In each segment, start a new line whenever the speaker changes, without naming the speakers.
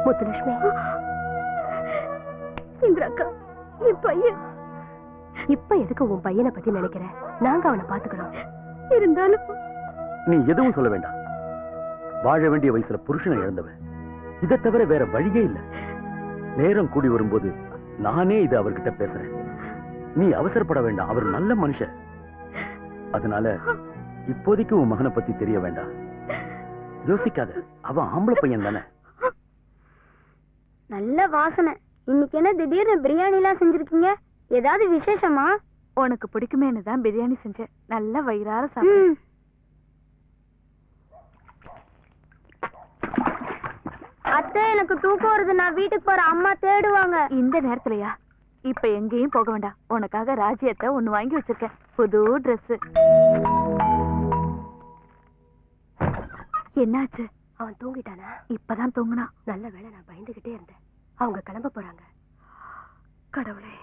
முத்துலட்சுமி
இந்திராக்கா என் பையன்
இப்ப எதுக்கு உன் பையனை பத்தி நினைக்கிற நாங்க அவனை பாத்துக்கிறோம்
இருந்தாலும்
நீ எதுவும் சொல்ல வேண்டாம் வாழ வேண்டிய வயசுல புருஷனை இழந்தவன் இதை தவிர வேற வழியே இல்ல நேரம் கூடி வரும்போது நானே இது அவர்கிட்ட பேசுறேன் நீ அவசரப்பட வேண்டாம் அவர் நல்ல மனுஷன் அதனால இப்போதைக்கு உன் மகனை பத்தி தெரிய வேண்டாம் யோசிக்காத அவன் ஆம்பளை பையன் தானே
நல்ல வாசனை இன்னைக்கு என்ன திடீர்னு பிரியாணி எல்லாம் செஞ்சிருக்கீங்க ஏதாவது விசேஷமா
உனக்கு பிடிக்குமேன்னு தான் பிரியாணி செஞ்சேன் நல்லா வயிறார சாப்பிடு
ம். அத்தை எனக்கு தூக்கம் வருது நான் வீட்டுக்கு போற அம்மா தேடுவாங்க
இந்த நேரத்துலயா இப்ப எங்கேயும் போக வேண்டாம் உனக்காக ராஜ்யத்தை ஒண்ணு வாங்கி வச்சிருக்கேன் புது Dress என்னாச்சு
அவன் தூங்கிட்டானா
இப்பதான் தூங்குனா
நல்ல வேளை நான் பயந்துகிட்டே இருந்தேன் அவங்க கிளம்ப போறாங்க
கடவுளே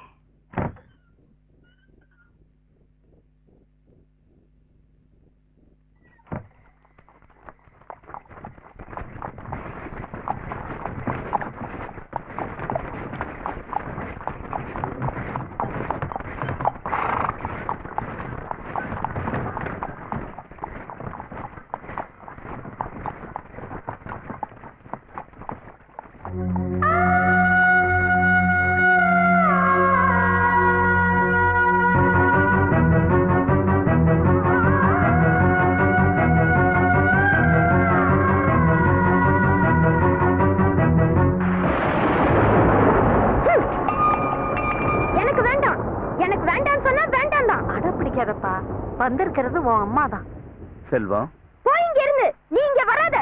எனக்கு வேண்டாம் எனக்கு வேண்டாம்னு சொன்னா வேண்டாம் தான்
அட பிடிக்காதப்பா வந்திருக்கிறது உன் அம்மா தான்
செல்வம்
போய் இங்க இருந்து நீ இங்க வராத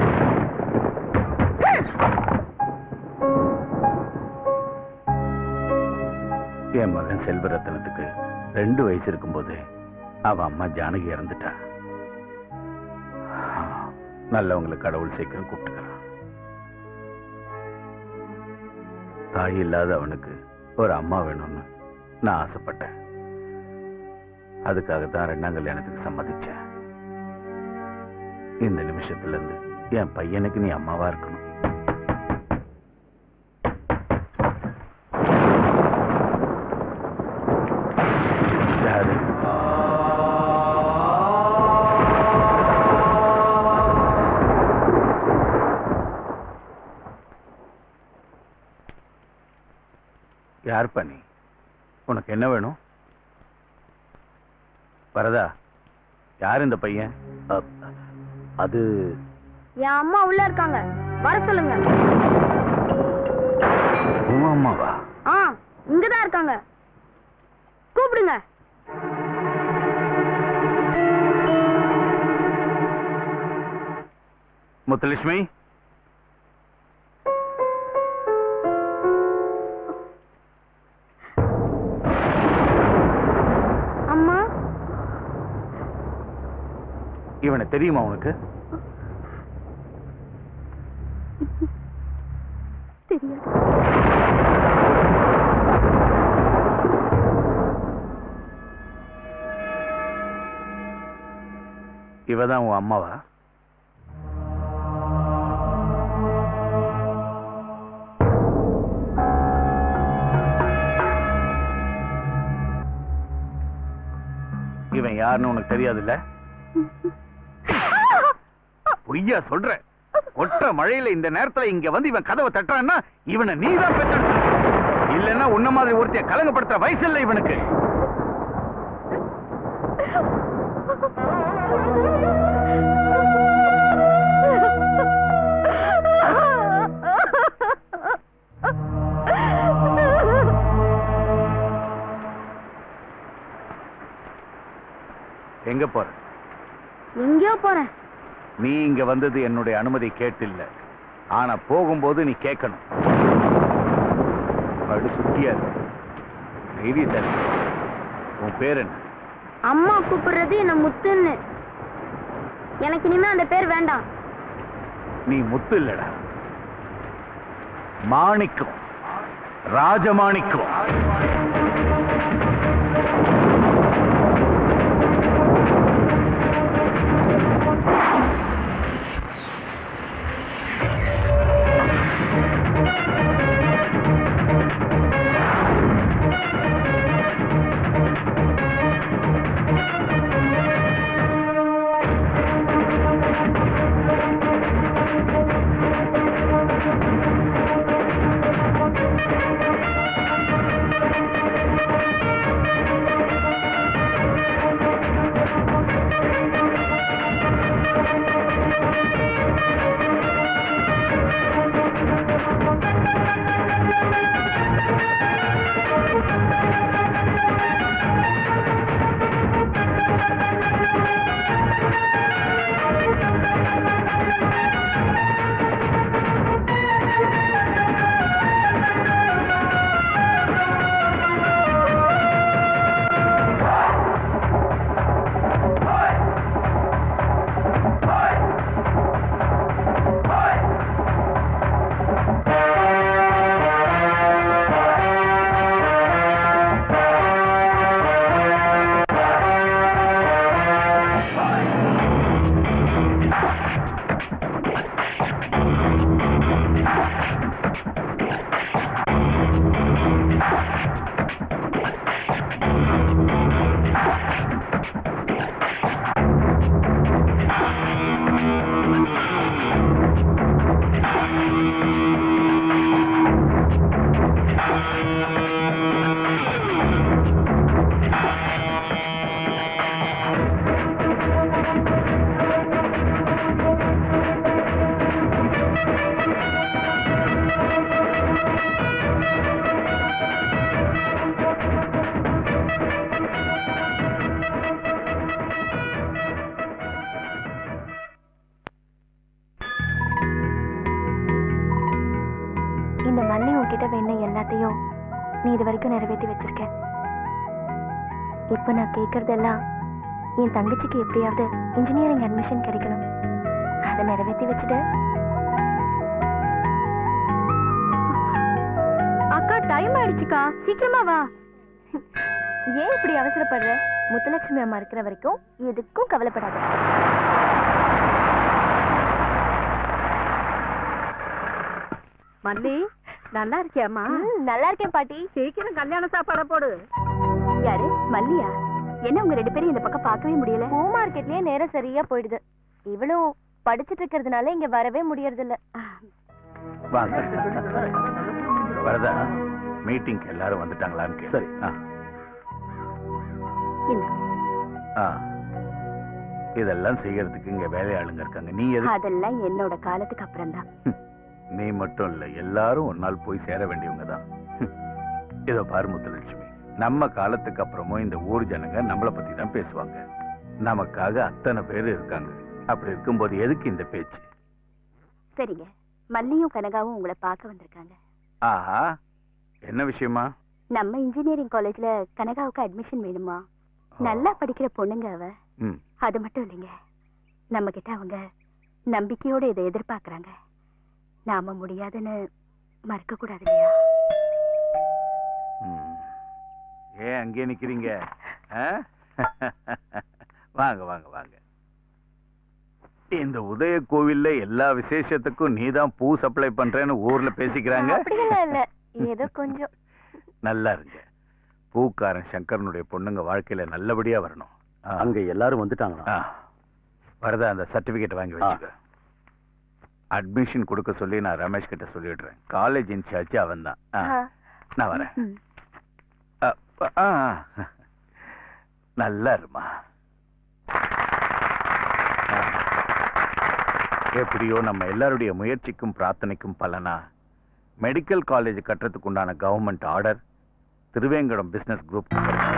என் மகன் செல்வரத்னத்துக்கு ரெண்டு வயசு இருக்கும்போது அவ அம்மா ஜானகி இறந்துட்டா நல்லவங்களை கடவுள் சீக்கிரம் கூப்பிட்டுக்கிறான் தாய் இல்லாத அவனுக்கு ஒரு அம்மா வேணும்னு நான் ஆசைப்பட்டேன் அதுக்காக தான் ரெண்டாம் கல்யாணத்துக்கு சம்மதிச்சேன் இந்த நிமிஷத்துல இருந்து என் பையனுக்கு நீ அம்மாவா இருக்கணும் யாரு யார் பண்ணி உனக்கு என்ன வேணும் வரதா யார் இந்த பையன் அ- அது
என் அம்மா உள்ள இருக்காங்க வர சொல்லுங்க
உன் அம்மாவா
ஆ இங்கதான் இருக்காங்க கூப்பிடுங்க
முத்துலட்சுமி
அம்மா
இவனை தெரியுமா உனக்கு
தெரியாது
இவதான் உன் அம்மாவா இவன் யாருன்னு உனக்கு தெரியாதுல்ல பொய்யா சொல்ற ஒற்ற மழையில இந்த நேரத்துல இங்க வந்து இவன் கதவை தட்டுறான்னா இவனை நீதான் பெத்தெடுத்த இல்லைன்னா உன்ன மாதிரி ஒருத்தைய கலங்கப்படுத்துற வயசு இல்லை இவனுக்கு எங்க போற
எங்கேயோ போறேன்
நீ இங்க வந்தது என்னுடைய அனுமதி கேட்டில்ல ஆனா போகும்போது நீ கேட்கணும் படு சுட்டியா இருக்கு. தைரியசாலி உன் பேர் என்ன
அம்மா கூப்பிடுறது என்ன முத்துன்னு எனக்கு இனிமே அந்த பேர் வேண்டாம்
நீ முத்து இல்லடா மாணிக்கம் ராஜமாணிக்கம்
இந்த மல்லி உன்கிட்ட வேண எல்லாத்தையும் நீ இது வரைக்கும் நிறைவேற்றி வச்சிருக்க இப்போ நான் கேட்கறதெல்லாம் என் தங்கச்சிக்கு எப்படியாவது இன்ஜினியரிங் அட்மிஷன் கிடைக்கணும் அதை நிறைவேற்றி வச்சுட்டு அக்கா டைம் ஆயிடுச்சுக்கா சீக்கிரமா வா ஏன் இப்படி அவசரப்படுற முத்துலட்சுமி அம்மா இருக்கிற வரைக்கும் எதுக்கும் கவலைப்படாத
மல்லி நல்லா இருக்கியாமா
ம், நல்லா இருக்கேன் பாட்டி
சீக்கிரம் கல்யாண சாப்பாட போடு
யாரு மல்லியா என்ன உங்க ரெண்டு பேரும் இந்த பக்கம் பார்க்கவே முடியல பூ மார்க்கெட்லயே நேரம் சரியா போயிடுது இவளும் படிச்சிட்டு இருக்கிறதுனால இங்க வரவே முடியறது இல்ல
வாங்க வரதா மீட்டிங்க்கு எல்லாரும் வந்துட்டாங்களான்னு கேளு.
சரி.
ஆ. ஆ. இதெல்லாம் செய்யறதுக்கு இங்க வேலையாளுங்க இருக்காங்க நீ எது
அதெல்லாம் என்னோட காலத்துக்கு அப்புறம் தான்
நீ மட்டும் இல்ல எல்லாரும் ஒரு நாள் போய் சேர வேண்டியவங்க தான் இதோ பாரு முத்துலட்சுமி நம்ம காலத்துக்கு அப்புறமும் இந்த ஊர் ஜனங்க நம்மளை பத்தி தான் பேசுவாங்க நமக்காக அத்தனை பேர் இருக்காங்க அப்படி இருக்கும்போது எதுக்கு இந்த பேச்சு
சரிங்க மல்லியும் கனகாவும் உங்களை பார்க்க வந்திருக்காங்க
ஆஹா என்ன விஷயமா
நம்ம இன்ஜினியரிங் காலேஜ்ல கனகாவுக்கு அட்மிஷன் வேணுமா நல்லா படிக்கிற பொண்ணுங்க அவ
ம்
அது மட்டும் இல்லைங்க நம்ம கிட்ட அவங்க நம்பிக்கையோட இதை எதிர்பார்க்கறாங்க நாம முடியாதுன்னு மறக்க கூடாது இல்லையா
ம். ஏன் அங்கே நிக்கிறீங்க ஆ? வாங்க வாங்க வாங்க இந்த உதய கோவில்ல எல்லா விசேஷத்துக்கும் நீதான் பூ சப்ளை பண்றேன்னு ஊர்ல பேசிக்கிறாங்க
அப்படியெல்லாம் இல்ல ஏதோ கொஞ்சம்
நல்லா இருங்க பூக்காரன் சங்கரனுடைய பொண்ணுங்க வாழ்க்கையில நல்லபடியா வரணும் ஆ.
அங்க எல்லாரும் வந்துட்டாங்களா
ஆ. வரதா அந்த சர்டிபிகேட் வாங்கி வச்சுக்க அட்மிஷன் கொடுக்க சொல்லி நான் ரமேஷ் கிட்ட சொல்லிடுறேன் காலேஜ் இன்சார்ஜ் அவன் தான்
ஆ.
நான் வரேன்
ம்.
அ, ஆ, நல்லா இருமா ஆ. எப்படியோ நம்ம எல்லாருடைய முயற்சிக்கும் பிரார்த்தனைக்கும் பலனா மெடிக்கல் காலேஜ் கட்டுறதுக்கு உண்டான government order Thiruvengadam business group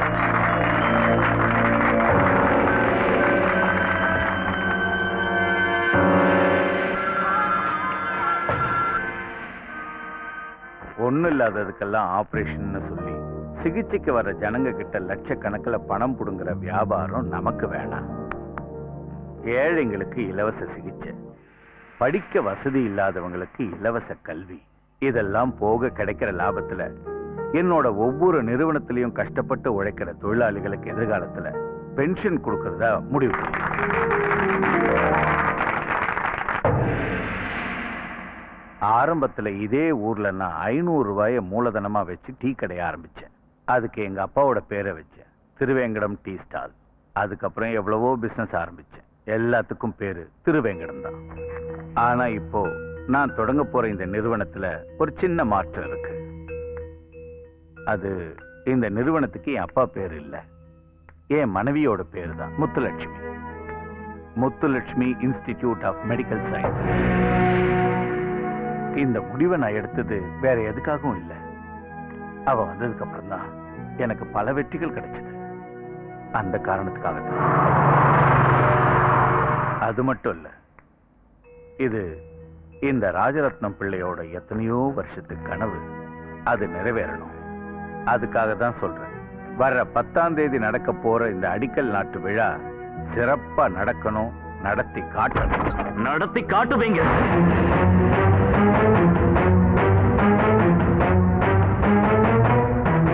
ஒண்ணும் இல்லாததுக்கெல்லாம் ஆபரேஷன்னு சொல்லி சிகிச்சைக்கு வர்ற ஜனங்க கிட்ட லட்சக்கணக்கில் பணம் புடுங்குற வியாபாரம் நமக்கு வேணாம் ஏழைங்களுக்கு இலவச சிகிச்சை படிக்க வசதி இல்லாதவங்களுக்கு இலவச கல்வி இதெல்லாம் போக கிடைக்கிற லாபத்துல என்னோட ஒவ்வொரு நிறுவனத்திலையும் கஷ்டப்பட்டு உழைக்கிற தொழிலாளிகளுக்கு எதிர்காலத்துல பென்ஷன் கொடுக்கறதா முடிவு பண்ணிருக்கேன். ஆரம்பத்துல இதே ஊர்ல நான் ஐநூறு ரூபாய மூலதனமா வச்சு டீ கடைய ஆரம்பிச்சேன் அதுக்கு எங்க அப்பாவோட பேரை வச்சேன் திருவேங்கடம் டீ ஸ்டால் அதுக்கப்புறம் எவ்வளவோ பிசினஸ் ஆரம்பிச்சேன் எல்லாத்துக்கும் பேரு திருவேங்கடம் தான் ஆனா இப்போ நான் தொடங்க போற இந்த நிறுவனத்துல ஒரு சின்ன மாற்றம் இருக்கு அது இந்த நிறுவனத்துக்கு என் அப்பா பேர் இல்ல என் மனைவியோட பேரு தான் Muthulakshmi Muthulakshmi institute of medical science இந்த முடிவை நான் எடுத்தது வேற எதுக்காகவும் இல்லை அவ வந்ததுக்கு அப்புறம் தான் எனக்கு பல வெற்றிகள் கிடைச்சது அந்த காரணத்துக்காக தான் அது மட்டும் இல்ல இது இந்த ராஜரத்னம் பிள்ளையோட எத்தனையோ வருஷத்து கனவு அது நிறைவேறணும் அதுக்காக தான் சொல்றேன் வர்ற பத்தாம் தேதி நடக்க போற இந்த அடிக்கல் நாட்டு விழா சிறப்பா நடக்கணும் நடத்தி காட்டணும்
நடத்தி காட்டுவீங்க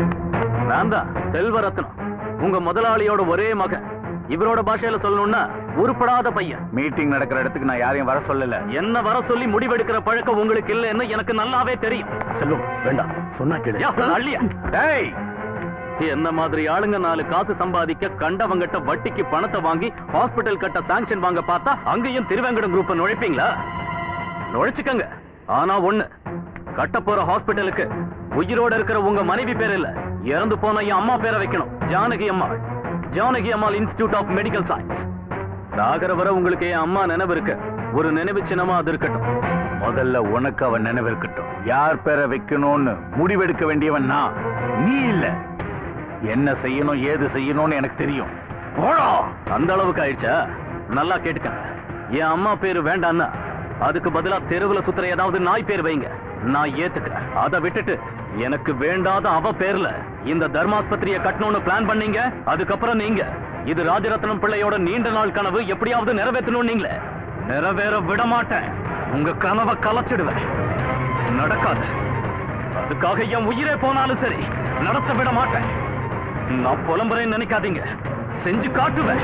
நான் தான் செல்வரத்னம் உங்க முதலாளியோட ஒரே மகன் இவரோட பாஷையில சொல்லணும்னா உருப்படாத பையன்
மீட்டிங் நடக்கிற இடத்துக்கு நான் யாரையும் வர சொல்லல
என்ன வர சொல்லி முடிவெடுக்கிற பழக்கம் உங்களுக்கு இல்லைன்னு எனக்கு நல்லாவே தெரியும் செல்வம் வேண்டாம் சொன்னா கேளு அள்ளியா
டேய்
என்ன மாதிரி ஆளுங்க நாலு காசு சம்பாதிக்க கண்டவங்கிட்ட வட்டிக்கு பணத்தை வாங்கி ஹாஸ்பிட்டல் கட்ட சாங்ஷன் வாங்க பார்த்தா அங்கேயும் திருவேங்கடம் குரூப் நுழைப்பீங்களா நுழைச்சுக்கங்க ஆனா ஒண்ணு கட்ட போற ஹாஸ்பிட்டலுக்கு உயிரோட இருக்கிற உங்க மனைவி பேர் இல்ல இறந்து போன என் அம்மா பேரை வைக்கணும் Janaki Ammal Janaki Ammal institute of medical science சாகர வர உங்களுக்கு என் அம்மா நினைவு இருக்கு ஒரு நினைவு சின்னமா அது இருக்கட்டும்
முதல்ல உனக்கு அவன் நினைவு இருக்கட்டும் யார் பேரை வைக்கணும்னு முடிவெடுக்க வேண்டியவன் நான் நீ இல்ல என்ன செய்யணும் ஏது செய்யணும்னு எனக்கு தெரியும் போடா
அந்த அளவுக்கு ஆயிடுச்சா நல்லா கேட்டுக்கங்க என் அம்மா பேரு வேண்டான்னா அதுக்கு பதிலா தெருவுல சுத்துற ஏதாவது நாய் பேர் வைங்க நான் ஏத்துக்கிறேன் அதை விட்டுட்டு எனக்கு வேண்டாத அவ பேர்ல இந்த தர்மாஸ்பத்திரியை கட்டணும்னு பிளான் பண்ணீங்க அதுக்கப்புறம் நீங்க இது ராஜரத்னம் பிள்ளையோட நீண்ட நாள் கனவு எப்படியாவது நிறைவேற்றணும் நீங்களே நிறைவேற விட மாட்டேன் உங்க கனவை கலைச்சிடுவேன் நடக்காது அதுக்காக என் உயிரே போனாலும் சரி நடத்த விட மாட்டேன் நான் புலம்புறேன்னு நினைக்காதீங்க செஞ்சு காட்டுவேன்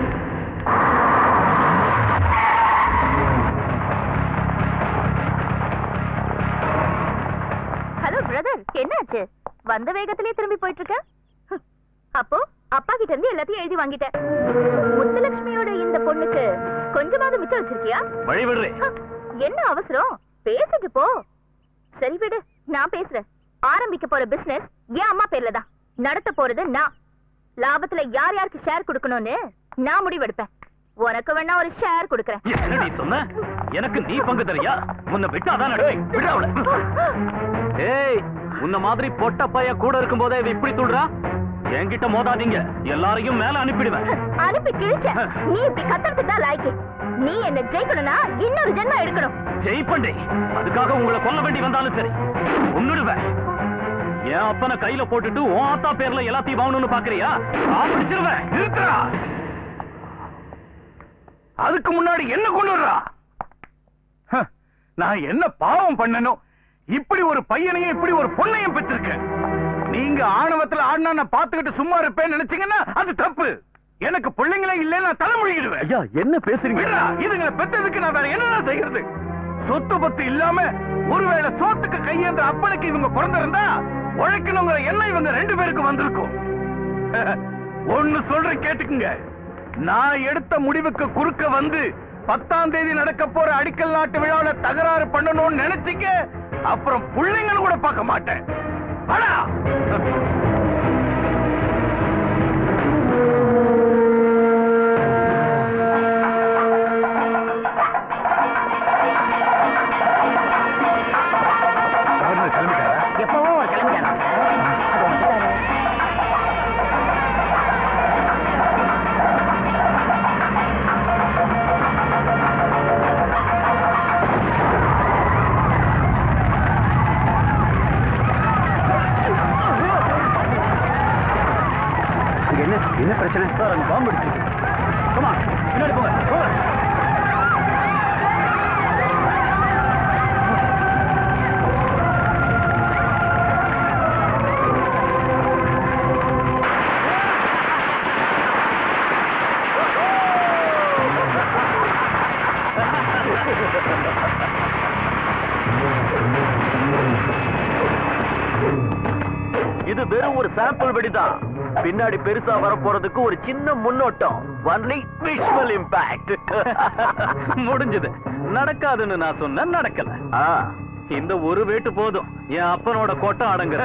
ஹலோ பிரதர் என்னாச்சு வந்த வேகத்திலே திரும்பி போயிட்டு இருக்க ஹம். அப்போ அப்பா கிட்ட இருந்து எல்லாத்தையும் எழுதி வாங்கிட்டேன் முத்துலட்சுமியோட இந்த பொண்ணுக்கு கொஞ்சமாவது மிச்சம் வச்சிருக்கியா
வழி விடுறே
ஹம். என்ன அவசரம் பேசிட்டு போ சரி விடு நான் பேசுறேன் ஆரம்பிக்க போற பிசினஸ் என் அம்மா பேர்ல தான் நடத்த போறது நான் லாபத்துல யார் யாருக்கு ஷேர் கொடுக்கணும்னு நான் முடிவெடுப்பேன் உனக்கு வேணா ஒரு ஷேர் கொடுக்கறேன்
என்னடி சொன்ன எனக்கு நீ பங்கு தரியா உன்னை விட்டாதான் நடுவேன் விடு அவளை ஏய் உன்ன மாதிரி பொட்ட பைய கூட இருக்கும் போதே இவ இப்படி துள்றா என்கிட்ட மோதாதீங்க எல்லாரையும் மேல அனுப்பிடுவேன்
அனுப்பி கிழிச்ச நீ இப்படி கத்துறதுக்கு தான் லாய்க்கு நீ என்ன ஜெயிக்கணும்னா இன்னொரு ஜென்மம் எடுக்கணும்
ஜெயிப்பண்டே அதுக்காக உங்களை கொல்ல வேண்டி வந்தாலும் சரி உன்னுடுவேன் என் அப்பனை கையில போட்டுட்டு உன் ஆத்தா பேர்ல எல்லாத்தையும் வாங்கணும்னு பாக்குறியா சாப்பிடிச்சிருவேன்
நிறுத்துறா அதுக்கு முன்னாடி என்ன கொண்டு வர்றா ஹ, நான் என்ன பாவம் பண்ணணும் இப்படி ஒரு பையனையும் இப்படி ஒரு பொண்ணையும் பெற்றிருக்கேன் நீங்க ஆணவத்துல ஆடினா நான் பாத்துக்கிட்டு சும்மா இருப்பேன்னு நினைச்சீங்கன்னா அது தப்பு எனக்கு பிள்ளைங்களே இல்லைன்னு நான் தலைமொழியிடுவேன்
ஐயா என்ன பேசுறீங்க
விடுடா, இதுங்களை பெற்றதுக்கு நான் வேற என்னதான் செய்யறது சொத்து பத்து இல்லாம ஒருவேளை சோத்துக்கு கையேந்த அப்பனுக்கு இவங்க பிறந்திருந்தா உழைக்கணுங்கிற எண்ணம் இவங்க ரெண்டு பேருக்கு வந்திருக்கும் ஒண்ணு சொல்றேன் கேட்டுக்குங்க நான் எடுத்த முடிவுக்கு குறுக்க வந்து பத்தாம் தேதி நடக்க போற அடிக்கல் நாட்டு விழாவில தகராறு பண்ணணும்னு நினைச்சிக்க அப்புறம் பிள்ளைங்கன்னு கூட பார்க்க மாட்டேன் அடா கிளம்பிட்டாரா
எப்பவோ ஒரு கிளம்பிட்டாரா சார் அது வந்துட்டாரு
என்ன என்ன பிரச்சனை சார் அங்க பாம்பு அடிச்சு கமா பின்னாடி போங்க போங்க இது வெறும் ஒரு சாம்பிள் வெடிதான் பின்னாடி பெருசா வர போறதுக்கு ஒரு சின்ன முன்னோட்டம் ஒன்லி விஷுவல் இம்பாக்ட் முடிஞ்சது நடக்காதுன்னு நான் சொன்னேன் நடக்கல இந்த ஒரு வேட்டு போதும் என் அப்பனோட கோட்டை அடங்குற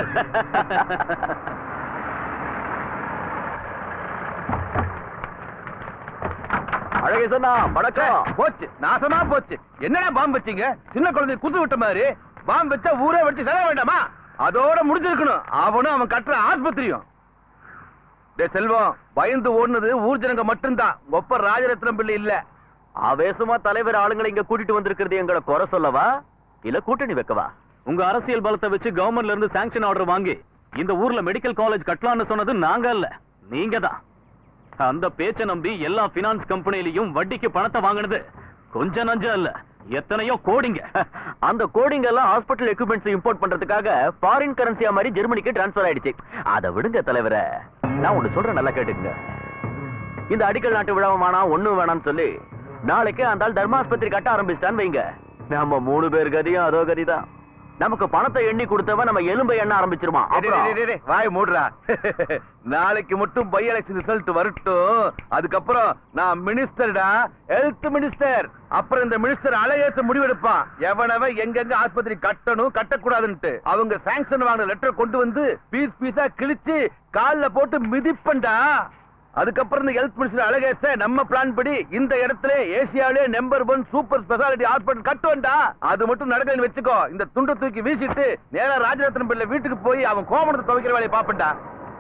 அழகேசனா வணக்கம்
போச்சு நாசமா போச்சு என்னடா பாம்பு வச்சீங்க சின்ன குழந்தை குத்து விட்ட மாதிரி பாம்பு வச்சா ஊரே வச்சு செலவு வேண்டாமா அதோட முடிஞ்சிருக்கணும் அவனும் அவன் கட்டுற ஆஸ்பத்திரியும் டேய் செல்வம் பயந்து ஓடுனது ஊர் ஜனங்க மட்டும்தான் ஒப்ப ராஜரத்னம் பிள்ளை இல்ல
ஆவேசமா தலைவர் ஆளுங்களை இங்க கூட்டிட்டு வந்திருக்கிறது எங்களை குறை சொல்லவா இல்ல கூட்டணி வைக்கவா உங்க அரசியல் பலத்தை வச்சு கவர்மெண்ட்ல இருந்து சாங்ஷன் ஆர்டர் வாங்கி இந்த ஊர்ல மெடிக்கல் காலேஜ் கட்டலாம்னு சொன்னது நாங்க இல்ல நீங்க தான் அந்த பேச்ச நம்பி எல்லா பினான்ஸ் கம்பெனிலையும் வட்டிக்கு பணத்தை வாங்கினது கொஞ்ச நஞ்சம் இல்ல எத்தனையோ கோடிங்க அந்த கோடிங்க எல்லாம் ஹாஸ்பிட்டல் எக்யூப்மெண்ட்ஸ் இம்போர்ட் பண்றதுக்காக ஃபாரின் கரன்சியா மாதிரி ஜெர்மனிக்கு டிரான்ஸ்ஃபர் ஆயிடுச்சு அதை விடுங்க தலைவரே நான் ஒண்ணு சொல்றேன் நல்லா கேட்டுங்க இந்த அடிக்கல் நாட்டு விழாவும் வேணாம் ஒண்ணும் வேணாம்னு சொல்லி நாளைக்கு அந்த ஆள் தர்மாஸ்பத்திரி கட்ட ஆரம்பிச்சிட்டான்னு வைங்க நம்ம மூணு பேர் கதியும் அதோ கதிதான் நமக்கு பணத்தை எண்ணி கொடுத்தவன் நம்ம எலும்பை எண்ண ஆரம்பிச்சிருவான் அப்புறம்
வாய் மூடுறா நாளைக்கு மட்டும் பை எலெக்ஷன் ரிசல்ட் வரட்டும் அதுக்கப்புறம் நான் மினிஸ்டர்டா ஹெல்த் மினிஸ்டர் அப்புறம் இந்த மினிஸ்டர் அலையேச முடிவெடுப்பான் எவனவ எங்கெங்க ஆஸ்பத்திரி கட்டணும் கட்டக்கூடாதுன்னுட்டு அவங்க சாங்ஷன் வாங்கின லெட்டர் கொண்டு வந்து பீஸ் பீஸா கிழிச்சு கால்ல போட்டு மிதிப்பண்டா அதுக்கப்புறம் இந்த ஹெல்த் மினிஸ்டர் அழகேச நம்ம பிளான் படி இந்த இடத்துல ஏசியாவிலே number one super speciality hospital கட்டுவேன்டா அது மட்டும் நடக்கலன்னு வச்சுக்கோ இந்த துண்டை தூக்கி வீசிட்டு நேரா ராஜரத்னம் பிள்ளை வீட்டுக்கு போய் அவன் கோமணத்தை துவைக்கிற வேலையை பாப்பண்டா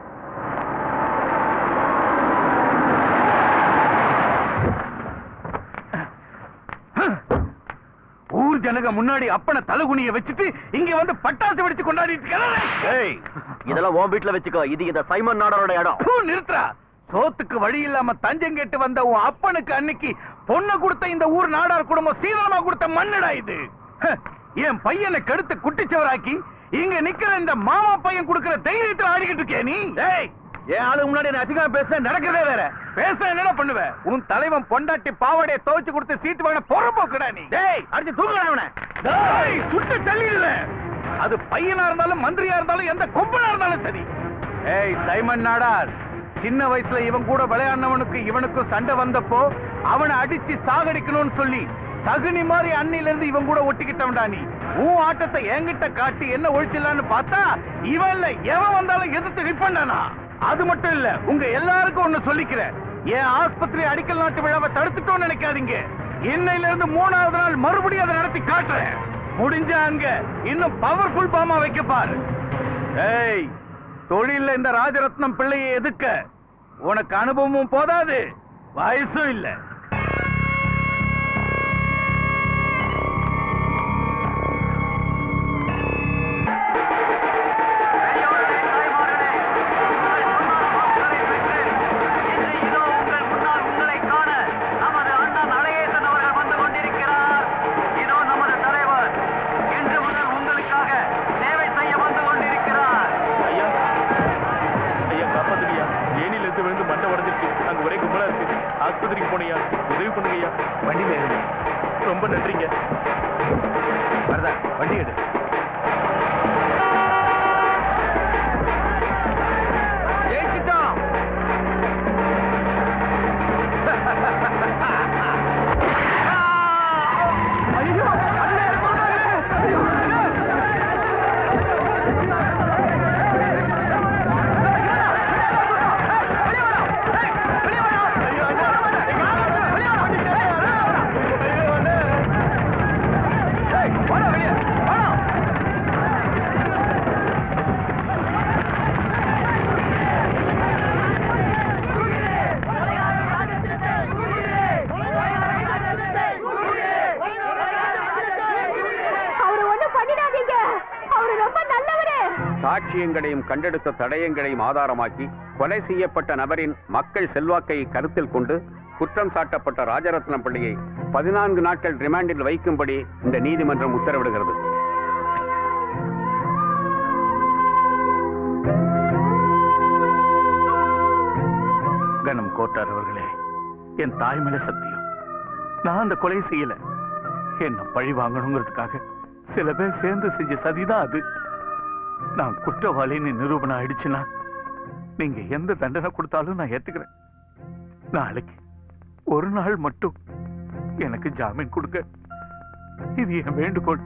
ஊர் ஜனங்க முன்னாடி அப்பன தலகுனிய வச்சுட்டு இங்க வந்து பட்டாசு வெடிச்சு கொண்டாடிட்டு இருக்கானே.
ஏய் இதெல்லாம் உன் வீட்டுல வச்சுக்கோ இது இந்த சைமன் நாடரோட இடம்
பூ நிறுத்துறா சோத்துக்கு வழி இல்லாம தஞ்சம் கேட்டு வந்த உன் அப்பனுக்கு அன்னைக்கு பொண்ணு கொடுத்த இந்த ஊர் நாடார் குடும்பம் சீதனமா கொடுத்த மண்ணுடா இது ஹ, என் பையனை கெடுத்து குட்டிச்சவராக்கி இங்க நிக்கிற இந்த மாமா பையன் கொடுக்கிற தைரியத்துல ஆடிக்கிட்டு இருக்கே நீ ஏய் என் ஆளுக்கு முன்னாடி என்ன அசிங்கமா பேச நடக்கிறதே வேற பேச என்ன பண்ணுவ உன் தலைவன் பொண்டாட்டி பாவாடைய துவைச்சு கொடுத்து சீட்டு வாங்கின பொறப்போக்குடா நீ டேய் அடிச்சு தூக்குடா அவனை டேய் சுட்டு தள்ளிடுல அது பையனா இருந்தாலும் மந்திரியா இருந்தாலும் எந்த கொம்பனா இருந்தாலும் சரி ஏய் சைமன் நாடார் சின்ன வயசுல இவன் கூட விளையாடினவனுக்கு இவனுக்கும் சண்டை வந்தப்போ அவனை அடிச்சு சாகடிக்கணும்னு சொல்லி சகுனி மாதிரி அன்னில இருந்து இவன் கூட ஒட்டிக்கிட்டவன்டா நீ உன் ஆட்டத்தை என்கிட்ட காட்டி என்ன ஒழிச்சிடலான்னு பார்த்தா இவன் இல்ல எவன் வந்தாலும் எதிர்த்து நிப்பண்டானா அது மட்டும் இல்ல உங்க எல்லாருக்கும் ஒண்ணு சொல்லிக்கிறேன் என் ஆஸ்பத்திரி அடிக்கல் நாட்டு விழாவை தடுத்துட்டோம்னு நினைக்காதீங்க இன்னையில இருந்து மூணாவது நாள் மறுபடியும் அதை நடத்தி காட்டுறேன் முடிஞ்ச அங்க இன்னும் பவர்ஃபுல் பாமா வைக்க பாரு ஏய் தொழில்ல இந்த ராஜரத்னம் பிள்ளையை எதுக்க உனக்கு அனுபவமும் போதாது வயசும் இல்ல
ஐயா ஐயா காப்பாத்துங்கய்யா ஏனில இருந்து விழுந்து மண்டை உடஞ்சிருக்கு அங்க ஒரே கும்பலா இருக்கு ஆஸ்பத்திரிக்கு போனையா உதவி பண்ணுங்க ஐயா வண்டியில ஏறுங்க ரொம்ப நன்றிங்க
வரதா வண்டி எடு ஜெயிச்சிட்டோம்
அவரு ஒண்ணும் பண்ணிடாதீங்க அவரு ரொம்ப நல்லவரு
சாட்சியங்களையும் கண்டெடுத்த தடயங்களையும் ஆதாரமாக்கி கொலை செய்யப்பட்ட நபரின் மக்கள் செல்வாக்கை கருத்தில் கொண்டு குற்றம் சாட்டப்பட்ட ராஜரத்னம் பிள்ளையை பதினான்கு நாட்கள் ரிமாண்டில் வைக்கும்படி இந்த நீதிமன்றம் உத்தரவிடுகிறது
கணம் கோட்டார் அவர்களே என் தாய் மேல சத்தியம் நான் அந்த கொலை செய்யல என்ன பழி வாங்கணுங்கிறதுக்காக சில பேர் சேர்ந்து செஞ்ச சதிதான் அது நான் குற்றவாளின்னு நிரூபணம் ஆயிடுச்சுன்னா நீங்க எந்த தண்டனை கொடுத்தாலும் நான் ஏத்துக்கிறேன் நாளைக்கு ஒரு நாள் மட்டும் எனக்கு ஜாமீன் கொடுங்க இது என் வேண்டுகோள்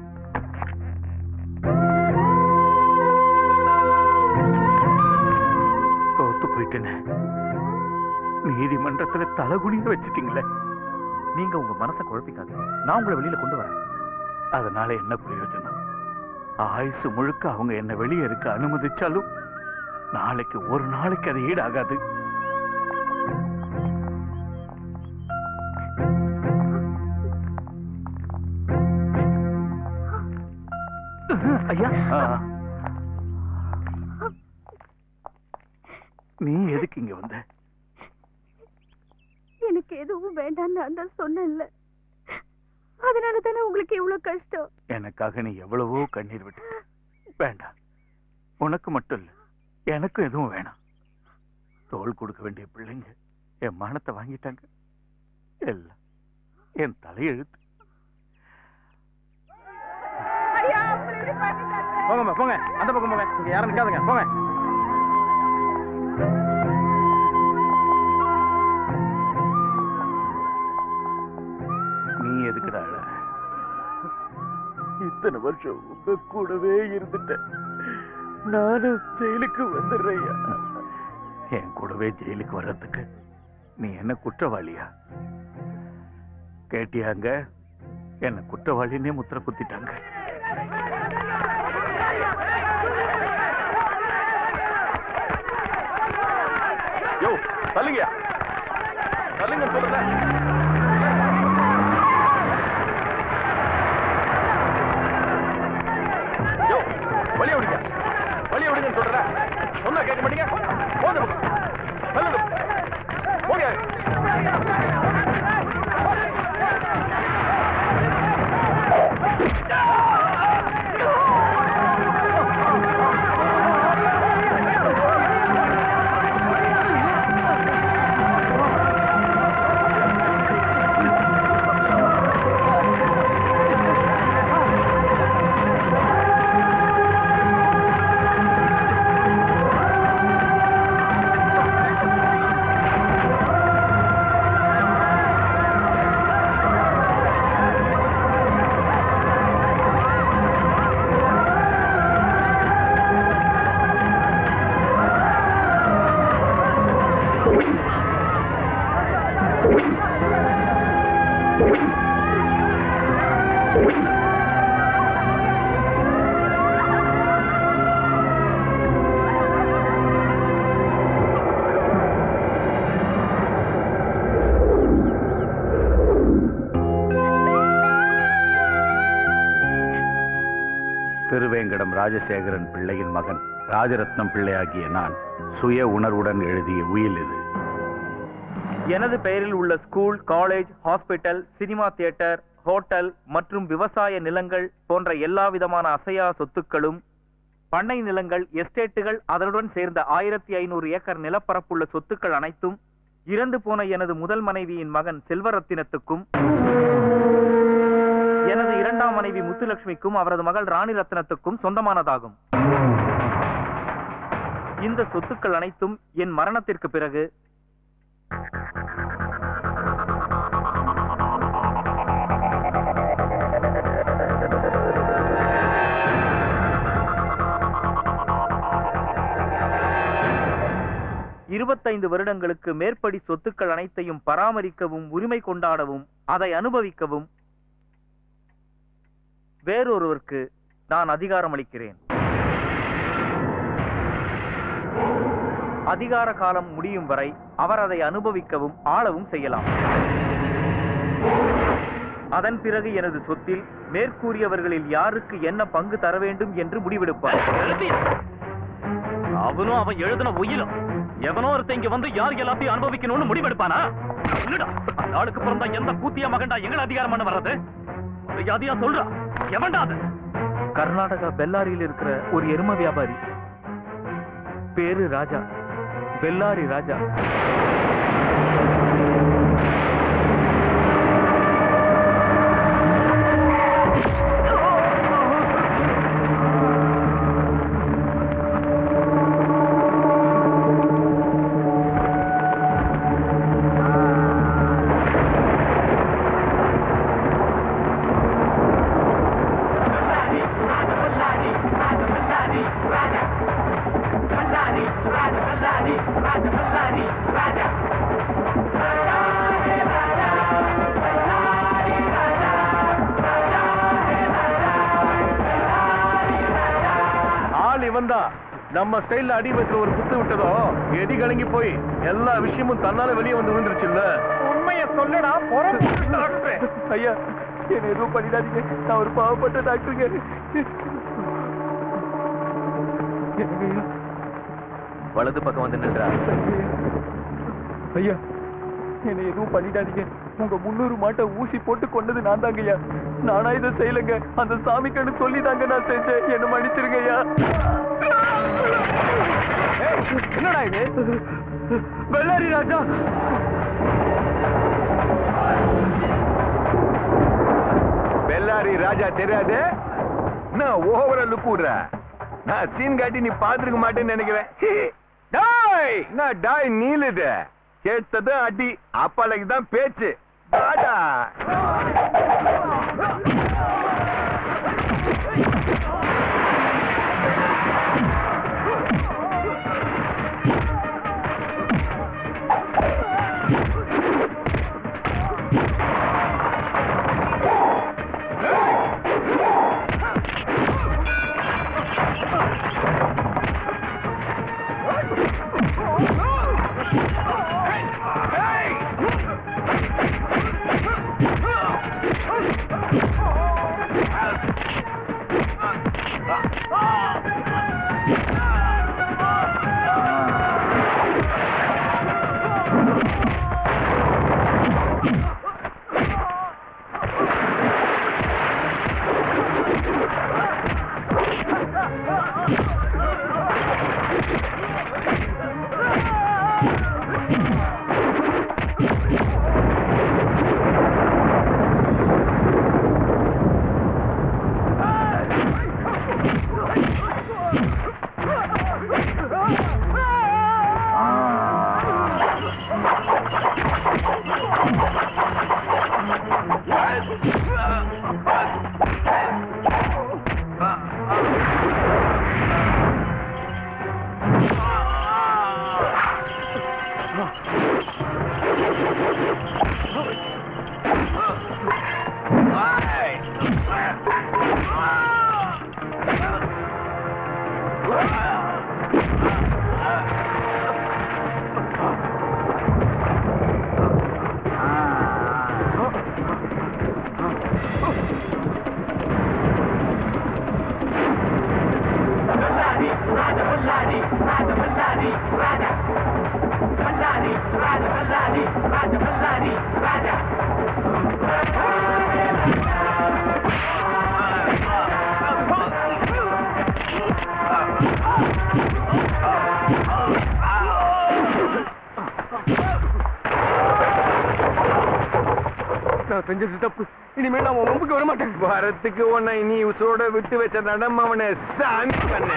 தோத்து போயிட்டேனே நீதிமன்றத்துல தலகுனிய வச்சிட்டீங்களே
நீங்க உங்க மனசை குழப்பிக்காதீங்க நான் உங்களை வெளியில கொண்டு வரேன்
அதனால என்ன பிரயோஜனம் ஆயுசு முழுக்க அவங்க என்ன வெளியே இருக்க அனுமதிச்சாலும் நாளைக்கு ஒரு நாளைக்கு அது ஈடாகாது
ஐயா
ஆ. நீ எதுக்கு இங்க வந்த
எனக்கு எதுவும் வேண்டாம்னு நான் தான் சொன்னேன்ல அதனால தானே உங்களுக்கு இவ்வளவு கஷ்டம்
எனக்காக நீ எவ்வளவோ கண்ணீர் விட்டு வேண்டாம் உனக்கு மட்டும் இல்ல எனக்கும் எதுவும் வேணாம் தோள் கொடுக்க வேண்டிய பிள்ளைங்க என் மானத்தை வாங்கிட்டாங்க எல்லாம் என் தலையெழுத்து
போங்கம்மா போங்க அந்த பக்கம் போங்க இங்க யாரும் நிக்காதுங்க போங்க
நீ எதுக்குடா அழ?
இத்தனை வருஷம் உங்க கூடவே இருந்துட்டேன் நானும் ஜெயிலுக்கு வந்துடுறேயா
என் கூடவே ஜெயிலுக்கு வர்றதுக்கு நீ என்ன குற்றவாளியா கேட்டியாங்க என்ன குற்றவாளின்னே முத்திர குத்திட்டாங்க
யோ தள்ளுங்க தள்ளுங்க சொல்லுங்க யோ வழிய விடுங்க வழிய விடுங்கன்னு சொல்றேன் சொன்னா கேட்க மாட்டீங்க போங்க தள்ளுங்க போங்க
திருவேங்கடம் ராஜசேகரன் பிள்ளையின் மகன் ராஜரத்னம் பிள்ளையாகிய நான் சுய உணர்வுடன் எழுதிய உயில் இது
எனது பெயரில் உள்ள school college hospital cinema theatre hotel மற்றும் விவசாய நிலங்கள் போன்ற எல்லா விதமான அசையா சொத்துக்களும் பண்ணை நிலங்கள் எஸ்டேட்டுகள் அதனுடன் சேர்ந்த ஆயிரத்தி ஐநூறு ஏக்கர் நிலப்பரப்புள்ள சொத்துக்கள் அனைத்தும் இறந்து போன எனது முதல் மனைவியின் மகன் செல்வரத்தினத்துக்கும் எனது இரண்டாம் மனைவி முத்துலட்சுமிக்கும் அவரது மகள் ராணி ரத்னத்துக்கும் சொந்தமானதாகும் இந்த சொத்துக்கள் அனைத்தும் என் மரணத்திற்கு பிறகு இருபத்தைந்து வருடங்களுக்கு மேற்படி சொத்துக்கள் அனைத்தையும் பராமரிக்கவும் உரிமை கொண்டாடவும் அதை அனுபவிக்கவும் வேறொருவருக்கு நான் அதிகாரம் அளிக்கிறேன் அதிகார காலம் முடியும் வரை அவர் அதை அனுபவிக்கவும் ஆளவும் செய்யலாம் அதன் பிறகு எனது சொத்தில் மேற்கூறியவர்களில் யாருக்கு என்ன பங்கு தர வேண்டும் என்று முடிவெடுப்பார்
அவனும் அவன் எழுதின உயிலும் எவனோ ஒருத்தன் இங்க வந்து யார் எல்லாத்தையும் அனுபவிக்கணும்னு முடிவெடுப்பானா இல்லடா அந்த ஆளுக்கு பிறந்தா எந்த கூத்தியா மகன்டா எங்களை அதிகாரம் பண்ண வர்றது மரியாதையா சொல்றா எவன்டா அது
கர்நாடகா பெல்லாரியில் இருக்கிற ஒரு எரும வியாபாரி பேரு ராஜா பெல்லாரி ராஜா ஆள் இவன் தான் நம்ம ஸ்டைல்ல அடி வைக்கிற ஒரு குத்து விட்டதோ எதி கலங்கி போய் எல்லா விஷயமும் தன்னால வெளியே வந்து விழுந்துருச்சுல்ல உண்மைய சொல்லடா ஐயா என்ன எதுவும் பண்ணிடாதீங்க நான் ஒரு பாவப்பட்ட டாக்டருங்க வலது பக்கம் வந்து நின்றா ஐயா என்னை எதுவும் பண்ணிடாதீங்க உங்க முன்னூறு மாட்டை ஊசி போட்டு கொண்டது நான் தாங்க ஐயா நானா இதை செய்யலைங்க அந்த சாமி கண்ணு சொல்லி தாங்க நான் செஞ்சேன் என்ன மன்னிச்சிருங்க ஐயா ஏய், என்னடா இது
பெல்லாரி ராஜா
பெல்லாரி ராஜா தெரியாது நான் ஓவரா லுக் விடுற நான் சீன் காட்டி நீ பாத்துருக்க மாட்டேன்னு நினைக்கிறேன் டாய் நான் டாய் நீலுது கேட்டது அடி அப்பாலைக்கு தான் பேச்சு டாடா.
நான் செஞ்சது தப்பு இனிமேல் நான் உன் வம்புக்கு வர மாட்டேன்
வரத்துக்கு உன்னை நீ உசோட விட்டு வச்ச நடம் அவனை சாமி பண்ண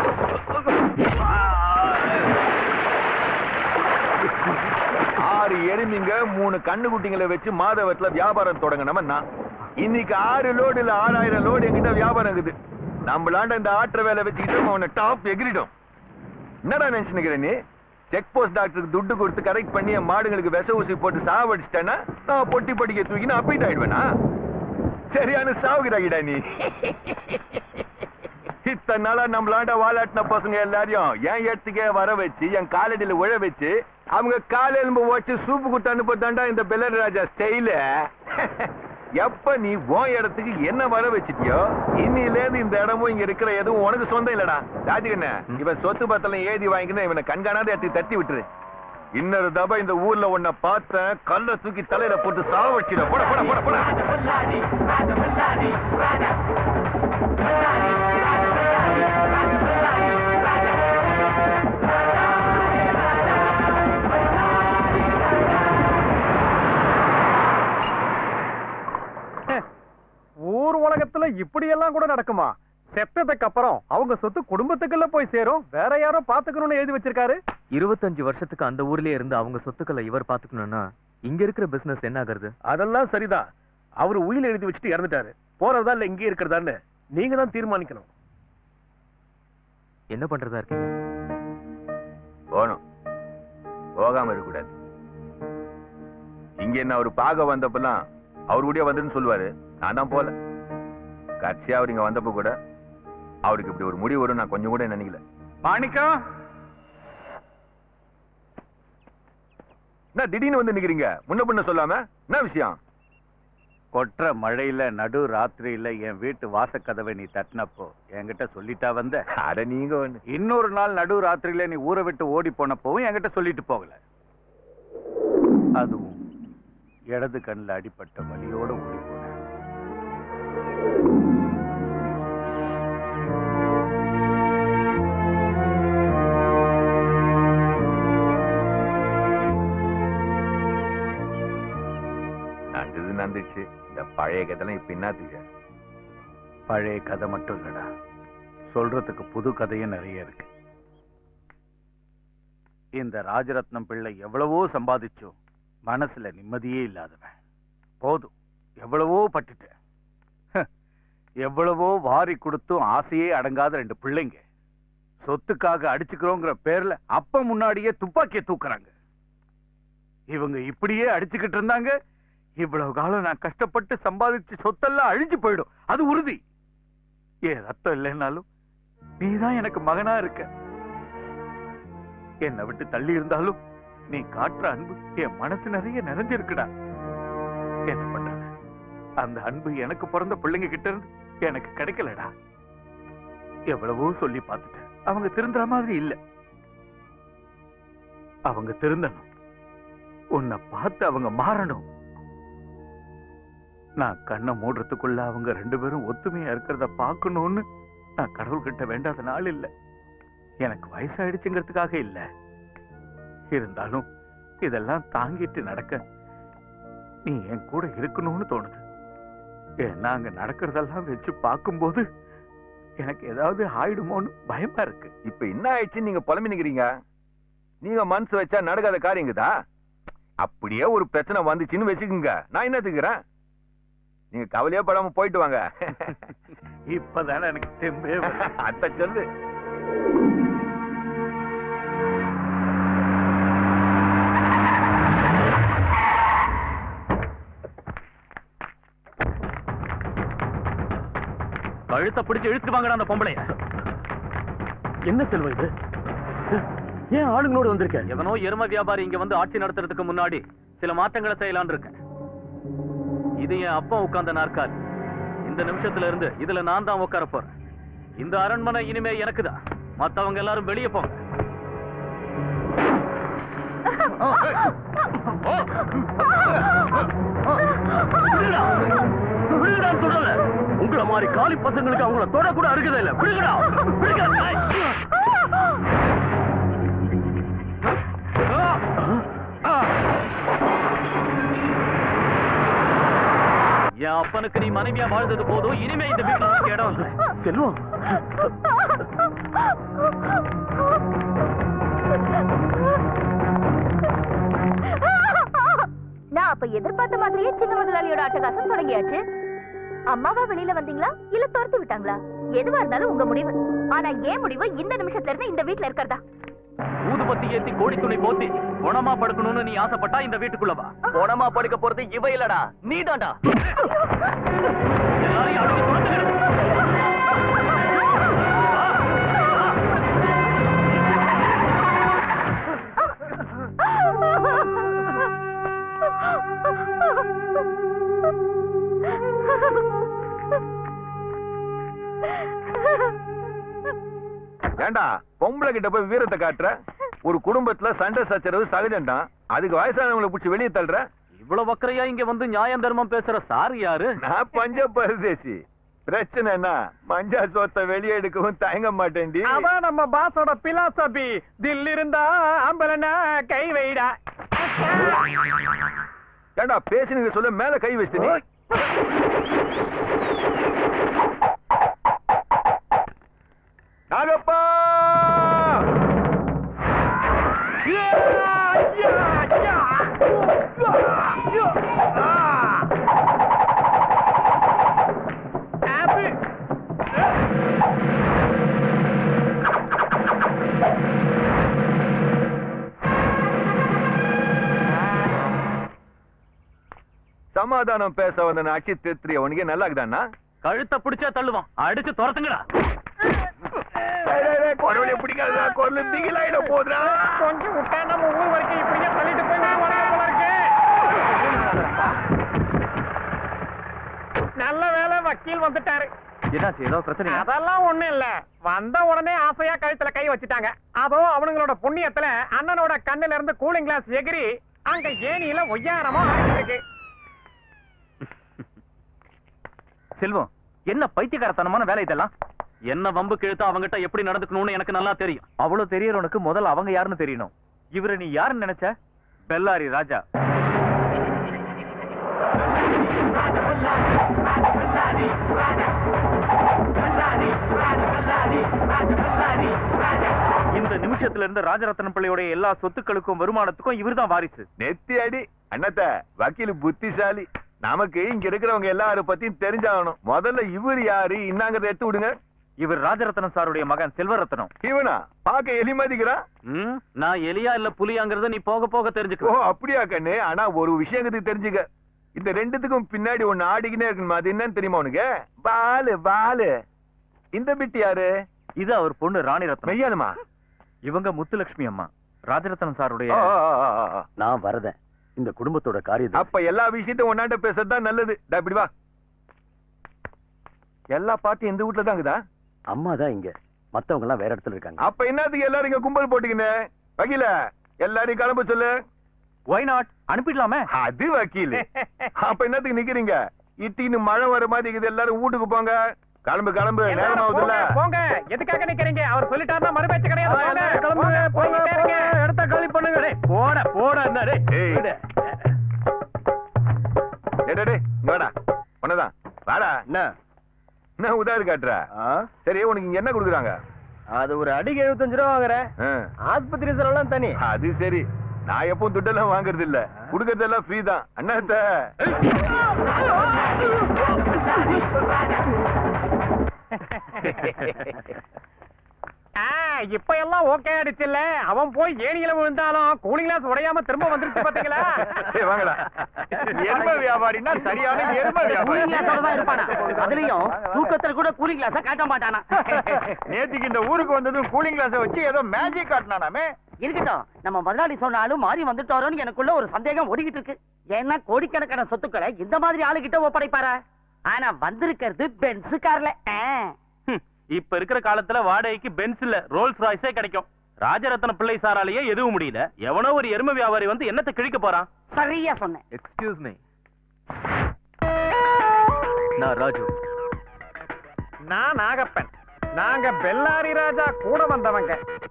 ஆறு எருமிங்க மூணு கண்ணுக்குட்டிங்களை வச்சு மாதவத்துல வியாபாரம் தொடங்கினவன் நான் இன்னைக்கு ஆறு லோடு இல்ல ஆறாயிரம் லோடு என்கிட்ட வியாபாரம் இருக்குது நம்மளாண்ட இந்த ஆற்ற வேலை வச்சுக்கிட்டு அவனை டாப் எகிரிடும் என்னடா நினைச்சுக்கிற நீ செக் போஸ்ட் டாக்டருக்கு துட்டு கொடுத்து கரெக்ட் பண்ணி என் மாடுங்களுக்கு விஷ ஊசி போட்டு சாவடிச்சிட்டேன்னா நான் பொட்டி படிக்க தூக்கின்னு அப்பீட் ஆயிடுவேனா சரியான சாவுகிறாகிடா நீ இத்தனை நாளா நம்மளாண்ட வாலாட்டின பசங்க எல்லாரையும் என் இடத்துக்கே வர வச்சு என் காலடியில உழ வச்சு அவங்க கால எலும்பு வச்சு சூப்பு குட்டு அனுப்பதாண்டா இந்த பெல்லர் ராஜா ஸ்டைல எப்ப நீ உன் இடத்துக்கு என்ன வர வச்சிட்டியோ இன்னில இருந்து இந்த இடமும் இங்க இருக்கிற எதுவும் உனக்கு சொந்தம் இல்லடா ராஜகண்ண இவன் சொத்து பத்தலம் ஏதி வாங்கின்னு இவனை கண்காணாத இடத்துக்கு தட்டி விட்டுரு இன்னொரு தபா இந்த ஊர்ல உன்னை பார்த்தேன் கல்ல தூக்கி தலையில போட்டு சாவடிச்சிட போட போட போட போட
ஊர் உலகத்துல இப்படி எல்லாம் கூட நடக்குமா செத்ததுக்கு அப்புறம் அவங்க சொத்து குடும்பத்துக்குள்ள போய் சேரும் வேற யாரோ பாத்துக்கணும்னு எழுதி வச்சிருக்காரு
இருபத்தஞ்சு வருஷத்துக்கு அந்த ஊர்லயே இருந்து அவங்க சொத்துக்களை இவர் பாத்துக்கணும்னா இங்க இருக்கிற பிசினஸ் என்ன ஆகுறது
அதெல்லாம் சரிதான் அவரு உயிர் எழுதி வச்சுட்டு இறந்துட்டாரு போறதா இல்ல இங்கே இருக்கிறதான்னு நீங்க தான் தீர்மானிக்கணும்
என்ன பண்றதா இருக்கீங்க
போகணும் போகாம இருக்கக்கூடாது இங்க என்ன அவர் பார்க்க வந்தப்பெல்லாம் அவர் கூடயே வந்துன்னு சொல்லுவாரு நான் தான் போல கட்சியா அவர் இங்க வந்தப்ப கூட அவருக்கு இப்படி ஒரு முடிவு வரும் நான் கொஞ்சம் கூட நினைக்கல
மாணிக்கம்
என்ன திடீர்னு வந்து நிக்கிறீங்க முன்ன பின்ன சொல்லாம என்ன விஷயம்
கொற்ற மழையில நடு ராத்திரியில என் வீட்டு வாசக்கதவை நீ தட்டினப்போ என்கிட்ட சொல்லிட்டா வந்த
அட நீங்க ஒண்ணு
இன்னொரு நாள் நடு ராத்திரியில நீ ஊரை விட்டு ஓடி போனப்பவும் என்கிட்ட சொல்லிட்டு போகல அதுவும் இடது கண்ணில் அடிபட்ட வலியோட ஓடி போனேன்
பழைய கதைலாம் இப்ப என்னத்துக்கு
பழைய கதை மட்டும் இல்லடா சொல்றதுக்கு புது கதையும் நிறைய இருக்கு இந்த ராஜரத்னம் பிள்ளை எவ்வளவோ சம்பாதிச்சோம் மனசுல நிம்மதியே இல்லாதவன் போதும் எவ்வளவோ பட்டுட்டேன் ஹ, எவ்வளவோ வாரி கொடுத்தும் ஆசையே அடங்காத ரெண்டு பிள்ளைங்க சொத்துக்காக அடிச்சுக்கிறோங்கிற பேர்ல அப்ப முன்னாடியே துப்பாக்கியை தூக்குறாங்க இவங்க இப்படியே அடிச்சுக்கிட்டு இருந்தாங்க இவ்வளவு காலம் நான் கஷ்டப்பட்டு சம்பாதிச்ச சொத்தெல்லாம் அழிஞ்சு போயிடும் அது உறுதி என் ரத்தம் இல்லைன்னாலும் நீதான் எனக்கு மகனா இருக்க என்னை விட்டு தள்ளி இருந்தாலும் நீ காட்டுற அன்பு என் மனசு நிறைய நிறைஞ்சிருக்குடா என்ன பண்றது அந்த அன்பு எனக்கு பிறந்த பிள்ளைங்க கிட்ட இருந்து எனக்கு கிடைக்கலடா எவ்வளவோ சொல்லி பார்த்துட்டேன் அவங்க திருந்துற மாதிரி இல்ல அவங்க திருந்தணும் உன்னை பார்த்து அவங்க மாறணும் நான் கண்ணை மூடுறதுக்குள்ள அவங்க ரெண்டு பேரும் ஒத்துமையா இருக்கிறத பார்க்கணும்னு நான் கடவுள்கிட்ட வேண்டாத நாள் இல்ல எனக்கு வயசாயிடுச்சுங்கிறதுக்காக இல்ல இருந்தாலும் இதெல்லாம் தாங்கிட்டு நடக்க நீ என் கூட இருக்கணும்னு தோணுது ஏன்னா அங்க நடக்கிறதெல்லாம் வச்சு பார்க்கும்போது எனக்கு ஏதாவது ஆயிடுமோன்னு பயமா இருக்கு
இப்ப என்ன ஆயிடுச்சுன்னு நீங்க புலம்பி நிக்கிறீங்க நீங்க மனசு வச்சா நடக்காத காரியங்குதா அப்படியே ஒரு பிரச்சனை வந்துச்சுன்னு வச்சுக்கோங்க நான் என்னத்துக்குறேன் நீங்க கவலையே படாம போயிட்டு வாங்க
இப்பதானே எனக்கு தெம்பே வருது.
அத்த சொல்லு
கழுத்தை பிடிச்சு இழுத்துட்டு வாங்கடா அந்த பொம்பளைய
என்ன செல்வம் இது ஏன் ஆளுங்களோட வந்திருக்க
எவனோ எரும வியாபாரி இங்க வந்து ஆட்சி நடத்துறதுக்கு முன்னாடி சில மாற்றங்களை செய்யலாம்னு இருக்கேன் இது என் அப்பா உட்கார்ந்த நாற்காலி இந்த நிமிஷத்துல இருந்து இதுல நான் தான் உட்கார போறேன் இந்த அரண்மனை இனிமே எனக்குதான் மத்தவங்க எல்லாரும் வெளியே போங்க
விடுங்கடான்னு சொல்லல. உங்களை மாதிரி காலி பசங்களுக்கு அவங்கள தொட கூட அருகதை இல்ல விடுங்கடா விடுங்க.
என் அப்பனுக்கு நீ மனைவியா வாழ்ந்தது போதும் இனிமே இந்த வீட்டுல உனக்கு இடம் இல்லை
செல்வம்
நான் அப்ப எதிர்பார்த்த மாதிரியே சின்ன முதலாளியோட அட்டகாசம் தொடங்கியாச்சு அம்மாவா வெளியில வந்தீங்களா இல்ல துரத்து விட்டாங்களா எதுவா இருந்தாலும் உங்க முடிவு ஆனா ஏன் முடிவு இந்த நிமிஷத்துல இருந்து இந்த வீட்ல இருக்கிறதா
ஊதுபத்தி ஏத்தி கோடி துணி போத்தி குணமா படுக்கணும்னு நீ ஆசைப்பட்டா இந்த வீட்டுக்குள்ள வா
போனமா படுக்க போறது இவ இல்லடா நீதான்டா
எல்லாரையும் அடிச்சு துரத்துங்க.
ஏண்டா பொம்பளை கிட்ட போய் வீரத்தை காட்டுற ஒரு குடும்பத்துல சண்டை சச்சரவு சகஜம்டா அதுக்கு வயசானவங்களை பிடிச்சி வெளியே தள்ளுற
இவ்வளவு வக்கரையா இங்க வந்து நியாயம் தர்மம் பேசுற சார் யாரு
நான் பஞ்ச பரதேசி பிரச்சனை என்ன மஞ்சா சோத்தை வெளியே எடுக்கவும் தயங்க மாட்டேன்டி
அதான் நம்ம பாஸோட பிலாசபி தில் இருந்தா அம்பலனா கை வைடா
ஏண்டா பேசுனீங்க சொல்ல மேல கை வச்சிட்டு நீ நாகப்பா சமாதானம் பேச வந்த அச்சி திருத்திரிய உனக்கு நல்லா இருக்குதாண்ணா
கழுத்தை பிடிச்சா தள்ளுவான் அடிச்சு துரத்துங்கடா
குரவழிய பிடிக்காதா குரல் திகிலாயிட போதுடா
கொஞ்சம் விட்டா நம்ம ஊர் வரைக்கும் இப்படியே தள்ளிட்டு போய் நான் உடனே போல இருக்கு நல்ல வேலை வக்கீல் வந்துட்டாரு
என்னாச்சு ஏதோ பிரச்சனை
அதெல்லாம் ஒண்ணும் இல்ல வந்த உடனே ஆசையா கழுத்துல கை வச்சுட்டாங்க அதோ அவனுங்களோட புண்ணியத்துல அண்ணனோட கண்ணுல இருந்து கூலிங் கிளாஸ் எகிரி அங்க ஏனியில ஒய்யாரமா ஆடிட்டு இருக்கு
செல்வம் என்ன பைத்தியக்காரத்தனமான வேலை இதெல்லாம் என்ன வம்பு கிழத்தா அவங்கிட்ட எப்படி நடந்துக்கணும்னு எனக்கு நல்லா தெரியும் அவ்வளவு தெரியறவனுக்கு முதல்ல அவங்க யாருன்னு தெரியணும் இவரை நீ யாருன்னு நினைச்ச பெல்லாரி ராஜா
இந்த நிமிஷத்துல இருந்து ராஜரத்னம் பிள்ளையோட எல்லா சொத்துக்களுக்கும் வருமானத்துக்கும் இவர்தான் வாரிசு
நெத்தி அடி அண்ணத்த வக்கீல் புத்திசாலி நமக்கு இங்க இருக்கிறவங்க எல்லாரும் பத்தியும் தெரிஞ்சாகணும் முதல்ல இவர் யாரு இன்னாங்கிறத எடுத்து விடுங்க
இவர் ராஜரத்னம் சாருடைய மகன் செல்வரத்னம்
இவனா பாக்க எலிமதிக்கிறான்
ம், நான் எலியா இல்ல புலியாங்கிறத நீ போக போக
ஓ
தெரிஞ்சுக்கோ
அப்படியா கண்ணு ஆனா ஒரு விஷயங்கிறது தெரிஞ்சுக்க இந்த ரெண்டுத்துக்கும் பின்னாடி ஒண்ணு ஆடிக்கினே இருக்கணுமா அது என்னன்னு தெரியுமா உனக்கு பாலு பாலு இந்த பிட்டு யாரு
இது அவர் பொண்ணு ராணி ரத்னம்
மெய்யானுமா
இவங்க முத்துலட்சுமி அம்மா ராஜரத்னம் சாருடைய
ஆ, ஆ, ஆ, ஆ, ஆ.
நான் வரதேன் இந்த குடும்பத்தோட காரியம்
அப்ப எல்லா விஷயத்தையும் ஒன்னாண்ட பேசுறதுதான் நல்லது டா, இப்படி வா எல்லா பாட்டும் இந்த வீட்டுல தான் இருக்குதா
அம்மா தான் இங்க மத்தவங்க எல்லாம் வேற இடத்துல இருக்காங்க
அப்ப என்னத்துக்கு எல்லாரும் இங்க கும்பல் போட்டுக்கின்னு வக்கீல எல்லாரையும் கிளம்ப சொல்லு
ஒய் நாட் அனுப்பிடலாமே
அது வக்கீல் அப்ப என்னத்துக்கு நிக்கிறீங்க இட்டின்னு மழை வர மாதிரி இருக்குது எல்லாரும் வீட்டுக்கு போங்க கிளம்பு கிளம்பு நேரம்
எல்லாரும்
ஆகுதுல்ல
போங்க, போங்க எதுக்காக நிக்கிறீங்க அவர் சொல்லிட்டாருன்னா மறுபேச்சு கிடையாது போங்க, போங்க, போய்கிட்டே இருங்க.
இடத்த காலி பண்ணுங்க டேய், போட போட என்ன டேய்.
ஏய்.
விடு.
டேய், டேய், டேய், இங்க வாடா உன்னதான் வாடா
என்ன
என்ன உதாரி காட்டுற
ஆ?
சரி உனக்கு இங்க என்ன கொடுக்குறாங்க
அது ஒரு அடிக்கு எழுபத்தஞ்சு ரூபா வாங்குறேன்
ஆ,
ஆஸ்பத்திரி செலவுலாம் தனி
அது சரி நான் எப்பவும் துட்டெல்லாம் வாங்குறது இல்ல கொடுக்கறதெல்லாம் ஃப்ரீ தான் அண்ணாத்த
ஆ, இப்ப எல்லாம் ஓகே ஆயிடுச்சுல்ல அவன் போய் ஏணியில விழுந்தாலும் கூலிங் கிளாஸ் உடையாம திரும்ப வந்துருச்சு பாத்தீங்களா
ஏய், வாங்கடா
எரும வியாபாரின்னா சரியான எரும வியாபாரி
அதுலயும் தூக்கத்துல கூட கூலிங் கிளாஸ காட்ட மாட்டானா
நேத்துக்கு இந்த ஊருக்கு வந்ததும் கூலிங் கிளாஸ வச்சு ஏதோ மேஜிக் காட்டினானாமே
இருக்கட்டும் நம்ம முதலாளி சொன்னாலும் மாறி வந்துட்டோரோன்னு எனக்குள்ள ஒரு சந்தேகம் ஓடிக்கிட்டு இருக்கு ஏன்னா கோடிக்கணக்கான சொத்துக்களை இந்த மாதிரி ஆளுகிட்ட ஒப்படைப்பாரா ஆனா வந்திருக்கிறது பென்ஸ் கார்ல ஆ.
ஹம், இப்ப இருக்கிற காலத்துல வாடகைக்கு பென்ஸ் இல்ல ரோல்ஸ் ராய்ஸே கிடைக்கும் ராஜரத்ன பிள்ளை சாராலேயே எதுவும் முடியல எவனோ ஒரு எரும வியாபாரி வந்து என்னத்தை கிழிக்க போறான்
சரியா சொன்னேன்
எக்ஸ்கியூஸ் மீ நான் ராஜு
நான் நாகப்பன் நாங்க பெல்லாரி ராஜா கூட வந்தவங்க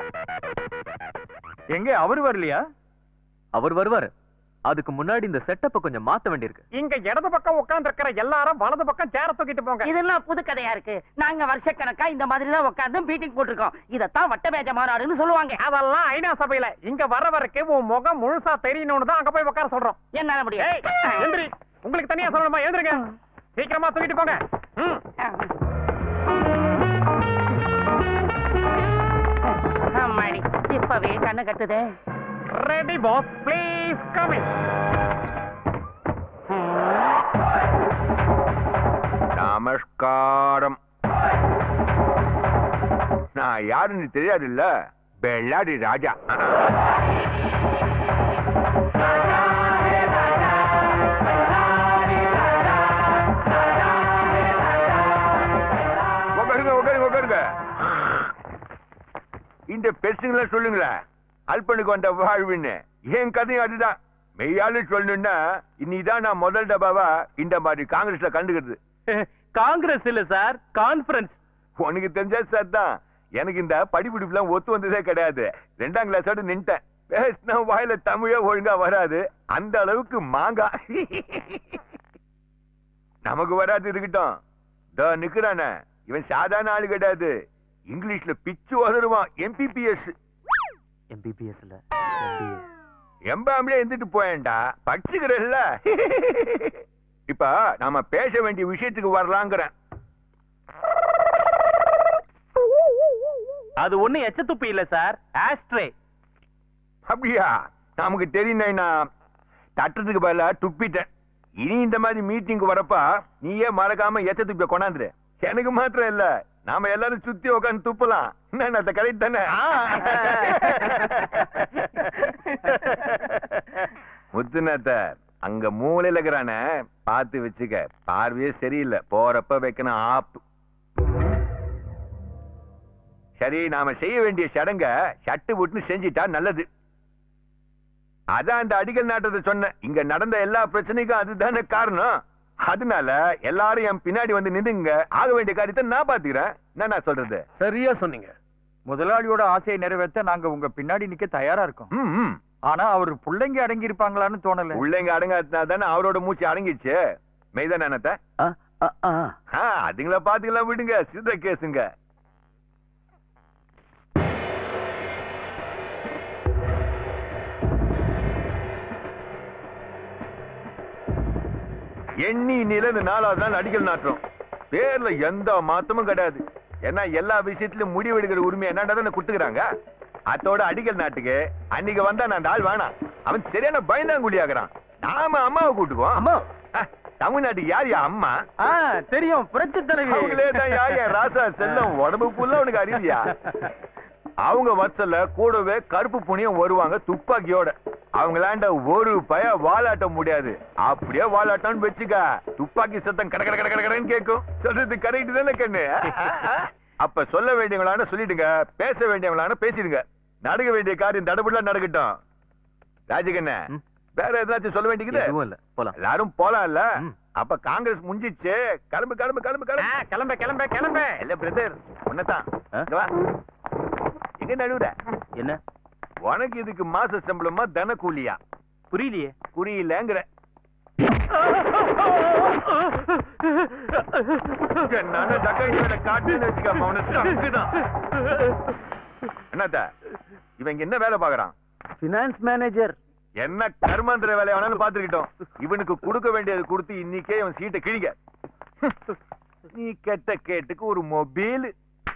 எங்க அவர் வரலையா அவர் வருவாரு அதுக்கு முன்னாடி இந்த செட்டப்ப கொஞ்சம் மாத்த வேண்டியிருக்கு
இங்க இடது பக்கம் உட்கார்ந்து இருக்கிற எல்லாரும் வலது பக்கம் சேர தூக்கிட்டு போங்க
இதெல்லாம் புது கதையா இருக்கு நாங்க வருஷக்கணக்கா இந்த மாதிரி தான் உட்கார்ந்து மீட்டிங் போட்டிருக்கோம் இதத்தான் வட்டமேஜ மாநாடுன்னு சொல்லுவாங்க
அதெல்லாம் ஐநா சபையில இங்க வர வரைக்கும் உன் முகம் முழுசா தெரியணும்னு தான் அங்க போய் உட்கார சொல்றோம்
என்னால
ஏய்,
முடியும்
எந்திரி உங்களுக்கு தனியா சொல்லணுமா எழுந்திருங்க சீக்கிரமா தூக்கிட்டு போங்க ம்.
அம்மாடி இப்பவே கண்ணு கட்டுதே
ரெடி பாஸ் ப்ளீஸ் கமிங்
நமஸ்காரம் நான் யாருன்னு தெரியாது இல்ல பெல்லாடி ராஜா உட்காருங்க உட்காருங்க உட்காருங்க இந்த பெருசுங்கள சொல்லுங்களேன் அல்பனுக்கு வந்த வாழ்வுன்னு என் கதையும் அதுதான் மெய்யாலு சொல்லணும்னா இன்னிதான் நான் முதல் டபாவா இந்த மாதிரி காங்கிரஸ்ல கண்டுக்கிறது
காங்கிரஸ் இல்ல சார் கான்ஃபரன்ஸ்
உனக்கு தெரிஞ்சா சார் தான் எனக்கு இந்த படிப்பிடிப்புலாம் ஒத்து வந்ததே கிடையாது ரெண்டாம் கிளாஸோட நின்ட்டேன் பேசினா வாயில தமிழே ஒழுங்கா வராது அந்த அளவுக்கு மாங்கா நமக்கு வராது இருக்கட்டும் தோ நிக்கிறானே இவன் சாதாரண ஆளு கிடையாது இங்கிலீஷ்ல பிச்சு உதருவான் எம்பிபிஎஸ்
எம்பிபிஎஸ் இல்ல
எம்பாமலே இருந்துட்டு போயேன்டா படிச்சுக்கிறல்ல இப்ப நாம பேச வேண்டிய விஷயத்துக்கு வரலாங்கிறேன்
அது ஒண்ணு எச்ச துப்பி இல்ல சார் ஆஸ்ட்ரே
அப்படியா நமக்கு தெரியும் தட்டத்துக்கு பதிலா துப்பிட்டேன் இனி இந்த மாதிரி மீட்டிங் வரப்ப நீயே மறக்காம எச்ச துப்பிய கொண்டாந்துரு எனக்கு மாத்திரம் இல்ல நாம எல்லாரும் சுத்தி உட்காந்து துப்பலாம் என்ன அந்த கரெக்ட் தானே முத்துநாத்த அங்க மூலையில இருக்கிறானே பார்த்து வச்சுக்க பார்வையே சரியில்லை போறப்ப வைக்கணும் ஆப்பு சரி நாம செய்ய வேண்டிய சடங்க சட்டு புட்டுன்னு செஞ்சிட்டா நல்லது அதான் அந்த அடிக்கல் நாட்டத்தை சொன்னேன் இங்க நடந்த எல்லா பிரச்சனைக்கும் அதுதானே காரணம் அதனால எல்லாரும் என் பின்னாடி வந்து நின்னுங்க ஆக வேண்டிய காரியத்தை நான் பாத்துக்கிறேன் என்ன நான் சொல்றது
சரியா சொன்னீங்க முதலாளியோட ஆசையை நிறைவேற்ற நாங்க உங்க பின்னாடி நிக்க தயாரா இருக்கோம்
ம், ம்.
ஆனா அவர் பிள்ளைங்க அடங்கி இருப்பாங்களான்னு தோணல
உள்ளங்க அடங்காத்தினா தானே அவரோட மூச்சு அடங்கிடுச்சு மெய்தானே அண்ணாத்த
ஆ, ஆ, ஆ.
ஆ, அதுங்கள பாத்துக்கலாம் விடுங்க சித்த கேசுங்க எண்ணி நில இந்த நாலாவது நாள் அடிக்கல் நாட்டுறோம் பேர்ல எந்த மாத்தமும் கிடையாது ஏன்னா எல்லா விஷயத்திலும் முடிவு எடுக்கிற உரிமை என்னடா தானே குடுத்துக்கிறாங்க அத்தோட அடிக்கல் நாட்டுக்கு அன்னைக்கு வந்தா நான் அந்த ஆள் வேணாம் அவன் சரியான பயந்தாங்குழி ஆகுறான் நாம அம்மாவை கூட்டுக்குவோம்
அம்மா
அஹ், தமிழ்நாட்டுக்கு யார் யா அம்மா
ஆ தெரியும் புரட்சி தலைவி
அவங்களே தான் யா யா ராசா செல்லம் உடம்பு ஃபுல்லா உனக்கு அறிவியா அவங்க வச்சல கூடவே கருப்பு புனியும் வருவாங்க துப்பாக்கியோட அவங்களாண்ட ஒரு பய வாலாட்ட முடியாது அப்படியே வாலாட்டம்னு வச்சுக்க துப்பாக்கி சத்தம் கட கட கட கட கடன்னு கேட்கும் சொல்றது கரெக்ட் தானே கண்ணு அப்ப சொல்ல வேண்டியவங்களான சொல்லிடுங்க பேச வேண்டியவங்களான பேசிடுங்க நடக்க வேண்டிய காரியம் தடபுடலாம் நடக்கட்டும் ராஜகண்ண வேற எதாச்சும் சொல்ல வேண்டியது
எதுவும் இல்ல போலாம்
எல்லாரும் போலாம்ல அப்ப காங்கிரஸ் முடிஞ்சிச்சு கிளம்பு கிளம்பு கிளம்பு
ஆ,
கிளம்பு
கிளம்பு கிளம்பு கிளம்பு
இல்ல பிரதர் உன்னதான்
ஆ?
இங்க வா எங்க நடுவுற
என்ன
உனக்கு இதுக்கு மாச சம்பளமா தன கூலியா
புரியலையே
புரியலங்கிற என்னன்னு தக்காளியோட காட்டுன்னு வச்சுக்க அவனை சங்குதான் என்னத்த இவன் இங்க என்ன வேலை பாக்குறான்
பினான்ஸ் மேனேஜர்
என்ன கர்மாந்திர வேலையை வேணாலும் பாத்துக்கிட்டோம் இவனுக்கு கொடுக்க வேண்டியது கொடுத்து இன்னைக்கே இவன் சீட்டை கிழிக்க நீ கெட்ட கேட்டுக்கு ஒரு மொபைல்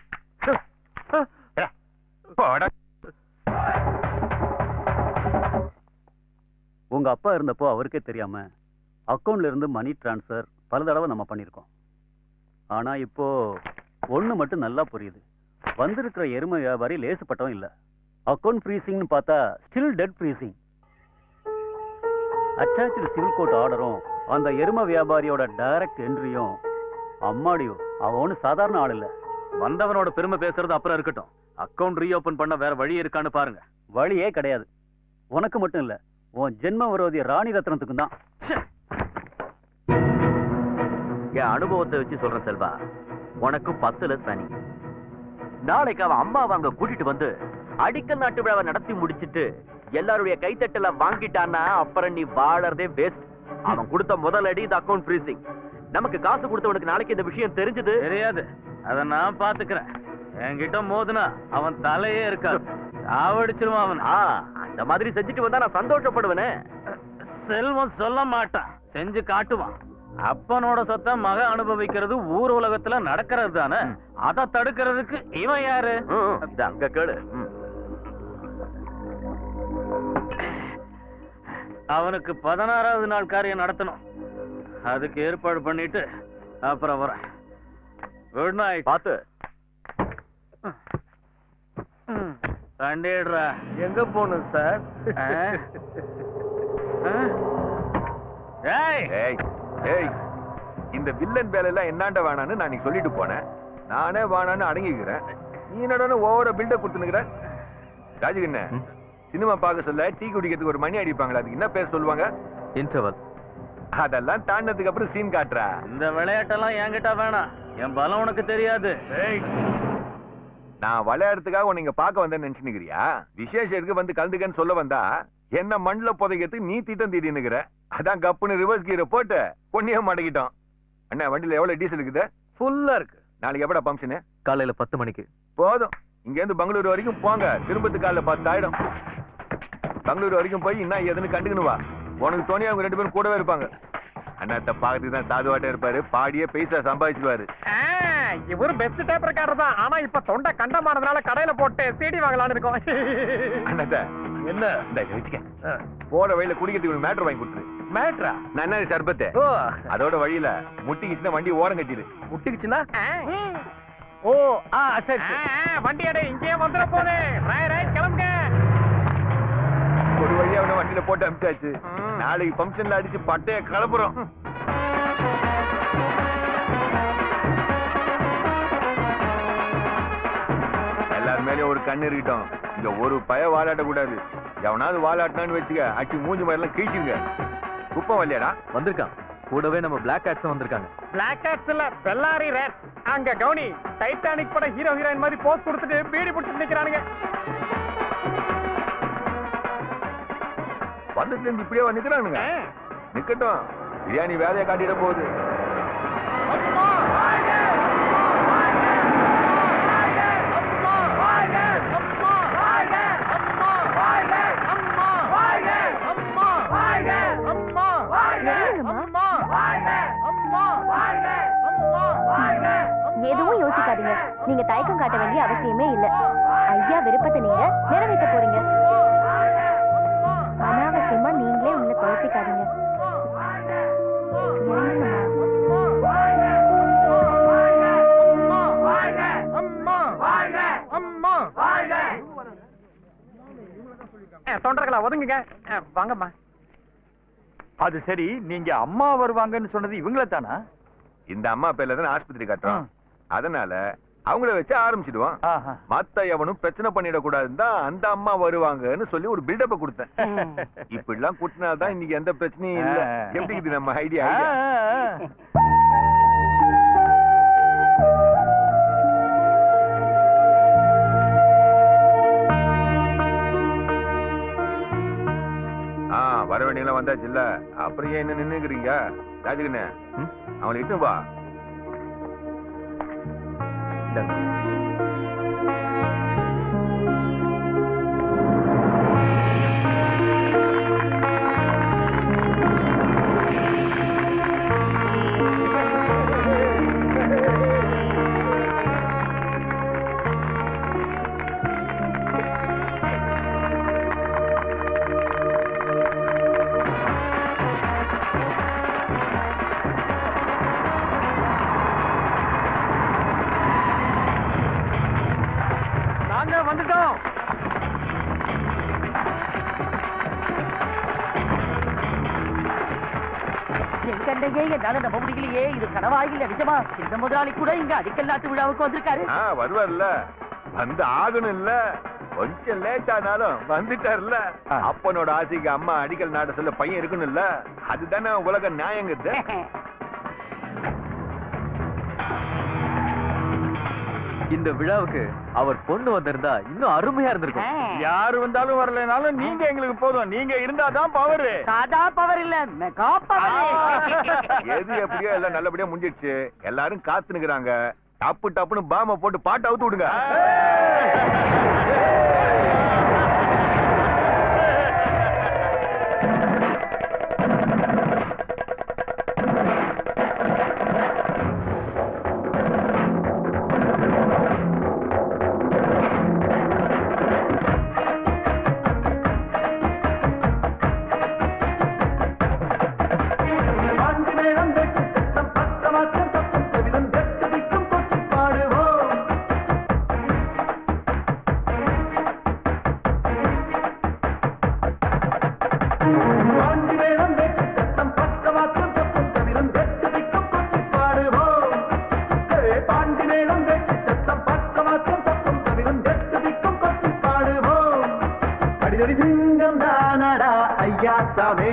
உங்க அப்பா இருந்தப்போ அவருக்கே தெரியாம அக்கவுண்ட்ல இருந்து மணி டிரான்ஸ்ஃபர் பல தடவை நம்ம பண்ணியிருக்கோம் ஆனா இப்போ ஒண்ணு மட்டும் நல்லா புரியுது வந்திருக்கிற எருமை வியாபாரி லேசுப்பட்டவன் இல்ல அக்கவுண்ட் ஃப்ரீசிங்னு பார்த்தா still dead freezing attach civil court ஆர்டரும் அந்த எருமை வியாபாரியோட டைரக்ட் என்ட்ரியும் அம்மாடியும் அவன் ஒன்றும் சாதாரண ஆள் இல்ல
வந்தவனோட பெருமை பேசுறது அப்புறம் இருக்கட்டும் அக்கவுண்ட் ரீஓபன் பண்ண வேற வழி இருக்கான்னு பாருங்க
வழியே கிடையாது உனக்கு மட்டும் இல்ல உன் ஜென்ம விரோதி ராணி ரத்னத்துக்கும் தான்
என் அனுபவத்தை வச்சு சொல்றேன் செல்வா உனக்கு பத்துல சனி நாளைக்கு அவன் அம்மாவை அங்க கூட்டிட்டு வந்து அடிக்கல் நாட்டு விழாவை நடத்தி முடிச்சிட்டு எல்லாருடைய கைத்தட்டல வாங்கிட்டான்னா அப்புறம் நீ வாழறதே வேஸ்ட் அவன் கொடுத்த முதல் அடி இந்த அக்கவுண்ட் ஃப்ரீசிங் நமக்கு காசு கொடுத்தவனுக்கு நாளைக்கு இந்த விஷயம் தெரிஞ்சது
தெரியாது அத நான் பாத்துக்கிறேன் என்கிட்ட மோதுனா அவன் தலையே இருக்காது சாவடிச்சிருவான் அவன்
ஆ அந்த மாதிரி செஞ்சுட்டு வந்தா நான் சந்தோஷப்படுவேனே
செல்வம் சொல்ல மாட்டான் செஞ்சு காட்டுவான் அப்பனோட சொத்தை மக அனுபவிக்கிறது ஊர் உலகத்துல நடக்கிறது தானே அதை தடுக்கிறதுக்கு இவன் யாரு
ம், இது அங்க கேளு ம்.
அவனுக்கு பதினாறாவது நாள் காரியம் நடத்தணும் அதுக்கு ஏற்பாடு பண்ணிட்டு அப்புறம் வரேன் குட் நைட்
பாத்து
கண்டிடுறா
எங்க போகணும் சார்
ஏய்
ஏய் ஏய் இந்த வில்லன் வேலையெல்லாம் என்னாண்ட வேணான்னு நான் இன்னைக்கு சொல்லிட்டு போனேன் நானே வேணான்னு அடங்கிக்கிறேன் நீ என்னடா ஓவர பில்டப் கொடுத்துனுக்குற ராஜகண்ண சினிமா பார்க்க சொல்ல டீ குடிக்கிறதுக்கு ஒரு மணி அடிப்பாங்களா அதுக்கு என்ன பேர் சொல்லுவாங்க
இன்டர்வல்
அதெல்லாம் தாண்டினதுக்கு அப்புறம் சீன் காட்டுறா
இந்த விளையாட்டெல்லாம் என்கிட்ட வேணாம் என் பலம் உனக்கு தெரியாது
ஏய் நான் விளையாடுறதுக்காக உன்னை இங்க பார்க்க வந்தேன்னு நினைச்சுனுக்கிறியா விசேஷத்துக்கு வந்து கலந்துக்கன்னு சொல்ல வந்தா என்ன மண்ணுல புதைக்கிறதுக்கு நீ திட்டம் தீடினுக்கிற அதான் கப்புன்னு ரிவர்ஸ் கீரை போட்டு பொண்ணியே மடக்கிட்டோம் அண்ணா வண்டியில எவ்வளவு டீசல் இருக்குது
ஃபுல்லா இருக்கு
நாளைக்கு எப்படா ஃபங்க்ஷனு
காலையில பத்து மணிக்கு
போதும் இங்க இருந்து பெங்களூரு வரைக்கும் போங்க திரும்பத்து காலைல பத்தாயிரம் பெங்களூரு வரைக்கும் போய் என்ன ஏதுன்னு கண்டுக்கணும் வா உனக்கு தோணி அவங்க ரெண்டு பேரும் கூடவே இருப்பாங்க அண்ணாத்த பாக்கிறதுக்கு தான் சாதுவாட்டே இருப்பாரு பாடியே பைசா சம்பாதிச்சுவாரு
ஆ, இவரு பெஸ்ட் டேப் ரெக்கார்டர் தான் ஆனா இப்ப தொண்டை கண்டமானதுனால கடையில போட்டு சிடி வாங்கலாம்னு இருக்கோம்
அண்ணாத்த
என்ன
இந்த இதை வச்சுக்க போற வழியில குடிக்கிறதுக்கு மேட்டர் வாங்கி கொடுத்துரு
மேட்ரா
நன்னாரி சர்பத்து
ஓ
அதோட வழியில முட்டிக்கிச்சுன்னா வண்டி ஓரம் கட்டிடு
முட்டிக்குச்சுன்னா
ஆ,
ஓ ஆ சரி
ஆ,
சரி.
ஆ, வண்டி அடே இங்கேயே வந்துட போகுது ரைட் ரைட் கிளம்புங்க
ஒரு வழியா அவனை வண்டியில போட்டு அமிச்சாச்சு நாளைக்கு ஃபங்க்ஷன்ல அடிச்சு பட்டைய கலப்புறோம் எல்லார் மேலயும் ஒரு கண்ணு இருக்கட்டும் இங்க ஒரு பய வாலாட்ட கூடாது எவனாவது வாலாட்டினான்னு வச்சுக்க அடிச்சு மூஞ்சி மாதிரி எல்லாம் கீழ்ச்சிங்க குப்பம் வரலையாடா
வந்திருக்கான் கூடவே நம்ம பிளாக் கேட்ஸும் வந்திருக்காங்க
பிளாக் கேட்ஸ் இல்ல பெல்லாரி ரேட்ஸ் அங்க கவுனி டைட்டானிக் பட ஹீரோ ஹீரோயின் மாதிரி போஸ் கொடுத்துட்டு பீடி பிடிச்சிட்டு நிக்கிறானுங்க
வந்ததுல இருந்து இப்படியே வந்து நிக்கிறானுங்க
ஆ,
நிக்கட்டும் பிரியாணி வேலையை காட்டிட போகுது
எதுவும் யோசிக்காதீங்க நீங்க தயக்கம் காட்ட வேண்டிய அவசியமே இல்ல ஐயா விருப்பத்தை நீங்க நிறைவேற்ற போறீங்க அனாவசியமா நீங்களே உள்ள குழப்பிக்காதீங்க
தொண்டர்களா ஒதுங்குங்க அஹ், வாங்கம்மா
அது சரி நீங்க அம்மா வருவாங்கன்னு சொன்னது இவங்கள தானா
இந்த அம்மா பேர்ல தானே ஆஸ்பத்திரி கட்டுறோம் அதனால அவங்கள வச்சு ஆரம்பிச்சிடுவான் மத்த எவனும் பிரச்சனை பண்ணிடக்கூடாதுன்னு தான் அந்த அம்மா வருவாங்கன்னு சொல்லி ஒரு பில்டப்ப கொடுத்தேன் இப்படிலாம் கூட்டினாதான் இன்னைக்கு எந்த பிரச்சனையும் இல்ல எப்படி இது நம்ம ஐடியா ஆ வர வேண்டியெல்லாம் வந்தாச்சு இல்ல அப்புறம் ஏன் என்ன நின்னுக்கிறீங்க ராஜகண்ணே அவனை இட்டு வா
நாங்க வந்துட்டோம்
எங்கண்டையே என்னால நம்ப முடியலையே இது கனவா இல்ல நிஜமா இந்த முதலாளி கூட இங்க அடிக்கல் நாட்டு விழாவுக்கு வந்திருக்காரு
ஆ வருவார்ல வந்து ஆகணும் இல்ல கொஞ்சம் லேட் ஆனாலும் வந்துட்டார்ல அப்பனோட ஆசைக்கு அம்மா அடிக்கல் நாட சொல்ல பையன் இருக்கணும்ல அதுதானே உலக நியாயங்கிறது
இந்த விழாவுக்கு அவர் பொண்ணு வந்திருந்தா இன்னும் அருமையா இருந்திருக்கும்
யாரு வந்தாலும் வரலைனாலும் நீங்க எங்களுக்கு போதும் நீங்க இருந்தா தான் பவர்
சாதா பவர் இல்ல மெகா பவர்
எது எப்படியோ எல்லாம் நல்லபடியா முடிஞ்சிடுச்சு எல்லாரும் காத்துனுக்குறாங்க டப்பு டப்புன்னு பாம போட்டு பாட்டு அவுத்து விடுங்க
அடிதடி சிங்கம் தானடா ஐயா சாமி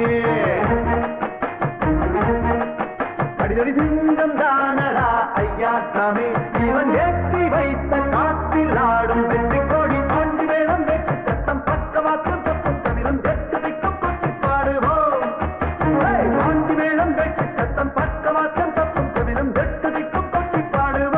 அடிதடி சிங்கம் தானடா ஐயா சாமி இவன் ஏற்றி வைத்த காற்றில் ஆடும் வெற்றி கோடி ஆண்டு வேடம் வெற்றி சத்தம் பக்கவாக்கம் தப்பும் தமிழும் வெட்டு திக்கும் கொட்டி பாடுவோம் ஏய், ஆண்டு வேடம் வெற்றி சத்தம் பக்கவாக்கம் தப்பும் தமிழும் வெட்டு திக்கும் கொட்டி பாடுவோம்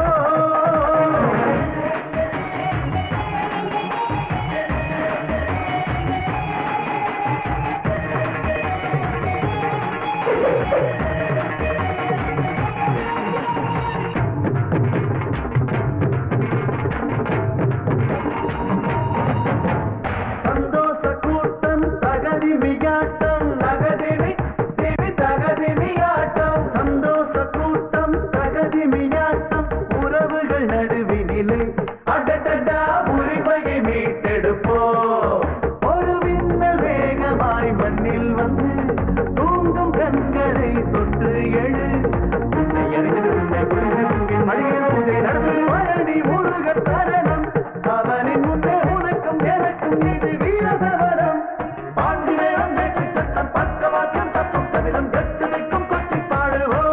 சந்தோஷ கூட்டம் தகதிமியாட்டம் நகதிமி திமி தகதிமியாட்டம் சந்தோஷ கூட்டம் தகதிமியாட்டம் உறவுகள் நடுவினிலே அடடடா உரிமையை மீட்டெடுப்போம் ஒரு மின்னல் வேகமாய் மண்ணில் வந்து தூங்கும் கண்களை தொட்டு எழு உன்னை அறிந்து உன்னை புரிந்து தூங்கின் மழையில் பூஜை நடந்து மரணி முருகன் சரணம் அவனின் முன்னே உனக்கும் எனக்கும் இது வீர சவரம் பாண்டி வேடம் வெற்றி சத்தம் பக்கவாக்கம் தப்பும் தமிழம் கட்டு வைக்கும் கொட்டி பாடுவோம்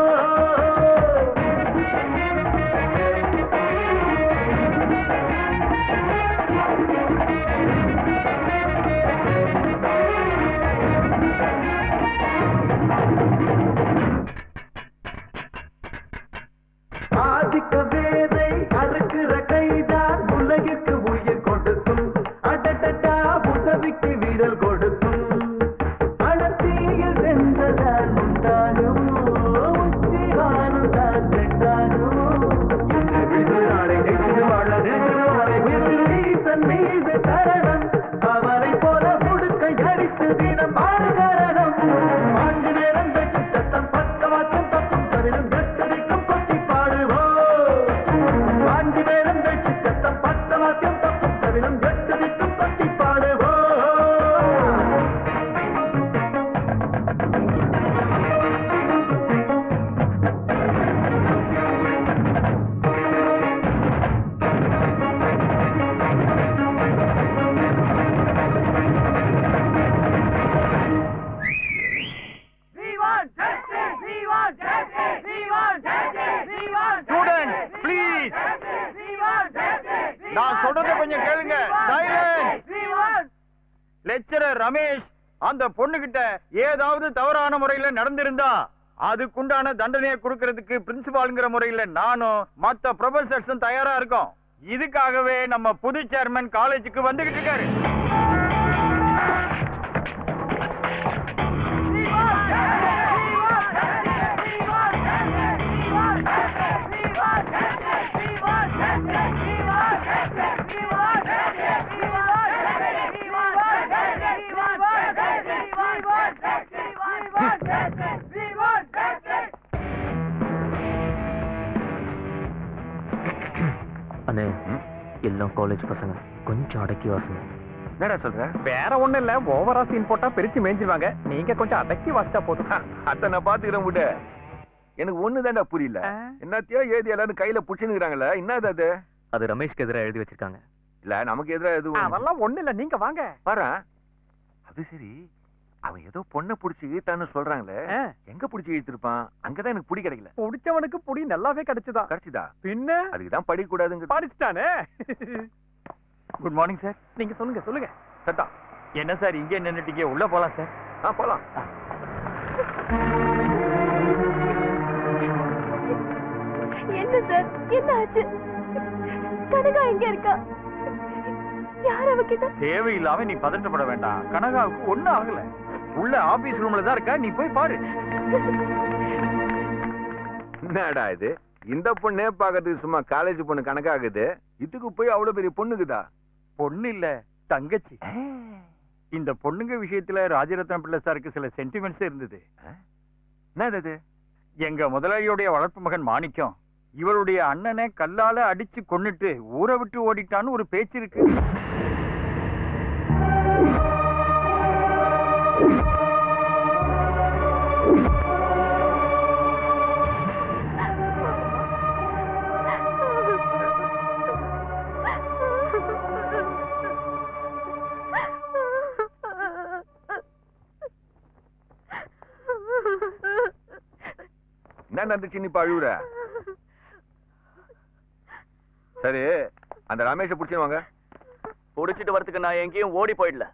நான் சொல்றத கொஞ்சம் கேளுங்க சைலன்ஸ் லெக்சரர் ரமேஷ் அந்த பொண்ணுகிட்ட ஏதாவது தவறான முறையில நடந்திருந்தா அதுக்குண்டான தண்டனையை கொடுக்கறதுக்கு பிரின்சிபால்ங்கிற முறையில நானும் மத்த ப்ரொஃபசர்ஸும் தயாரா இருக்கோம் இதுக்காகவே நம்ம புது சேர்மன் காலேஜுக்கு வந்துகிட்டு இருக்காரு
அண்ணே எல்லாம் காலேஜ் பசங்க கொஞ்சம் அடக்கி வாசுங்க
என்னடா சொல்ற
வேற ஒண்ணும் இல்ல ஓவரா சீன் போட்டா பிரிச்சு மேய்ஞ்சிருவாங்க நீங்க கொஞ்சம் அடக்கி வாசிச்சா போதும்
அத்தை நான் பாத்துக்கிறேன் விட எனக்கு ஒண்ணுதான்டா புரியல என்னத்தையோ ஏதி எல்லாரும் கையில புடிச்சுனுக்குறாங்களே என்னது அது
அது ரமேஷ்க்கு எதிராக எழுதி வச்சிருக்காங்க
இல்ல நமக்கு எதிராக எதுவும்
அதெல்லாம் ஒண்ணு இல்ல நீங்க வாங்க
பாரு அது சரி அவன் ஏதோ பொண்ணை புடிச்சு இழுத்தான்னு சொல்றாங்களே எங்க புடிச்சு இழுத்திருப்பான் அங்கதான் எனக்கு புடி கிடைக்கல
புடிச்சவனுக்கு புடி நல்லாவே கிடைச்சுதா
கிடைச்சுதா
பின்ன
அதுக்கு தான் படிக்க கூடாதுங்க
படிச்சுட்டானே
குட் மார்னிங் சார்
நீங்க சொல்லுங்க சொல்லுங்க
சட்டா
என்ன சார் இங்கே நின்னுட்டீங்க உள்ள போலாம் சார்
ஆ போலாம்
என்ன சார் என்ன ஆச்சு கனகா எங்க இருக்கா யார் அவகிட்ட
தேவையில்லாம நீ பதட்டப்பட வேண்டாம் கனகாவுக்கு ஒண்ணும் ஆகல உள்ள ஆபீஸ் ரூம்ல தான் இருக்கா நீ போய் பாரு
என்னடா இது இந்த பொண்ணே பாக்கிறதுக்கு சும்மா காலேஜ் பொண்ணு கணக்காகுது இதுக்கு போய் அவ்வளவு பெரிய பொண்ணுக்குதா
பொண்ணு இல்ல தங்கச்சி இந்த பொண்ணுங்க விஷயத்துல ராஜரத்னம் பிள்ளை சாருக்கு சில சென்டிமெண்ட்ஸ் இருந்தது
என்னது அது
எங்க முதலாளியுடைய வளர்ப்பு மகன் மாணிக்கம் இவருடைய அண்ணனை கல்லால அடிச்சு கொன்னுட்டு ஊரை விட்டு ஓடிட்டான்னு ஒரு பேச்சு இருக்கு
என்ன நடந்துச்சு நீ இப்ப அழுவுற சரி அந்த ரமேஷை புடிச்சுன்னு வாங்க
புடிச்சிட்டு வரதுக்கு நான் எங்கேயும் ஓடி போயிடல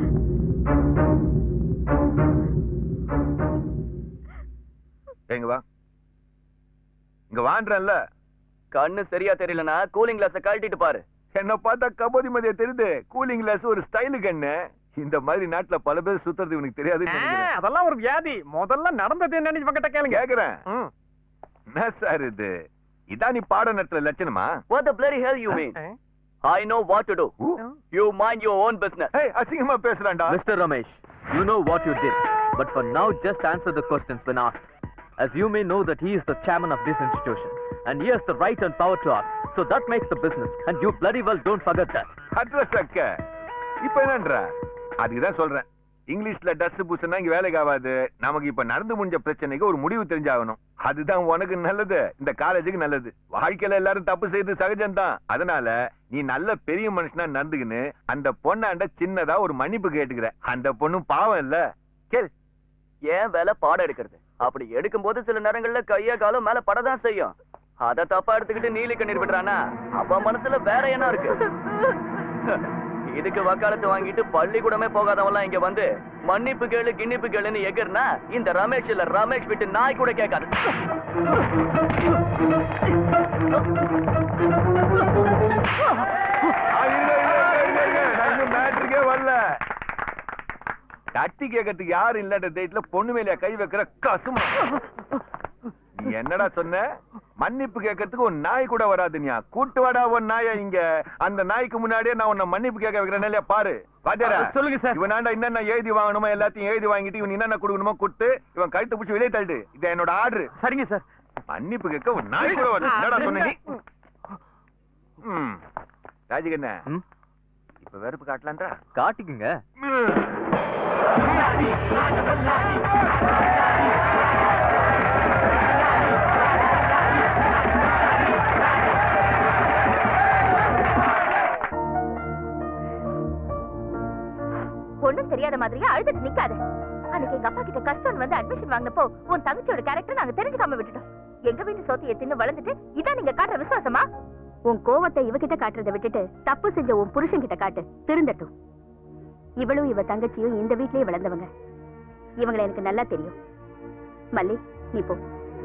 எங்க வா இங்க வான்றேன்ல
கண்ணு சரியா தெரியலனா கூலிங் கிளாஸ கழட்டிட்டு பாரு
என்ன பார்த்தா கபோதி மதிய தெரியுது கூலிங் கிளாஸ் ஒரு ஸ்டைலுக்கு என்ன இந்த மாதிரி நாட்டுல பல பேர் சுத்துறது இவனுக்கு தெரியாதுன்னு நினைக்கிறேன்.
அதெல்லாம் ஒரு வியாதி முதல்ல நடந்தது என்னன்னு இவங்கிட்ட கேளுங்க
கேக்குறேன் என்ன சார் இது இதான் நீ பாட நேரத்துல லட்சணமா
What the bloody hell you mean? I know what to do. You mind your own business.
Hey, அசிங்கமா பேசுறான்டா
Mr. Ramesh, you know what you did. But for now, just answer the questions when asked. As you may know that he is the chairman of this institution. And he has the right and power to ask. So that makes the business. And you bloody well don't forget that.
Address அக்க இப்ப என்னன்ற அதுக்கு தான் சொல்றேன் இங்கிலீஷ்ல டஸ் பூசுனா இங்க வேலைக்கு ஆகாது நமக்கு இப்ப நடந்து முடிஞ்ச பிரச்சனைக்கு ஒரு முடிவு தெரிஞ்சாகணும் அதுதான் உனக்கு நல்லது இந்த காலேஜுக்கு நல்லது வாழ்க்கையில எல்லாரும் தப்பு செய்து சகஜம்தான் அதனால நீ நல்ல பெரிய மனுஷனா நடந்துக்கின்னு அந்த பொண்ணாண்ட சின்னதா ஒரு மன்னிப்பு கேட்டுக்கிற அந்த பொண்ணும் பாவம் இல்ல கேள்
ஏன் வேலை பாடம் எடுக்கிறது அப்படி எடுக்கும்போது சில நேரங்கள்ல கைய காலம் மேல படதான் செய்யும் அத தப்பா எடுத்துக்கிட்டு நீலி கண்ணீர் விடுறானா அவ மனசுல வேற என்ன இருக்கு இதுக்கு வக்காலத்து வாங்கிட்டு பள்ளிக்கூடமே போகாதவன்லாம் இங்க வந்து மன்னிப்பு கேளு கிண்ணிப்பு கேளுன்னு எகர்னா இந்த ரமேஷ் இல்ல ரமேஷ் விட்டு நாய் கூட கேட்காது
மேட்ருக்கே வரல தட்டி கேட்கறதுக்கு யாரும் இல்லாத டேட்ல பொண்ணு மேல கை வைக்கிற கசுமா நீ என்னடா சொன்ன மன்னிப்பு கேட்கறதுக்கு ஒரு நாய் கூட வராது நீ கூட்டு வாடா ஒரு நாய இங்க அந்த நாய்க்கு முன்னாடியே நான் உன்னை மன்னிப்பு கேட்க வைக்கிறேன் இல்லையா பாரு பாத்தியாரா
சொல்லுங்க சார்
இவனாண்டா என்னென்ன எழுதி வாங்கணுமோ எல்லாத்தையும் எழுதி வாங்கிட்டு இவன் என்னென்ன கொடுக்கணுமோ கொடுத்து இவன் கழுத்து பிடிச்சி வெளியே தள்ளிடு இது என்னோட ஆர்டர்
சரிங்க சார்
மன்னிப்பு கேட்க ஒரு நாய் கூட வராது என்னடா சொன்ன நீ ம் ராஜிகண்ண இப்ப வெறுப்பு காட்டலான்றா
காட்டிக்குங்க
ஒண்ணும் தெரியாத மாதிரியே அழுதுட்டு நிக்காத அன்னைக்கு எங்க அப்பா கிட்ட கஷ்டம் வந்து அட்மிஷன் வாங்கினப்போ உன் தங்கச்சியோட கேரக்டர் நாங்க தெரிஞ்சுக்காம விட்டுட்டோம் எங்க வீட்டு சோத்தியை தின்னு வளர்ந்துட்டு இதான் நீங்க காட்டுற விசுவாசமா உன் கோவத்தை இவகிட்ட காட்டுறதை விட்டுட்டு தப்பு செஞ்ச உன் புருஷன் கிட்ட காட்டு திருந்தட்டும் இவளும் இவ தங்கச்சியும் இந்த வீட்லயே வளர்ந்தவங்க இவங்களை எனக்கு நல்லா தெரியும் மல்லி நீ போ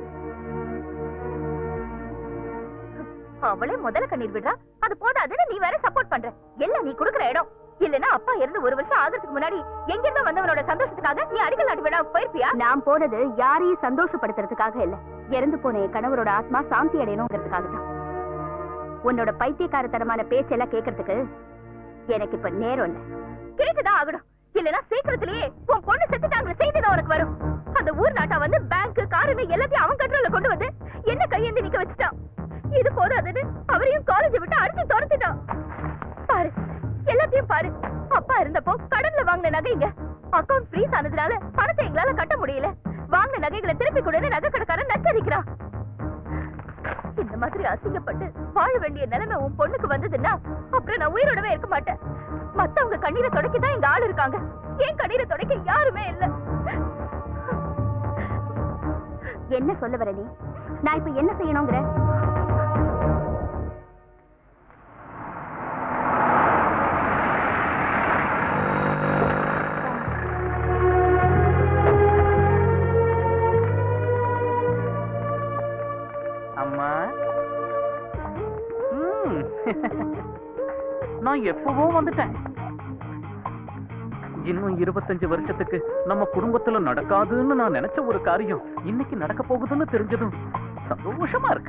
அவளே முதல்ல கண்ணீர் விடுறா அது போதாதுன்னு நீ வேற சப்போர்ட் பண்ற எல்லாம் நீ குடுக்குற இடம் இல்லனா அப்பா இருந்து ஒரு வருஷம் ஆகிறதுக்கு முன்னாடி எங்கிருந்தோ வந்தவனோட சந்தோஷத்துக்காக நீ அடிக்கல் நாட்டு விழா போயிருப்பியா நான் போனது யாரையும் சந்தோஷப்படுத்துறதுக்காக இல்ல இறந்து போன என் கணவரோட ஆத்மா சாந்தி அடையணுங்கிறதுக்காக தான் உன்னோட பைத்தியக்காரத்தனமான பேச்செல்லாம் கேட்கறதுக்கு எனக்கு இப்ப நேரம் இல்ல கேட்டுதான் ஆகணும் இல்லனா சீக்கிரத்திலேயே உன் பொண்ணு செத்துட்டாங்கிற செய்தி தான் உனக்கு வரும் அந்த ஊர் நாட்டா வந்து பேங்க் காருன்னு எல்லாத்தையும் அவன் கண்ட்ரோல்ல கொண்டு வந்து என்ன கையேந்தி நிக்க வச்சுட்டான் இது போதாதுன்னு அவரையும் காலேஜ் விட்டு அடிச்சு துரத்திட்டான் பாரு எல்லாத்தையும் பாரு அப்பா இருந்தப்போ கடன்ல வாங்கின நகைங்க அக்கவுண்ட் ஃப்ரீஸ் ஆனதுனால பணத்தை எங்களால கட்ட முடியல வாங்கின நகைகளை திருப்பி கொடுன்னு நகை கடைக்காரன் நச்சரிக்கிறான் இந்த மாதிரி அசிங்கப்பட்டு வாழ வேண்டிய நிலைமை உன் பொண்ணுக்கு வந்ததுன்னா அப்புறம் நான் உயிரோடவே இருக்க மாட்டேன் மத்தவங்க கண்ணீரை தொடக்க தான் எங்க ஆள் இருக்காங்க ஏன் கண்ணீரை தொடக்க யாருமே இல்ல என்ன சொல்ல வர நீ நான் இப்ப என்ன செய்யணுங்கிற
அம்மா ம். நான் எப்பவோ வந்துட்டேன் இன்னும் இருபத்தஞ்சு வருஷத்துக்கு நம்ம குடும்பத்துல நடக்காதுன்னு நான் நினைச்ச ஒரு காரியம் இன்னைக்கு நடக்க போகுதுன்னு தெரிஞ்சதும் சந்தோஷமா இருக்கு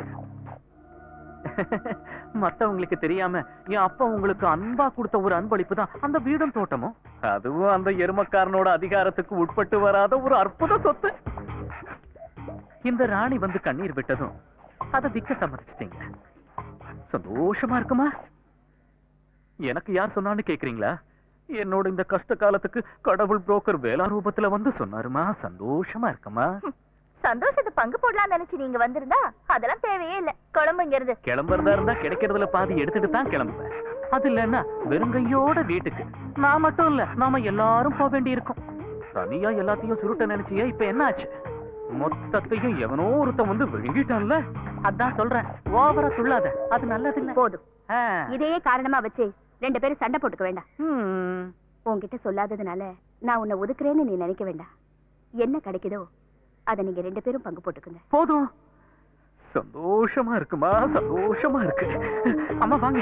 மத்தவங்களுக்கு தெரியாம என் அப்பா உங்களுக்கு அன்பா கொடுத்த ஒரு அன்பளிப்பு தான் அந்த வீடும் தோட்டமும் அதுவும் அந்த எருமக்காரனோட அதிகாரத்துக்கு உட்பட்டு வராத ஒரு அற்புத சொத்து இந்த ராணி வந்து கண்ணீர் விட்டதும் அதை விற்க சம்மதிச்சிட்டீங்க சந்தோஷமா இருக்குமா எனக்கு யார் சொன்னான்னு கேக்குறீங்களா என்னோட இந்த கஷ்ட காலத்துக்கு கடவுள் புரோக்கர் வேளா ரூபத்துல வந்து சொன்னாருமா சந்தோஷமா இருக்குமா
சந்தோஷத்தை பங்கு போடலாம்னு நினைச்சு நீங்க வந்திருந்தா அதெல்லாம் தேவையே இல்ல குழம்பு இங்க இருந்து
கிளம்புறதா இருந்தா கிடைக்கிறதுல பாதி எடுத்துட்டு தான் கிளம்புவேன் அது இல்லைன்னா வெறுங்கையோட வீட்டுக்கு நான் மட்டும் இல்ல நாம எல்லாரும் போக வேண்டி இருக்கும் தனியா எல்லாத்தையும் சுருட்ட நினைச்சியா இப்ப என்ன ஆச்சு மொத்தத்தையும் எவனோ ஒருத்தன் வந்து விழுங்கிட்டான்ல அதான் சொல்றேன் ஓவரா துள்ளாத அது நல்லது இல்ல
போதும் இதையே காரணமா வச்சு ரெண்டு பேரும் சண்டை போட்டுக்க வேண்டாம் உன்கிட்ட சொல்லாததுனால நான் உன்னை ஒதுக்குறேன்னு நீ நினைக்க வேண்டாம் என்ன கிடைக்குதோ அதை நீங்க ரெண்டு பேரும் பங்கு போட்டுக்குங்க
போதும் சந்தோஷமா இருக்குமா சந்தோஷமா இருக்கு அம்மா வாங்க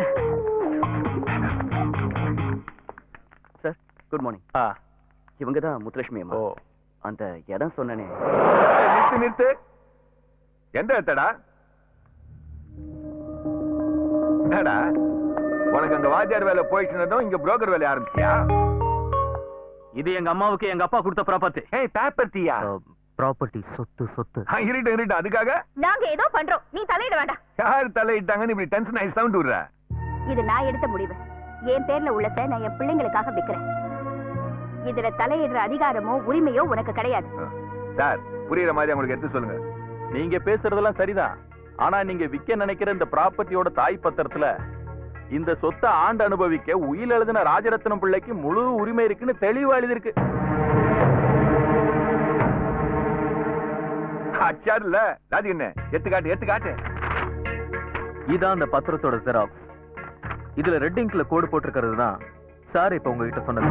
சார் குட் மார்னிங் இவங்க தான் முத்துலட்சுமி அம்மா அந்த இடம் சொன்னனே
நிறுத்து நிறுத்து எந்த இடத்தடா என்னடா உனக்கு அந்த வாத்தியார் வேலை போயிடுச்சுனதும் இங்க புரோக்கர் வேலை ஆரம்பிச்சியா
இது எங்க அம்மாவுக்கு எங்க அப்பா கொடுத்த ப்ராப்பர்ட்டி
ஏய் பேப்பர் டீயா
ப்ராப்பர்ட்டி சொத்து சொத்து
இருட்டு இருட்டு அதுக்காக
நாங்க ஏதோ பண்றோம் நீ தலையிட வேண்டாம்
யார் தலையிட்டாங்கன்னு இப்படி டென்ஷன் ஆகி சவுண்ட் விடுற
இது நான் எடுத்த முடிவு என் பேர்ல உள்ளத நான் என் பிள்ளைங்களுக்காக விக்கிறேன் இதுல தலையிடுற அதிகாரமோ உரிமையோ உனக்கு கிடையாது
சார் புரியுற மாதிரி அவங்களுக்கு எடுத்து சொல்லுங்க
நீங்க பேசுறதெல்லாம் சரிதான் ஆனா நீங்க விக்க நினைக்கிற இந்த ப்ராப்பர்ட்டியோட தாய் பத்திரத்துல இந்த சொத்தை ஆண்டு அனுபவிக்க உயில் எழுதின ராஜரத்னம் பிள்ளைக்கு முழு உரிமை இருக்குன்னு தெளிவா எழுதிருக்கு
அச்சாரு இல்ல ராஜிகண்ணே எடுத்து காட்டு எடுத்து காட்டு
இதான் அந்த பத்திரத்தோட ஜெராக்ஸ் இதுல ரெட் இங்க்ல கோடு போட்டிருக்கிறது தான் சார் இப்ப உங்ககிட்ட சொன்னது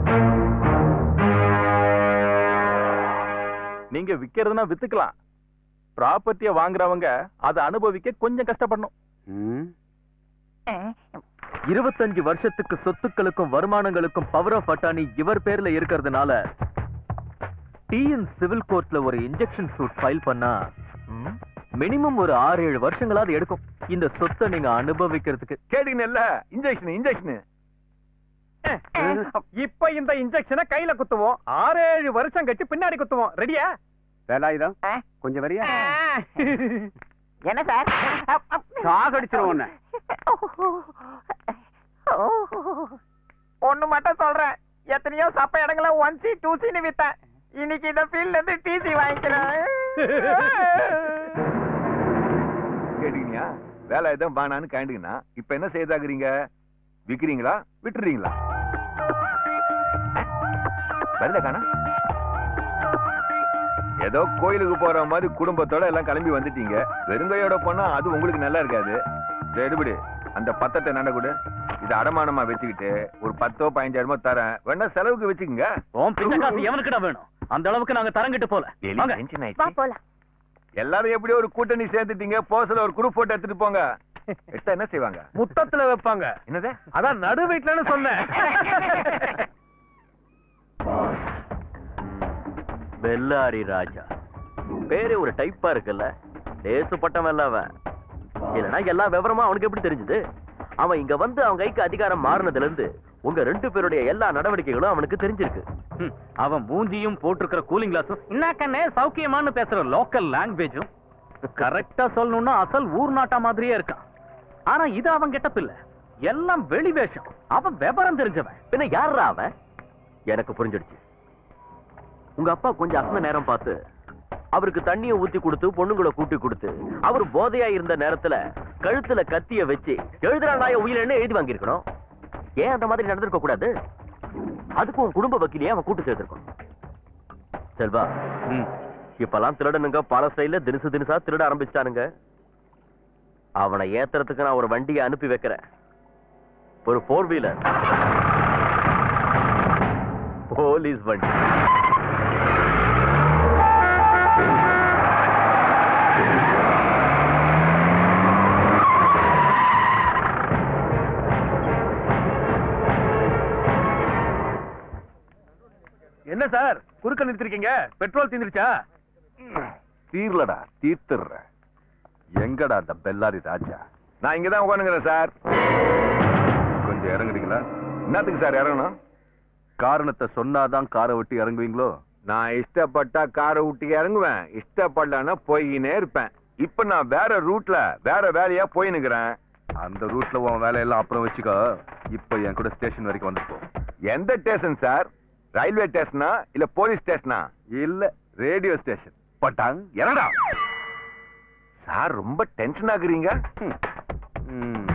நீங்க விக்கிறதுனா வித்துக்கலாம் ப்ராப்பர்ட்டிய வாங்குறவங்க அதை அனுபவிக்க கொஞ்சம் கஷ்டப்படணும் இருபத்தஞ்சு வருஷத்துக்கு சொத்துக்களுக்கும் வருமானங்களுக்கும் பவர் ஆஃப் அட்டானி இவர் பேர்ல இருக்கிறதுனால டிஎன் சிவில் கோர்ட்ல ஒரு இன்ஜெக்ஷன் சூட் ஃபைல் பண்ணா மினிமம் ஒரு ஆறு ஏழு வருஷங்களாவது எடுக்கும் இந்த சொத்தை நீங்க அனுபவிக்கிறதுக்கு
கேட்டீங்கல்ல இன்ஜெக்ஷன் இன்ஜெக்ஷன்
இப்ப இந்த இன்ஜெக்ஷனை கையில குத்துவோம் ஆறேழு வருஷம் கழிச்சு பின்னாடி குத்துவோம் ரெடியா
வேலாயுதம் கொஞ்சம் வரியா
என்ன சார்
சாகடிச்சிரும் உன்னை
ஒண்ணு மட்டும் சொல்றேன் எத்தனையோ சப்ப இடங்கள ஒன் சி டூ சின்னு வித்தேன் இன்னைக்கு இந்த ஃபீல்ட்ல இருந்து டிசி வாங்கிக்கிறேன்
கேட்டீங்களா வேலை எதுவும் வேணான்னு கேண்டீங்கன்னா இப்ப என்ன செய்தாக்குறீங்க விக்கிறீங்களா விட்டுறீங்களா வரல காணா ஏதோ கோயிலுக்கு போற மாதிரி குடும்பத்தோட எல்லாம் கிளம்பி வந்துட்டீங்க வெறுங்கையோட போனா அது உங்களுக்கு நல்லா இருக்காது இதை எடுபடி அந்த பத்தத்தை நட கொடு இதை அடமானமா வச்சுக்கிட்டு ஒரு பத்தோ பதினஞ்சாயிரமோ தரேன் வேணா செலவுக்கு வச்சுக்கோங்க
உன் பிச்சை காசு எவனுக்குடா வேணும் அந்த அளவுக்கு நாங்க தரங்கிட்டு போல வாங்க.
வா போலாம்
எல்லாரும் எப்படியோ ஒரு கூட்டணி சேர்த்துட்டீங்க போஸ்ல ஒரு குரூப் போட்டோ எடுத்துட்டு போங்க எடுத்தா என்ன செய்வாங்க
முத்தத்துல வைப்பாங்க
என்னது
அதான் நடு வீட்டுலன்னு சொன்னேன்
பெல்லாரி ராஜா பேரே ஒரு டைப்பா இருக்குல்ல தேசப்பட்டவன் இல்ல அவன் இல்லைன்னா எல்லா விவரமும் அவனுக்கு எப்படி தெரிஞ்சது அவன் இங்க வந்து அவன் கைக்கு அதிகாரம் மாறினதுல இருந்து உங்க ரெண்டு பேருடைய எல்லா நடவடிக்கைகளும் அவனுக்கு தெரிஞ்சிருக்கு
ம், அவன் மூஞ்சியும் போட்டிருக்கிற கூலிங் கிளாஸும் என்ன கண்ணே சௌக்கியமான்னு பேசுற லோக்கல் லாங்குவேஜும் கரெக்டா சொல்லணும்னா அசல் ஊர் நாட்டா மாதிரியே இருக்கான் ஆனா இது அவன் கெட்டப் இல்ல எல்லாம் வெளி வேஷம் அவன் விவரம் தெரிஞ்சவன்
பின்ன யாரா அவன் எனக்கு புரிஞ்சிடுச்சு உங்க அப்பா கொஞ்சம் அசந்த நேரம் பார்த்து அவருக்கு தண்ணியை ஊத்தி கொடுத்து பொண்ணுங்களை கூட்டி கொடுத்து அவர் போதையா இருந்த நேரத்துல கழுத்துல கத்திய வச்சு எழுதுறாண்டாய உயிரிழன்னு எழுதி வாங்கியிருக்கணும் ஏன் அந்த மாதிரி நடந்திருக்க கூடாது அதுக்கு உன் குடும்ப வக்கீலையே அவன் கூட்டு சேர்த்திருக்கணும் செல்வா இப்பெல்லாம் திருடனுங்க பல சைட்ல தினசு தினசா திருட ஆரம்பிச்சிட்டானுங்க அவனை ஏத்துறதுக்கு நான் ஒரு வண்டியை அனுப்பி வைக்கிறேன் ஒரு போர் வீலர் போலீஸ் வண்டி
என்ன சார் குறுக்க நிறுத்திருக்கீங்க பெட்ரோல் தீந்துருச்சா
தீர்லடா தீர்த்துடுறேன் எங்கடா அந்த பெல்லாரி ராஜா நான் இங்கதான் உட்காந்துங்கிறேன் சார் கொஞ்சம் இறங்குறீங்களா என்னத்துக்கு சார் இறங்கணும் காரணத்தை சொன்னாதான் காரை விட்டு இறங்குவீங்களோ நான் இஷ்டப்பட்டா காரை விட்டு இறங்குவேன் இஷ்டப்படலன்னா போய்கினே இருப்பேன் இப்ப நான் வேற ரூட்ல வேற வேலையா போயினுக்கிறேன் அந்த ரூட்ல உன் வேலையெல்லாம் அப்புறம் வச்சுக்கோ இப்ப என் கூட ஸ்டேஷன் வரைக்கும் வந்துப்போ எந்த ஸ்டேஷன் சார் ரயில்வே ஸ்டேஷனா இல்ல போலீஸ் ஸ்டேஷனா இல்ல ரேடியோ ஸ்டேஷன் பட்டாங் இறங்கடா சார் ரொம்ப டென்ஷன் ஆகுறீங்க ம். ம்.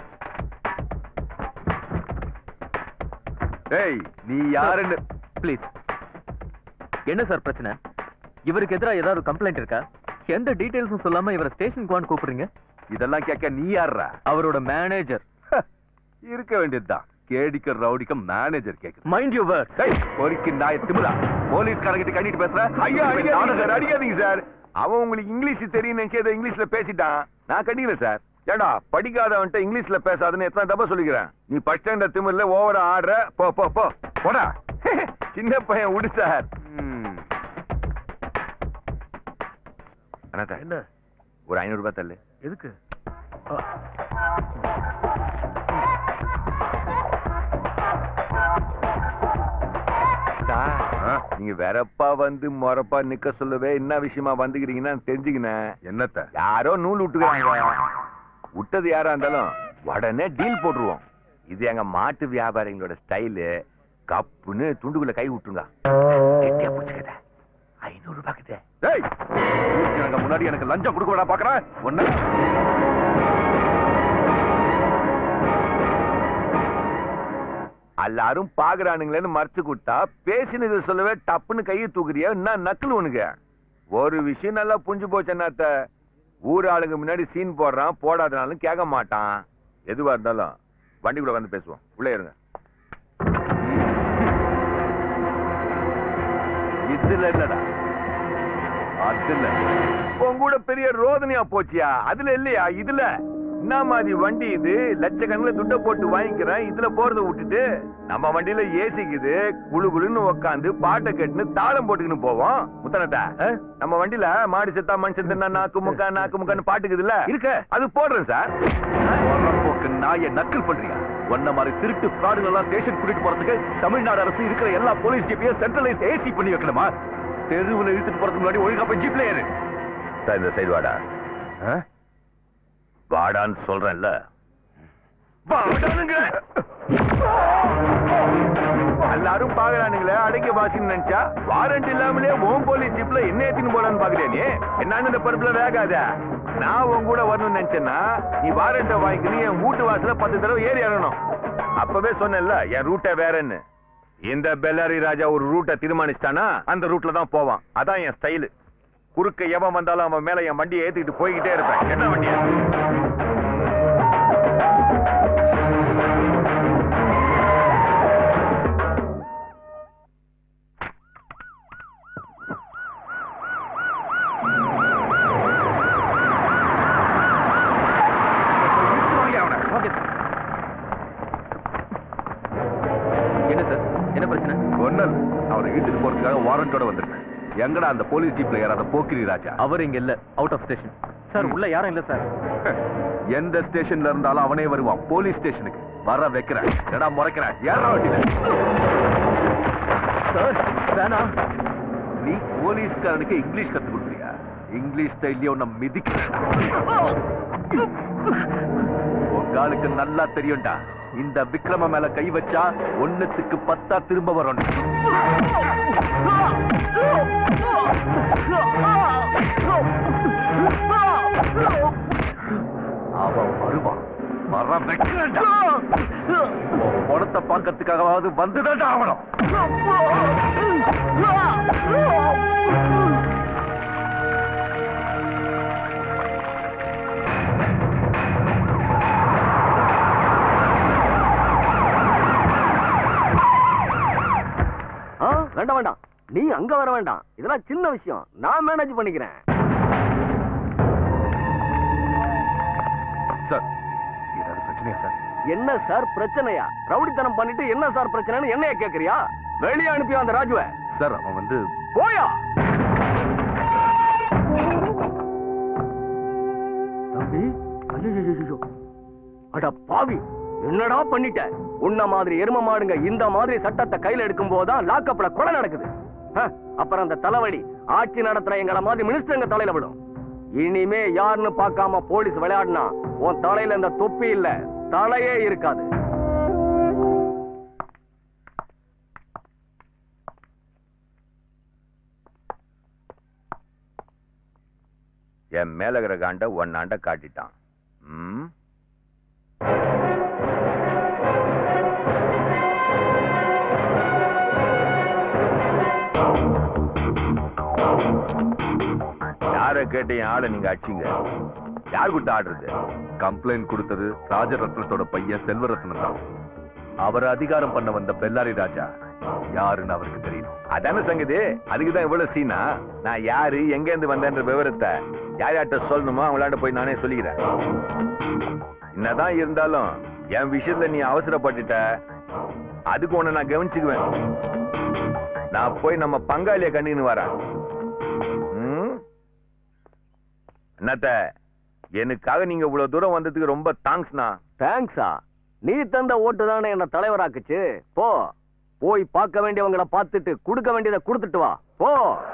ஏய் நீ யாருன்னு
ப்ளீஸ் என்ன சார் பிரச்சனை இவருக்கு எதிராக ஏதாவது கம்ப்ளைண்ட் இருக்கா எந்த டீடைல்ஸும் சொல்லாம இவரை ஸ்டேஷனுக்கு வான்னு கூப்பிடுறீங்க
இதெல்லாம் கேட்க நீ யாருடா
அவரோட மேனேஜர்
இருக்க வேண்டியதுதான் கேடிக்க ரவுடிக்க மேனேஜர் கேக்குது
மைண்ட் யூ வேர்ட்
டேய் பொறிக்கு நாய திமிரா போலீஸ்காரங்கிட்ட கண்டிட்டு பேசுற ஐயா அடிக்காதீங்க சார் அடிக்காதீங்க சார் அவன் உங்களுக்கு இங்கிலீஷ் தெரியும் நினைச்சு ஏதோ இங்கிலீஷ்ல பேசிட்டான் நான் கண்டிக்கல சார் ஏடா படிக்காதவன்ட்ட இங்கிலீஷ்ல பேசாதுன்னு எத்தனை தப்பா சொல்லிக்கிறேன் நீ ஃபர்ஸ்ட் ஸ்டாண்டர்ட் திமிர்ல ஓவரா ஆடுற போ போ போ போடா சின்ன பையன் விடு சார் ம். அண்ணாத்தா என்ன ஒரு ஐநூறு ரூபாய் தள்ளு
எதுக்கு
சார், நீங்க வெறப்பா வந்து மொறப்பா நிக்க சொல்லவே என்ன விஷயமா வந்துக்கிறீங்கன்னா தெரிஞ்சுக்கினேன் என்னத்த யாரோ நூல் விட்டுக்கிறாங்க விட்டது யாரா இருந்தாலும் உடனே டீல் போட்டுருவோம் இது எங்க மாட்டு வியாபாரிகளோட ஸ்டைலு கப்புன்னு துண்டுக்குள்ள கை விட்டுருங்க கெட்டியா பிடிச்சுக்கத ஐநூறு ரூபாய்க்குதே டேய் ஊர்ஜனங்க முன்னாடி எனக்கு லஞ்சம் கொடுக்க வேணா பாக்குறேன் ஒண்ணு எல்லாரும் பாக்குறானுங்களேன்னு மறைச்சு கொடுத்தா பேசினது சொல்லவே டப்புன்னு கையை தூக்குறியா என்ன நக்கல் உனக்கு ஒரு விஷயம் நல்லா புரிஞ்சு போச்சு என்னத்த ஊர் ஆளுங்க முன்னாடி சீன் போடுறான் போடாதனாலும் கேட்க மாட்டான் எதுவா இருந்தாலும் வண்டி கூட வந்து பேசுவோம் உள்ளே இருங்க இதுல என்னடா அதுல உன் கூட பெரிய ரோதனையா போச்சியா அதுல இல்லையா இதுல என்ன மாதிரி வண்டி இது லட்சக்கணக்கில் துட்டை போட்டு வாங்கிக்கிறேன் இதுல போறத விட்டுட்டு நம்ம வண்டியில ஏசிக்குது குளு குளுன்னு உக்காந்து பாட்டை கேட்டுன்னு தாளம் போட்டுக்கின்னு போவோம் முத்தனட்டா நம்ம வண்டியில மாடு செத்தா மனுஷன் தின்னா நாக்கு முக்கா நாக்கு முக்கான்னு பாட்டுக்குதுல்ல இருக்க அது போடுறேன் சார் போக்கு நாய நக்கல் பண்றியா ஒன்ன மாதிரி திருட்டு ஃப்ராடுகள் எல்லாம் ஸ்டேஷன் கூட்டிட்டு போறதுக்கு தமிழ்நாடு அரசு இருக்கிற எல்லா போலீஸ் ஜிப்பையும் சென்ட்ரலைஸ் ஏசி பண்ணி வைக்கணுமா தெருவுல இழுத்துட்டு போறதுக்கு முன்னாடி ஒழுங்கா போய் ஜீப்ல ஏறு தா, இந்த சைடு வாடா ஆ? வாடான்னு சொல்றேன்ல வாடானுங்க எல்லாரும் பாக்குறானுங்களே அடங்கி வாசின்னு நினைச்சா வாரண்ட் இல்லாமலே ஓம் போலீஸ் ஜிப்ல என்ன ஏத்தின்னு போலான்னு பாக்குறியா நீ என்னன்னு இந்த பருப்புல வேகாத நான் உன் கூட வரணும்னு நினைச்சேன்னா நீ வாரண்ட வாங்கிக்கணும் என் வீட்டு வாசல பத்து தடவை ஏறி இறங்கணும் அப்பவே சொன்னேன்ல என் ரூட்டை வேறன்னு இந்த பெல்லாரி ராஜா ஒரு ரூட்டை தீர்மானிச்சிட்டானா அந்த ரூட்ல தான் போவான் அதான் என் ஸ்டைலு குறுக்க எவன் வந்தாலும் அவன் மேல என் வண்டியை ஏத்திக்கிட்டு போய்கிட்டே இருப்பேன் என்ன வண்டியா ஒண்ணும் இல்ல அவரை இழுத்துட்டு போறதுக்காக வாரண்டோட வந்திருக்கேன் எங்கடா அந்த போலீஸ் ஜீப்ல யாராவது போக்கிரி ராஜா
அவர் இங்க இல்ல அவுட் ஆஃப் ஸ்டேஷன் சார் உள்ள யாரும் இல்ல சார்
எந்த ஸ்டேஷன்ல இருந்தாலும் அவனே வருவான் போலீஸ் ஸ்டேஷனுக்கு வர வைக்கிறேன் எடா முறைக்கிறேன் ஏறா வண்டியில
சார் வேணாம்
நீ போலீஸ்காரனுக்கு இங்கிலீஷ் கத்து கொடுக்குறியா இங்கிலீஷ் ஸ்டைல்லயே உன்னை மிதிக்கிறேன் உங்காளுக்கு நல்லா தெரியும்டா இந்த விக்ரம மேல கை வச்சா ஒண்ணுத்துக்கு பத்தா திரும்ப வரும் அவன் வருவான் வர வைக்கிறேன்டா உன் பணத்தை பார்க்கறதுக்காகவாவது வந்துதான்டா ஆகணும்
ஆ, வேண்டாம் வேண்டாம் நீ அங்க வர வேண்டாம் இதெல்லாம் சின்ன விஷயம் நான் மேனேஜ் பண்ணிக்கிறேன்
சார் ஏதாவது பிரச்சனையா சார்
என்ன சார் பிரச்சனையா ரவுடித்தனம் பண்ணிட்டு என்ன சார் பிரச்சனைன்னு என்னைய கேக்குறியா வெளியே அனுப்பியா அந்த ராஜுவை
சார் அவன் வந்து
போயா தம்பி ஐயோ அட பாவி என்னடா பண்ணிட்ட உன்ன மாதிரி எரும மாடுங்க இந்த மாதிரி சட்டத்தை கையில எடுக்கும் போதுதான் லாக்கப்ல கொலை நடக்குது ஹ, அப்புறம் அந்த தலைவலி ஆட்சி நடத்துற எங்கள மாதிரி மினிஸ்டருங்க தலையில விடும் இனிமே யாருன்னு பார்க்காம போலீஸ் விளையாடினா உன் தலையில இந்த தொப்பி இல்ல தலையே இருக்காது
என் மேலகிற காண்ட ஒன்னாண்ட காட்டிட்டான் ம் யார கேட்டு என் ஆளை நீங்க அடிச்சீங்க யார் கிட்ட ஆடுறது கம்ப்ளைண்ட் கொடுத்தது ராஜரத்னத்தோட பையன் செல்வரத்னம் தான் அவர் அதிகாரம் பண்ண வந்த பெல்லாரி ராஜா யாருன்னு அவருக்கு தெரியணும் அதான சங்கதி அதுக்கு தான் இவ்வளவு சீனா நான் யாரு எங்க இருந்து வந்தேன்ற விவரத்தை யார் யார்கிட்ட சொல்லணுமோ அவங்களாண்ட போய் நானே சொல்லிக்கிறேன் என்னதான் இருந்தாலும் என் விஷயத்துல நீ அவசரப்பட்டுட்ட அதுக்கு உன்னை நான் கவனிச்சுக்குவேன் நான் போய் நம்ம பங்காளிய கண்ணுன்னு வரேன் ம்? என்னத்த எனக்காக நீங்க இவ்வளவு தூரம் வந்ததுக்கு ரொம்ப தேங்க்ஸ்ண்ணா
தேங்க்ஸா நீ தந்த ஓட்டு தானே என்ன தலைவராக்குச்சு போ போய் பார்க்க வேண்டியவங்கள பார்த்துட்டு கொடுக்க வேண்டியதை கொடுத்துட்டு வா போ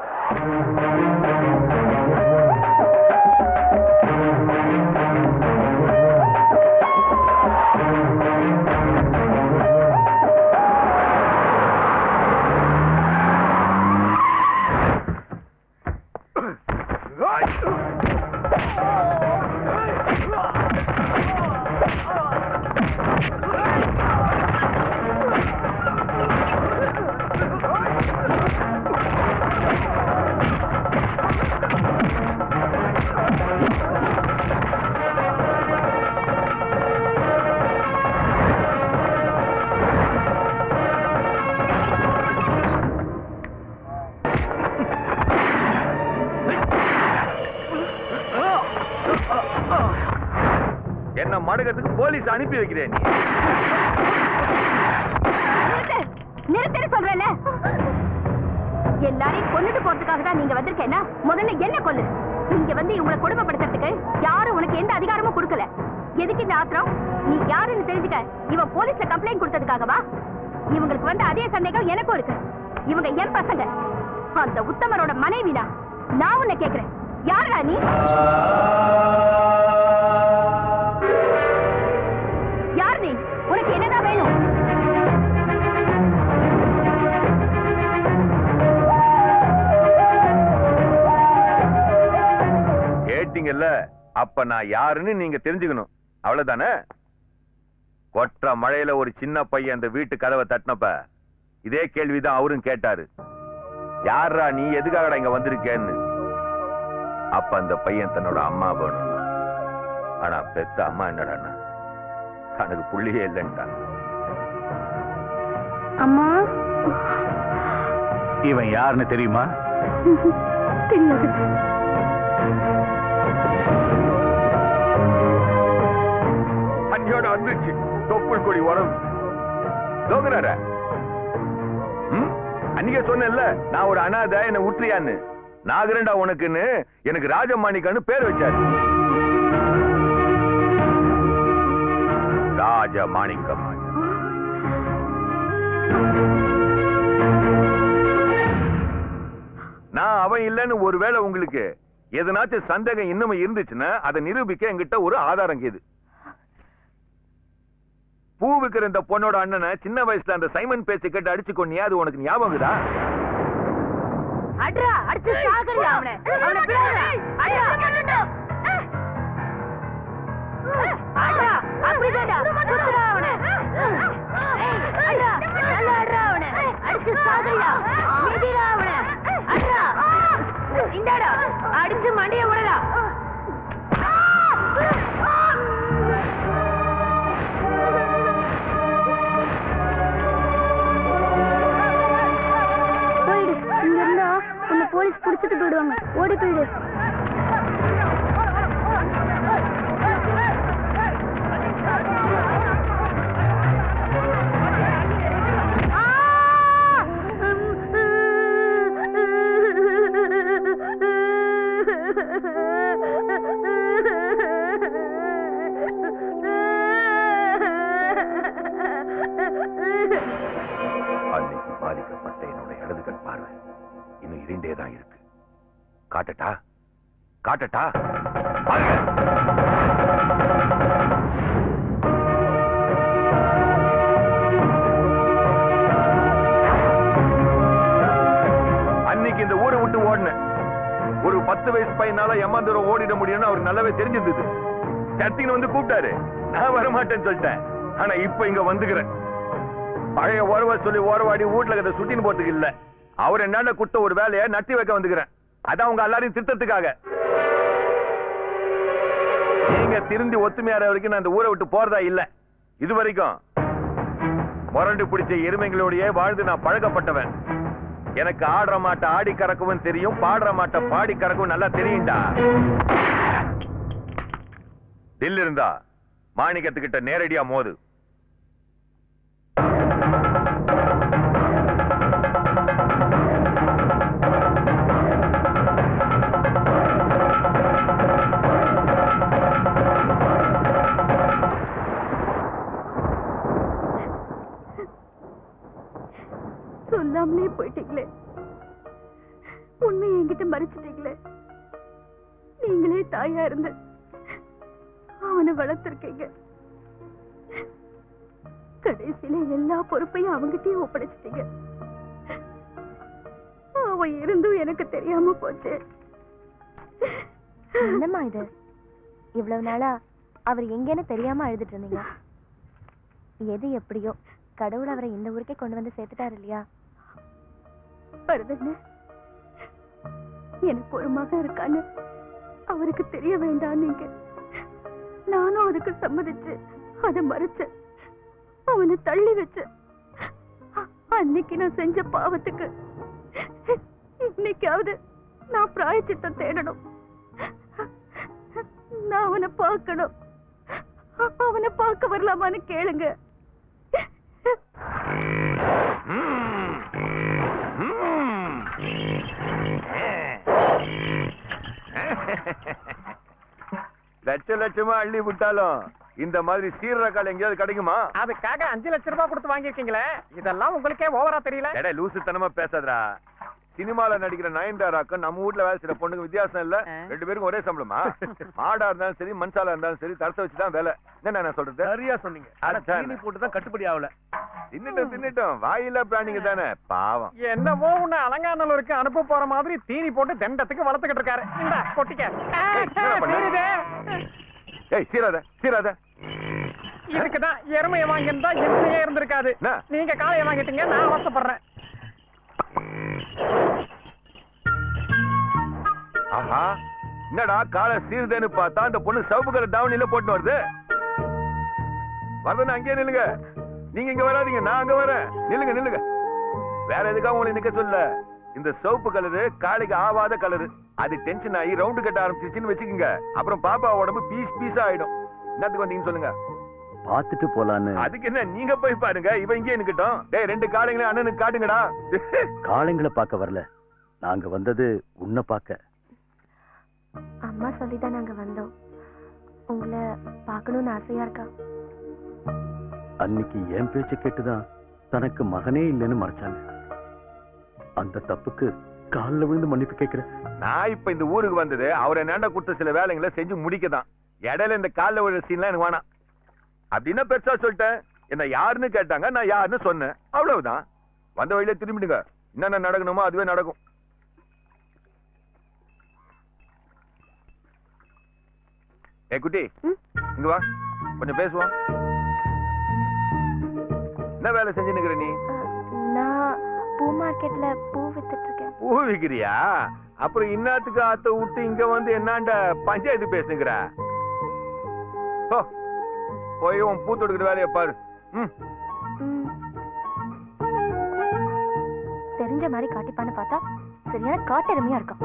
என்ன மடக்கிறதுக்கு போலீஸ் அனுப்பி வைக்கிறேன் நீ
நிறுத்தன்னு சொல்றேன்ல எல்லாரையும் கொன்னுட்டு போறதுக்காக தான் நீங்க வந்திருக்கேன்னா முதல்ல என்ன கொல்லு இங்க வந்து இவங்களை கொடுமைப்படுத்துறதுக்கு யாரும் உனக்கு எந்த அதிகாரமும் கொடுக்கல எதுக்கு இந்த ஆத்திரம் நீ யாருன்னு தெரிஞ்சுக்க இவன் போலீஸ்ல கம்ப்ளைண்ட் கொடுத்ததுக்காகவா இவங்களுக்கு வந்து அதே சந்தேகம் எனக்கும் இருக்கு இவங்க என் பசங்க அந்த உத்தமரோட மனைவினா நான் உன்னை கேக்குறேன் யாருடா நீ யார் நீ உனக்கு என்னதான் வேணும்
கேட்டீங்கல்ல அப்ப நான் யாருன்னு நீங்க தெரிஞ்சுக்கணும் அவ்வளவுதானே கொற்ற மழையில ஒரு சின்ன பையன் அந்த வீட்டு கதவை தட்டினப்ப இதே கேள்விதான் அவரும் கேட்டாரு யாரா நீ எதுக்காகடா இங்க வந்திருக்கேன்னு அப்ப அந்த பையன் தன்னோட அம்மா வேணும் ஆனா பெத்த அம்மா என்னடான்னா தனக்கு புள்ளியே இல்லைன்ட்டான்
அம்மா
இவன் யாருன்னு தெரியுமா
தெரியாது
அன்னியோட வந்துச்சு தொப்புள் கொடி உறவு லோகனார ம் அன்னைக்கே சொன்னேன்ல நான் ஒரு அனாதை என்ன உற்றியான்னு நாகரண்டா உனக்குன்னு எனக்கு ராஜமாணிக்கன்னு பேர் வச்சாரு ராஜமாணிக்கம் நான் அவன் இல்லைன்னு ஒருவேளை உங்களுக்கு எதனாச்சும் சந்தேகம் இன்னும் இருந்துச்சுன்னா அதை நிரூபிக்க என்கிட்ட ஒரு ஆதாரம் கேது பூ விக்கிற இந்த பொண்ணோட அண்ணனை சின்ன வயசுல அந்த சைமன் பேச்சை கேட்டு அடிச்சு கொன்னியா அது உனக்கு ஞாபகம் இருக்குதா?
அட்ரா அடிச்சு சாகரியா அவனை அவனை விடாத அட்ரா அட்ரா அப்படிதான்டா குத்துடா அவனை ஏய், அட்ரா நல்லா அட்ரா அவனை அடிச்சு சாகரியா மிதிடா அவனை அட்ரா இந்தாடா அடிச்சு மண்டைய உடடா
போயிடு இங்க இருந்தா உன்னை போலீஸ் புடிச்சிட்டு போயிடுவாங்க ஓடி போயிடு
அன்னைக்கு பாதிக்கப்பட்ட என்னோட இடது கண் பார்வை இன்னும் இருண்டே தான் இருக்கு காட்டட்டா காட்டட்டா பாருங்க அன்னைக்கு இந்த ஊரை விட்டு ஓடினேன் ஒரு பத்து வயசு பையனால எம்மா தூரம் ஓடிட முடியும்னு அவருக்கு நல்லாவே தெரிஞ்சிருந்தது கத்தின்னு வந்து கூப்பிட்டாரு நான் வரமாட்டேன்னு சொல்லிட்டேன் ஆனா இப்ப இங்க வந்துக்கிறேன் பழைய உறவ சொல்லி உறவாடி வீட்டுல கதை சுட்டின்னு போறதுக்கு இல்ல அவர் என்னென்ன குட்ட ஒரு வேலையை நட்டி வைக்க வந்துக்கிறேன் அதான் உங்க எல்லாரையும் திருத்தத்துக்காக நீங்க திருந்தி ஒத்துமையார வரைக்கும் நான் இந்த ஊரை விட்டு போறதா இல்ல இது வரைக்கும் முரண்டு பிடிச்ச எருமைகளோடயே வாழ்ந்து நான் பழக்கப்பட்டவன் எனக்கு ஆடுற மாட்டை ஆடி கறக்கவும் தெரியும் பாடுற மாட்டை பாடி கறக்கவும் நல்லா தெரியும்டா தில் இருந்தா மாணிக்கத்துக்கிட்ட நேரடியா மோது
சொல்லாமலே போயிட்டீங்களே உண்மையை என்கிட்ட மறைச்சிட்டீங்களே நீங்களே தாயா இருந்து அவனை வளர்த்திருக்கீங்க கடைசியில எல்லா பொறுப்பையும் அவங்கிட்டயே ஒப்படைச்சிட்டீங்க அவன் இருந்தும் எனக்கு தெரியாம போச்சு
என்னம்மா இது இவ்வளவு நாளா அவர் எங்கன்னு தெரியாம அழுதுட்டு இருந்தீங்க எது எப்படியோ கடவுள் அவரை இந்த ஊருக்கே கொண்டு வந்து சேர்த்துட்டாரு இல்லையா
வருதுன்னு எனக்கு ஒரு மகன் இருக்கான்னு அவருக்கு தெரிய வேண்டாம் நீங்க நானும் அதுக்கு சம்மதிச்சு அதை மறைச்சேன் அவனை தள்ளி வச்சேன் அன்னைக்கு நான் செஞ்ச பாவத்துக்கு இன்னைக்காவது நான் பிராயச்சித்தம் தேடணும் நான் அவனை பார்க்கணும் அவனை பார்க்க வரலாமான்னு கேளுங்க
லட்ச லட்சமா அள்ளி விட்டாலும் இந்த மாதிரி சீரர கால் எங்கேயாவது கிடைக்குமா
அதுக்காக அஞ்சு லட்சம் ரூபாய் கொடுத்து வாங்கியிருக்கீங்களே இதெல்லாம் உங்களுக்கே ஓவரா தெரியல
எடே லூசுத்தனமா பேசாதடா சினிமால நடிக்கிற நயன்தாராக்கும் நம்ம வீட்ல வேலை செய்யற பொண்ணுக்கு வித்தியாசம் இல்ல ரெண்டு பேருக்கும் ஒரே சம்பளமா மாடா இருந்தாலும் சரி மண்சாலா இருந்தாலும் சரி தரத்தை வச்சுதான் வேலை என்ன நான் சொல்றது
சரியா சொன்னீங்க ஆனா தீனி போட்டு தான் கட்டுப்படி ஆகல
தின்னுட்டும் தின்னுட்டும் வாயில்லா பிராணிங்க தானே பாவம்
என்னவோ உன்னை அலங்காநல்லூருக்கு அனுப்ப போற மாதிரி தீனி போட்டு தண்டத்துக்கு வளர்த்துக்கிட்டு இருக்காரு இந்த கொட்டிக்க
என்ன பண்ண?
சரிதே.
ஏய் சீராத சீராத
இதுக்குதான் எருமையை வாங்கியிருந்தா எருமையே இருந்திருக்காது நீங்க காளையை வாங்கிட்டீங்க நான் அவசப்படுறேன்
ஆஹா என்னடா காலை சீருதேன்னு பார்த்தா அந்த பொண்ணு சிவப்பு கலர் தாவணியில போட்டு வருது வரதுன்னு அங்கேயே நில்லுங்க நீங்க இங்க வராதீங்க நான் அங்க வரேன் நில்லுங்க நில்லுங்க வேற எதுக்காக உங்களை நிக்க சொல்ல இந்த சிவப்பு கலரு காளைக்கு ஆவாத கலரு அது டென்ஷன் ஆகி ரவுண்டு கட்ட ஆரம்பிச்சிச்சுன்னு வச்சுக்கோங்க அப்புறம் பாப்பா உடம்பு பீஸ் பீஸா ஆயிடும் என்னத்துக்கு வந்தீங்கன்னு சொல்லுங்க
பார்த்துட்டு போலான்னு
அதுக்கு என்ன நீங்க போய் பாருங்க இவன் இங்கே நிக்கட்டும் டேய் ரெண்டு காளைங்களையும் அண்ணனுக்கு காட்டுங்கடா
காளைங்களை பார்க்க வரல நாங்க வந்தது உன்னை பார்க்க
அம்மா சொல்லி தான் நாங்க வந்தோம் உங்களை பார்க்கணும்னு ஆசையா இருக்கா
அன்னைக்கு என் பேச்ச கேட்டுதான் தனக்கு மகனே இல்லைன்னு மறைச்சாங்க அந்த தப்புக்கு காலில் விழுந்து மன்னிப்பு கேட்கிறேன்
நான் இப்ப இந்த ஊருக்கு வந்தது அவரை நேண்ட கொடுத்த சில வேலைங்களை செஞ்சு முடிக்கதான் இடையில இந்த காலில் விழுற சீன்லாம் எனக்கு வேணாம் அப்படின்னா பெருசா சொல்லிட்டேன் என்ன யாருன்னு கேட்டாங்க நான் யாருன்னு சொன்னேன் அவ்வளவுதான் வந்த வழியில திரும்பிடுங்க என்னென்ன நடக்கணுமோ அதுவே நடக்கும் ஏ குட்டி இங்க வா கொஞ்சம் பேசுவோம் என்ன வேலை செஞ்சு நிக்கிற நீ
நான் பூ மார்க்கெட்ல பூ வித்துட்டு இருக்கேன்
பூ விக்கிறியா அப்புறம் இன்னத்துக்கு ஆத்த விட்டு இங்க வந்து என்னாண்ட பஞ்சாயத்து பேசுங்கிற போ போய் உன் பூ தொடுக்கிற வேலையை பாரு ம்
ம். தெரிஞ்ச மாதிரி காட்டிப்பான்னு பார்த்தா சரியான காட்டெருமையா இருக்கான்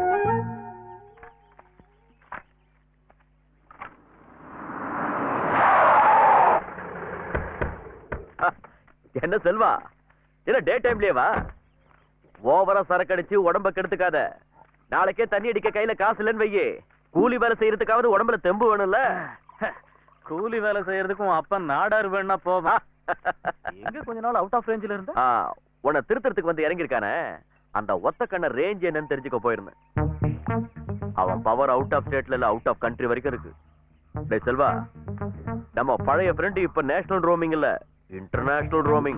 என்ன செல்வா என்ன டே டைம்லயே வா ஓவரா சரக்கு அடிச்சு உடம்ப கெடுத்துக்காத நாளைக்கே தண்ணி அடிக்க கையில காசு இல்லைன்னு வையே கூலி வேலை செய்யறதுக்காவது உடம்புல தெம்பு வேணும்ல
கூலி வேலை செய்யறதுக்கும் உன் அப்பன் நாடார் வேணா போவா எங்க கொஞ்ச நாள் அவுட் ஆஃப் ரேஞ்சில இருந்தா
ஆ, உன்னை திருத்தறதுக்கு வந்து இறங்கியிருக்கானே அந்த ஒத்த கண்ண ரேஞ்ச் என்னன்னு தெரிஞ்சுக்க போயிருந்தேன் அவன் பவர் அவுட் ஆஃப் ஸ்டேட்ல இல்ல அவுட் ஆஃப் கண்ட்ரி வரைக்கும் இருக்கு டேய் செல்வா நம்ம பழைய ஃப்ரெண்ட் இப்ப நேஷனல் ரோமிங் இல்ல இன்டர்நேஷனல் ரோமிங்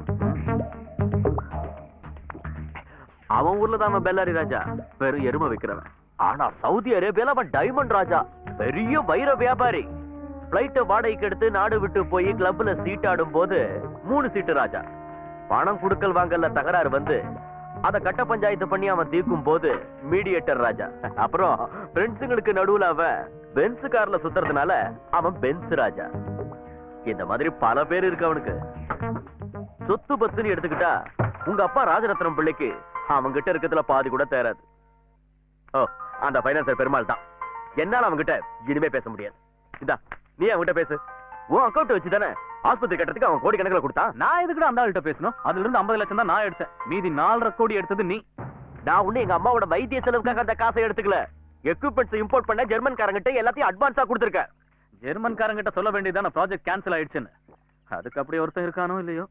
அவன் ஊர்ல தான் அவன் பெல்லாரி ராஜா பெரும் எருமை வைக்கிறவன் ஆனா சவுதி அரேபியால அவன் டைமண்ட் ராஜா பெரிய வைர வியாபாரி பிளைட்ட வாடகைக்கு எடுத்து நாடு விட்டு போய் கிளப்ல சீட் ஆடும் போது மூணு சீட்டு ராஜா பணம் குடுக்கல் வாங்கல தகராறு வந்து அத கட்ட பஞ்சாயத்து பண்ணி அவன் தீர்க்கும் போது மீடியேட்டர் ராஜா அப்புறம் ஃப்ரெண்ட்ஸுங்களுக்கு நடுவுல அவன் பென்ஸ் கார்ல சுத்துறதுனால அவன் பென்ஸ் ராஜா இந்த மாதிரி பல பேர் இருக்கு அவனுக்கு சொத்து பத்துன்னு எடுத்துக்கிட்டா உங்க அப்பா ராஜரத்னம் பிள்ளைக்கு அவன்கிட்ட இருக்கிறதுல பாதி கூட தேராது ஓ அந்த பைனான்சர் பெருமாள் தான் என்னால அவன்கிட்ட இனிமே பேச முடியாது இதா நீ அவன்கிட்ட பேசு உன் அக்கௌண்ட் வச்சு தானே ஆஸ்பத்திரி கட்டுறதுக்கு அவன் கோடி கணக்கில் கொடுத்தான்
நான் எதுக்கு அந்த ஆள்கிட்ட பேசணும் அதுல இருந்து ஐம்பது லட்சம் தான் நான் எடுத்தேன் மீதி நாலரை கோடி எடுத்தது நீ
நான் ஒண்ணு எங்க அம்மாவோட வைத்திய செலவுக்காக அந்த காசை எடுத்துக்கல எக்யூப்மெண்ட்ஸ் இம்போர்ட் பண்ண ஜெர்மன்காரங்கிட்ட எல்லாத்தையும் அட்வான்ஸா கொடுத்துருக்கேன்
ஜெர்மன்காரங்கிட்ட சொல்ல வேண்டியதான ப்ராஜெக்ட் கேன்சல் ஆயிடுச்சுன்னு அதுக்கு அப்படி ஒருத்தன் இருக்கானோ இல்லையோ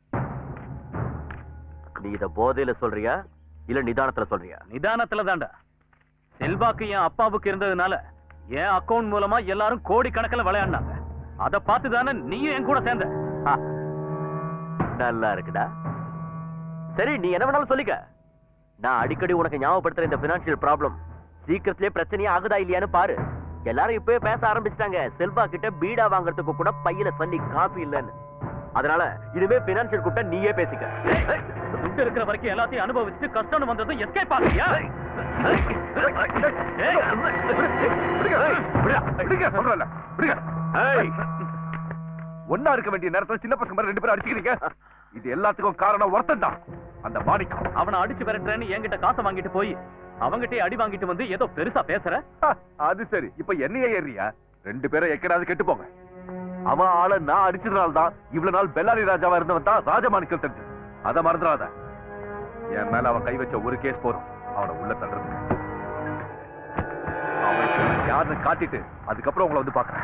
நீ இத போதையில சொல்றியா இல்ல நிதானத்துல சொல்றியா
நிதானத்துல தான்டா செல்வாக்கு என் அப்பாவுக்கு இருந்ததுனால என் அக்கவுண்ட் மூலமா எல்லாரும் கோடி கணக்கில் விளையாடினாங்க அதை பார்த்து தானே நீயும் என் கூட சேர்ந்த
ஆ, நல்லா இருக்குடா சரி நீ என்ன வேணாலும் சொல்லிக்க நான் அடிக்கடி உனக்கு ஞாபகப்படுத்துற இந்த பினான்சியல் ப்ராப்ளம் சீக்கிரத்திலே பிரச்சனையா ஆகுதா இல்லையான்னு பாரு எல்லாரும் இப்பவே பேச ஆரம்பிச்சிட்டாங்க செல்வா கிட்ட பீடா வாங்குறதுக்கு கூட பையில சல்லி காசு இல்லைன்னு அதனால இனிமே பினான்சியல் கூப்பிட்ட நீயே பேசிக்க
துட்டு இருக்கிற வரைக்கும் எல்லாத்தையும் அனுபவிச்சுட்டு கஷ்டம்னு வந்ததும் எஸ்கேப் ஆகியா
சொல்றல ஒன்னா இருக்க வேண்டிய நேரத்துல சின்ன பசங்க மாதிரி ரெண்டு பேரும் அடிச்சுக்கிறீங்க இது எல்லாத்துக்கும் காரணம் ஒருத்தன் தான் அந்த மாணிக்கம்
அவனை அடிச்சு விரட்டுறேன்னு என்கிட்ட காசை வாங்கிட்டு போய் அவங்கிட்டே அடி வாங்கிட்டு வந்து ஏதோ பெருசா பேசுற
அது சரி இப்ப என்னையே ஏறியா ரெண்டு பேரும் எக்கடாவது கெட்டு போங்க அவன் ஆள நான் அடிச்சதுனால தான் இவ்வளவு நாள் பெல்லாரி ராஜாவா இருந்தவன் தான் ராஜமாணிக்கம் தெரிஞ்சது அத மறந்துடாத என் மேல அவன் கை வச்ச ஒரு கேஸ் போதும் அவனை உள்ள தள்ளுறதுக்கு அவனுக்கு நான் யாருன்னு காட்டிட்டு அதுக்கப்புறம் உங்களை வந்து பாக்குறேன்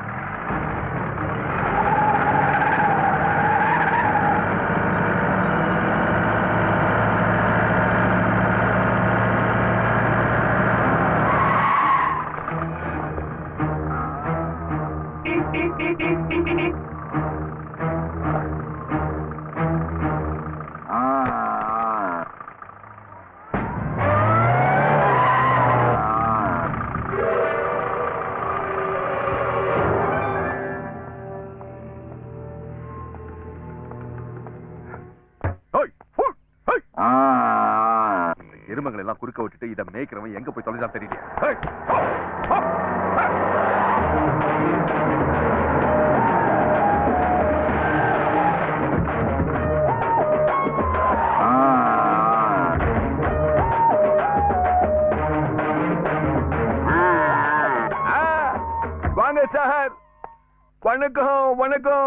இந்த எருமங்களை எல்லாம் குறுக்க விட்டுட்டு இதை மேய்க்கிறவன் எங்க போய் தொலைஞ்சா தெரியல வாங்க சார் வணக்கம் வணக்கம்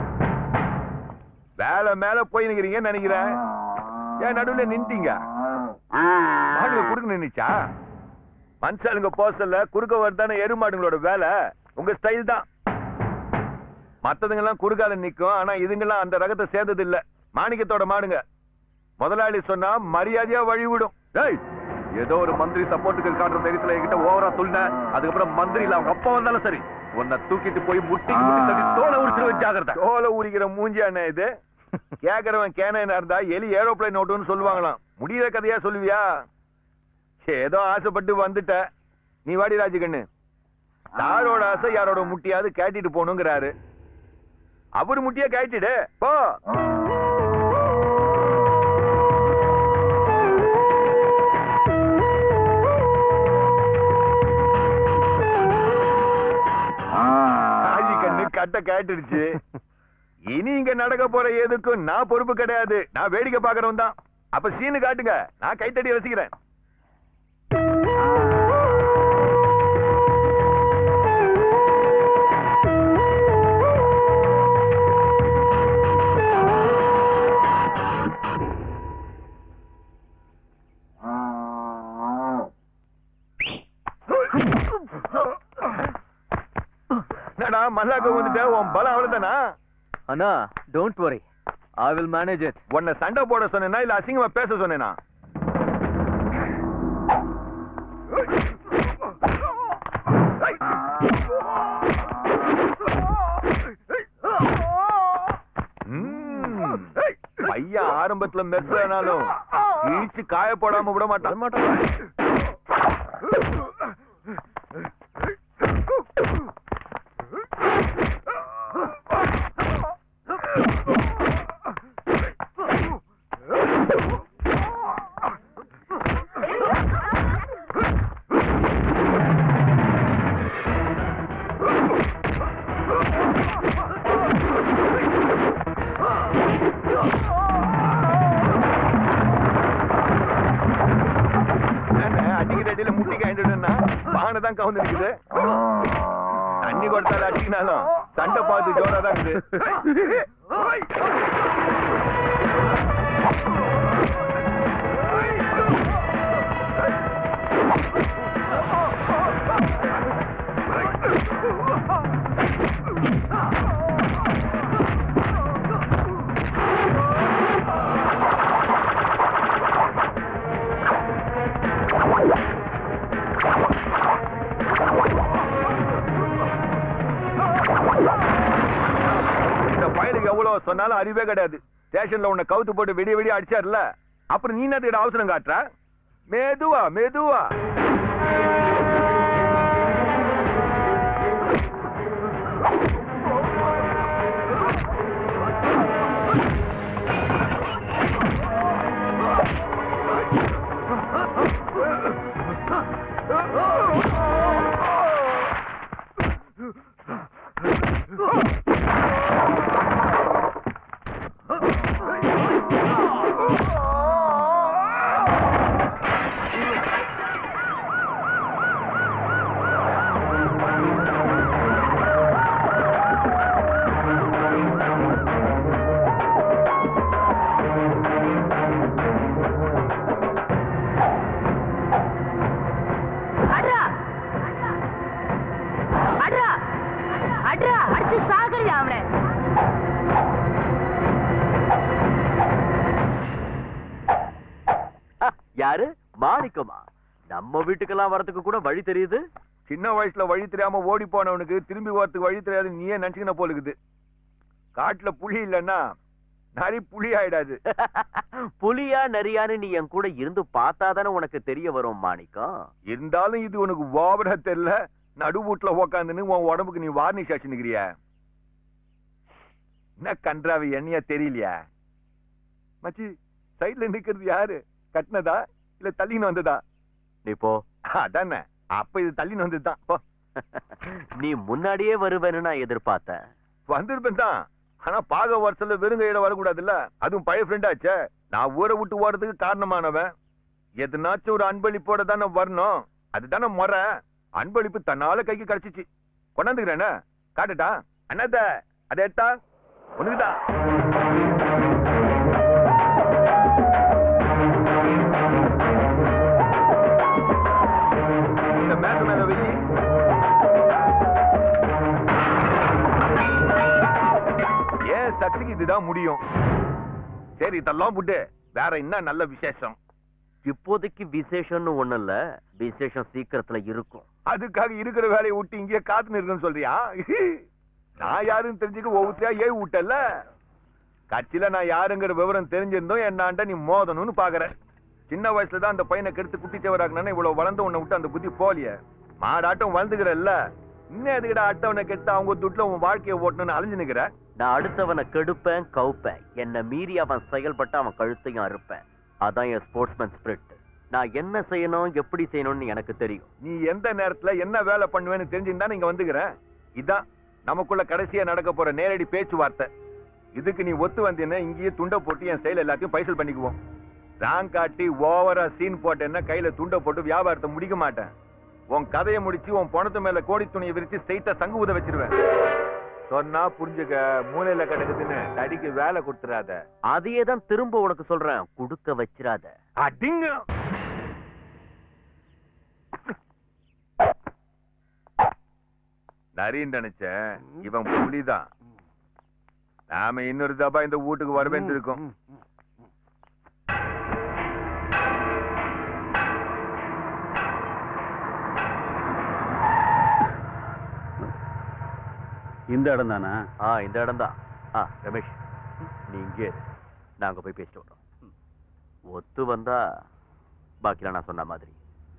வேலை மேல போய் நிக்கிறீங்கன்னு நினைக்கிறேன் ஏன் நடுவுல நின்ட்டீங்க மாடுங்க குறுக்க நின்னுச்சா மனுஷாளுங்க போசல்ல குறுக்க வருதானே எருமாடுங்களோட வேலை உங்க ஸ்டைல் தான் மத்ததுங்க எல்லாம் குறுக்கால நிக்கும் ஆனா இதுங்கெல்லாம் அந்த ரகத்தை சேர்ந்தது இல்ல மாணிக்கத்தோட மாடுங்க முதலாளி சொன்னா மரியாதையா வழிவிடும்
டேய் ஏதோ ஒரு மந்திரி சப்போர்ட்டுக்கு இருக்கான்ற தைரியத்துல என்கிட்ட ஓவரா துள்ளின அதுக்கப்புறம் மந்திரி இல்ல அவங்க அப்பா வந்தாலும் சரி உன்னை தூக்கிட்டு போய் முட்டிக்கு முட்டி தட்டி தோலை உரிச்சிருவேன் ஜாகிரதை
தோலை உரிக்கிற மூஞ்சி அண்ணா இது கேக்குறவன் கேனா இருந்தா எலி ஏரோப்ளைன் ஓட்டுன்னு சொல்லுவாங்களாம் முடியிற கதையா சொல்லுவியா ஏதோ ஆசைப்பட்டு வந்துட்ட நீ வாடி ராஜகண்ணு யாரோட ஆசை யாரோட முட்டியாவது கேட்டிட்டு போகணுங்கிறாரு அவர் முட்டியா கேட்டிடு போ ராஜகண்ணு கட்ட கேட்டுடுச்சு இனி இங்க நடக்க போற எதுக்கும் நான் பொறுப்பு கிடையாது நான் வேடிக்கை பாக்குறவன் தான் அப்ப சீனு காட்டுங்க நான் கைத்தடி ரசிக்கிறேன் என்னடா மல்லாக்க வந்துட்ட உன் பலம் அவ்வளவுதானா
அண்ணா don't worry I will manage it
உன்னை சண்டை போட சொன்னேனா இல்ல அசிங்கமா பேச சொன்னேனா ம். பையன் ஆரம்பத்துல மெர்சனாலும் இழிச்சு காய போடாம விட மாட்டான் மாட்டான் அடிக்கிற அடியில முட்டி காயிட்டுன்னா பானை தான் கவுந்து நிக்குது தண்ணி கொடுத்தாலும் அடிக்கினாலும் சண்டை பார்த்து ஜோரா தான் இருக்குது இந்த பயலுக்கு எவ்வளவு சொன்னாலும் அறிவே கிடையாது ஸ்டேஷன்ல உன்னை கவுத்து போட்டு வெடி வெடி அடிச்சார்ல அப்புறம் நீ என்னத்துக்கிட்ட அவசரம் காட்டுற மெதுவா மெதுவா
அட்ரா அட்ரா அட்ரா அடிச்சு சாகரியா அவனை
யாரு மாணிக்கமா நம்ம வீட்டுக்கெல்லாம் வரதுக்கு கூட வழி தெரியுது
சின்ன வயசுல வழி தெரியாம ஓடி போனவனுக்கு திரும்பி வரத்துக்கு வழி தெரியாது நீயே நினைச்சுக்கின போல இருக்குது காட்டுல புலி இல்லைன்னா நரி புலி ஆயிடாது
புலியா நரியான்னு நீ என் கூட இருந்து பார்த்தாதானே உனக்கு தெரிய வரும் மாணிக்கம்
இருந்தாலும் இது உனக்கு ஓவரா தெரியல நடு வீட்டுல உக்காந்துன்னு உன் உடம்புக்கு நீ வார்னிஷ் அடிச்சுன்னுக்கிறியா என்ன கன்றாவி எண்ணெயா தெரியலையா மச்சி சைடுல நிக்கிறது யாரு கட்டினதா இல்ல தள்ளின்னு வந்ததா
நீ போ
அதானே அப்ப இது தள்ளின்னு வந்ததுதான் போ
நீ முன்னாடியே வருவேன்னு நான் எதிர்பார்த்தேன்
வந்திருப்பேன் தான் ஆனா பாக வருஷத்துல வெறுங்கையில வரக்கூடாதுல்ல அதுவும் பழைய ஃப்ரெண்டாச்சே நான் ஊரை விட்டு ஓடுறதுக்கு காரணமானவன் எதுனாச்சும் ஒரு அன்பளிப்போட தானே வரணும் அதுதானே முறை அன்பளிப்பு தன்னால கைக்கு கிடைச்சிச்சு கொண்டாந்துக்கிறேனே காட்டுட்டா அண்ணாத்த அதை எடுத்தா உனக்குதா இந்த மேச மேல வெயி ஏன் சக்திக்கு இதுதான் முடியும் சரி இதெல்லாம் புட்டு வேற என்ன நல்ல விசேஷம்
இப்போதைக்கு விசேஷம்னு ஒண்ணு இல்ல விசேஷம் சீக்கிரத்துல இருக்கும்
அதுக்காக இருக்கிற வேலையை விட்டு இங்கேயே காத்துன்னு இருக்குன்னு சொல்றியா நான் யாருன்னு தெரிஞ்சுக்க ஒவ்வொருத்தையா ஏவி விட்டல கட்சியில நான் யாருங்கிற விவரம் தெரிஞ்சிருந்தோம் என்னாண்ட நீ மோதணும்னு பாக்குற சின்ன வயசுல தான் அந்த பையனை கெடுத்து குட்டிச்சவராக்குனா இவ்வளவு வளர்ந்து உன்னை விட்டு அந்த புத்தி போலிய மாடாட்டம் வளர்ந்துக்கிறல்ல இன்னும் எதுக்கிட்ட அட்டவனை கெட்டு அவங்க துட்டுல உன் வாழ்க்கையை ஓட்டணும்னு அழிஞ்சு நிக்கிற
நான் அடுத்தவனை கெடுப்பேன் கவுப்பேன் என்னை மீறி அவன் செயல்பட்டு அவன் கழுத்தையும் அறுப்பேன் அதான் என் ஸ்போர்ட்ஸ்மேன் ஸ்பிரிட் நான் என்ன செய்யணும் எப்படி செய்யணும்னு எனக்கு தெரியும்
நீ எந்த நேரத்துல என்ன வேலை பண்ணுவேன்னு தெரிஞ்சிருந்தா நீங்க வந்துக்கிற இதான் நமக்குள்ள கடைசியா நடக்க போற நேரடி பேச்சுவார்த்தை இதுக்கு நீ ஒத்து வந்தீன்னா இங்கேயே துண்டை போட்டு என் ஸ்டைல் எல்லாத்தையும் பைசல் பண்ணிக்குவோம் ராங் காட்டி ஓவரா சீன் போட்டேன்னா கையில துண்டை போட்டு வியாபாரத்தை முடிக்க மாட்டேன் உன் கதையை முடிச்சு உன் பணத்து மேல கோடி துணியை விரிச்சு ஸ்ட்ரைட்டா சங்கு ஊத வச்சிருவேன் சொன்னா புரிஞ்சுக்க மூலையில கிடக்குதுன்னு தடிக்கு வேலை கொடுத்துறாத
அதையே தான் திரும்ப உனக்கு சொல்றேன் குடுக்க வச்சிராத
அடிங்க நரின்னு நினைச்சேன் இவன் புலிதான் நாம இன்னொரு தபா இந்த வீட்டுக்கு வரவேண்டு இருக்கோம்
இந்த இடம் தானே
ஆ இந்த இடம் தான் ஆ ரமேஷ் நீ இங்கே இரு. நாங்க போய் பேசிட்டு வரோம் ஒத்து வந்தா பாக்கிலாம் நான் சொன்ன மாதிரி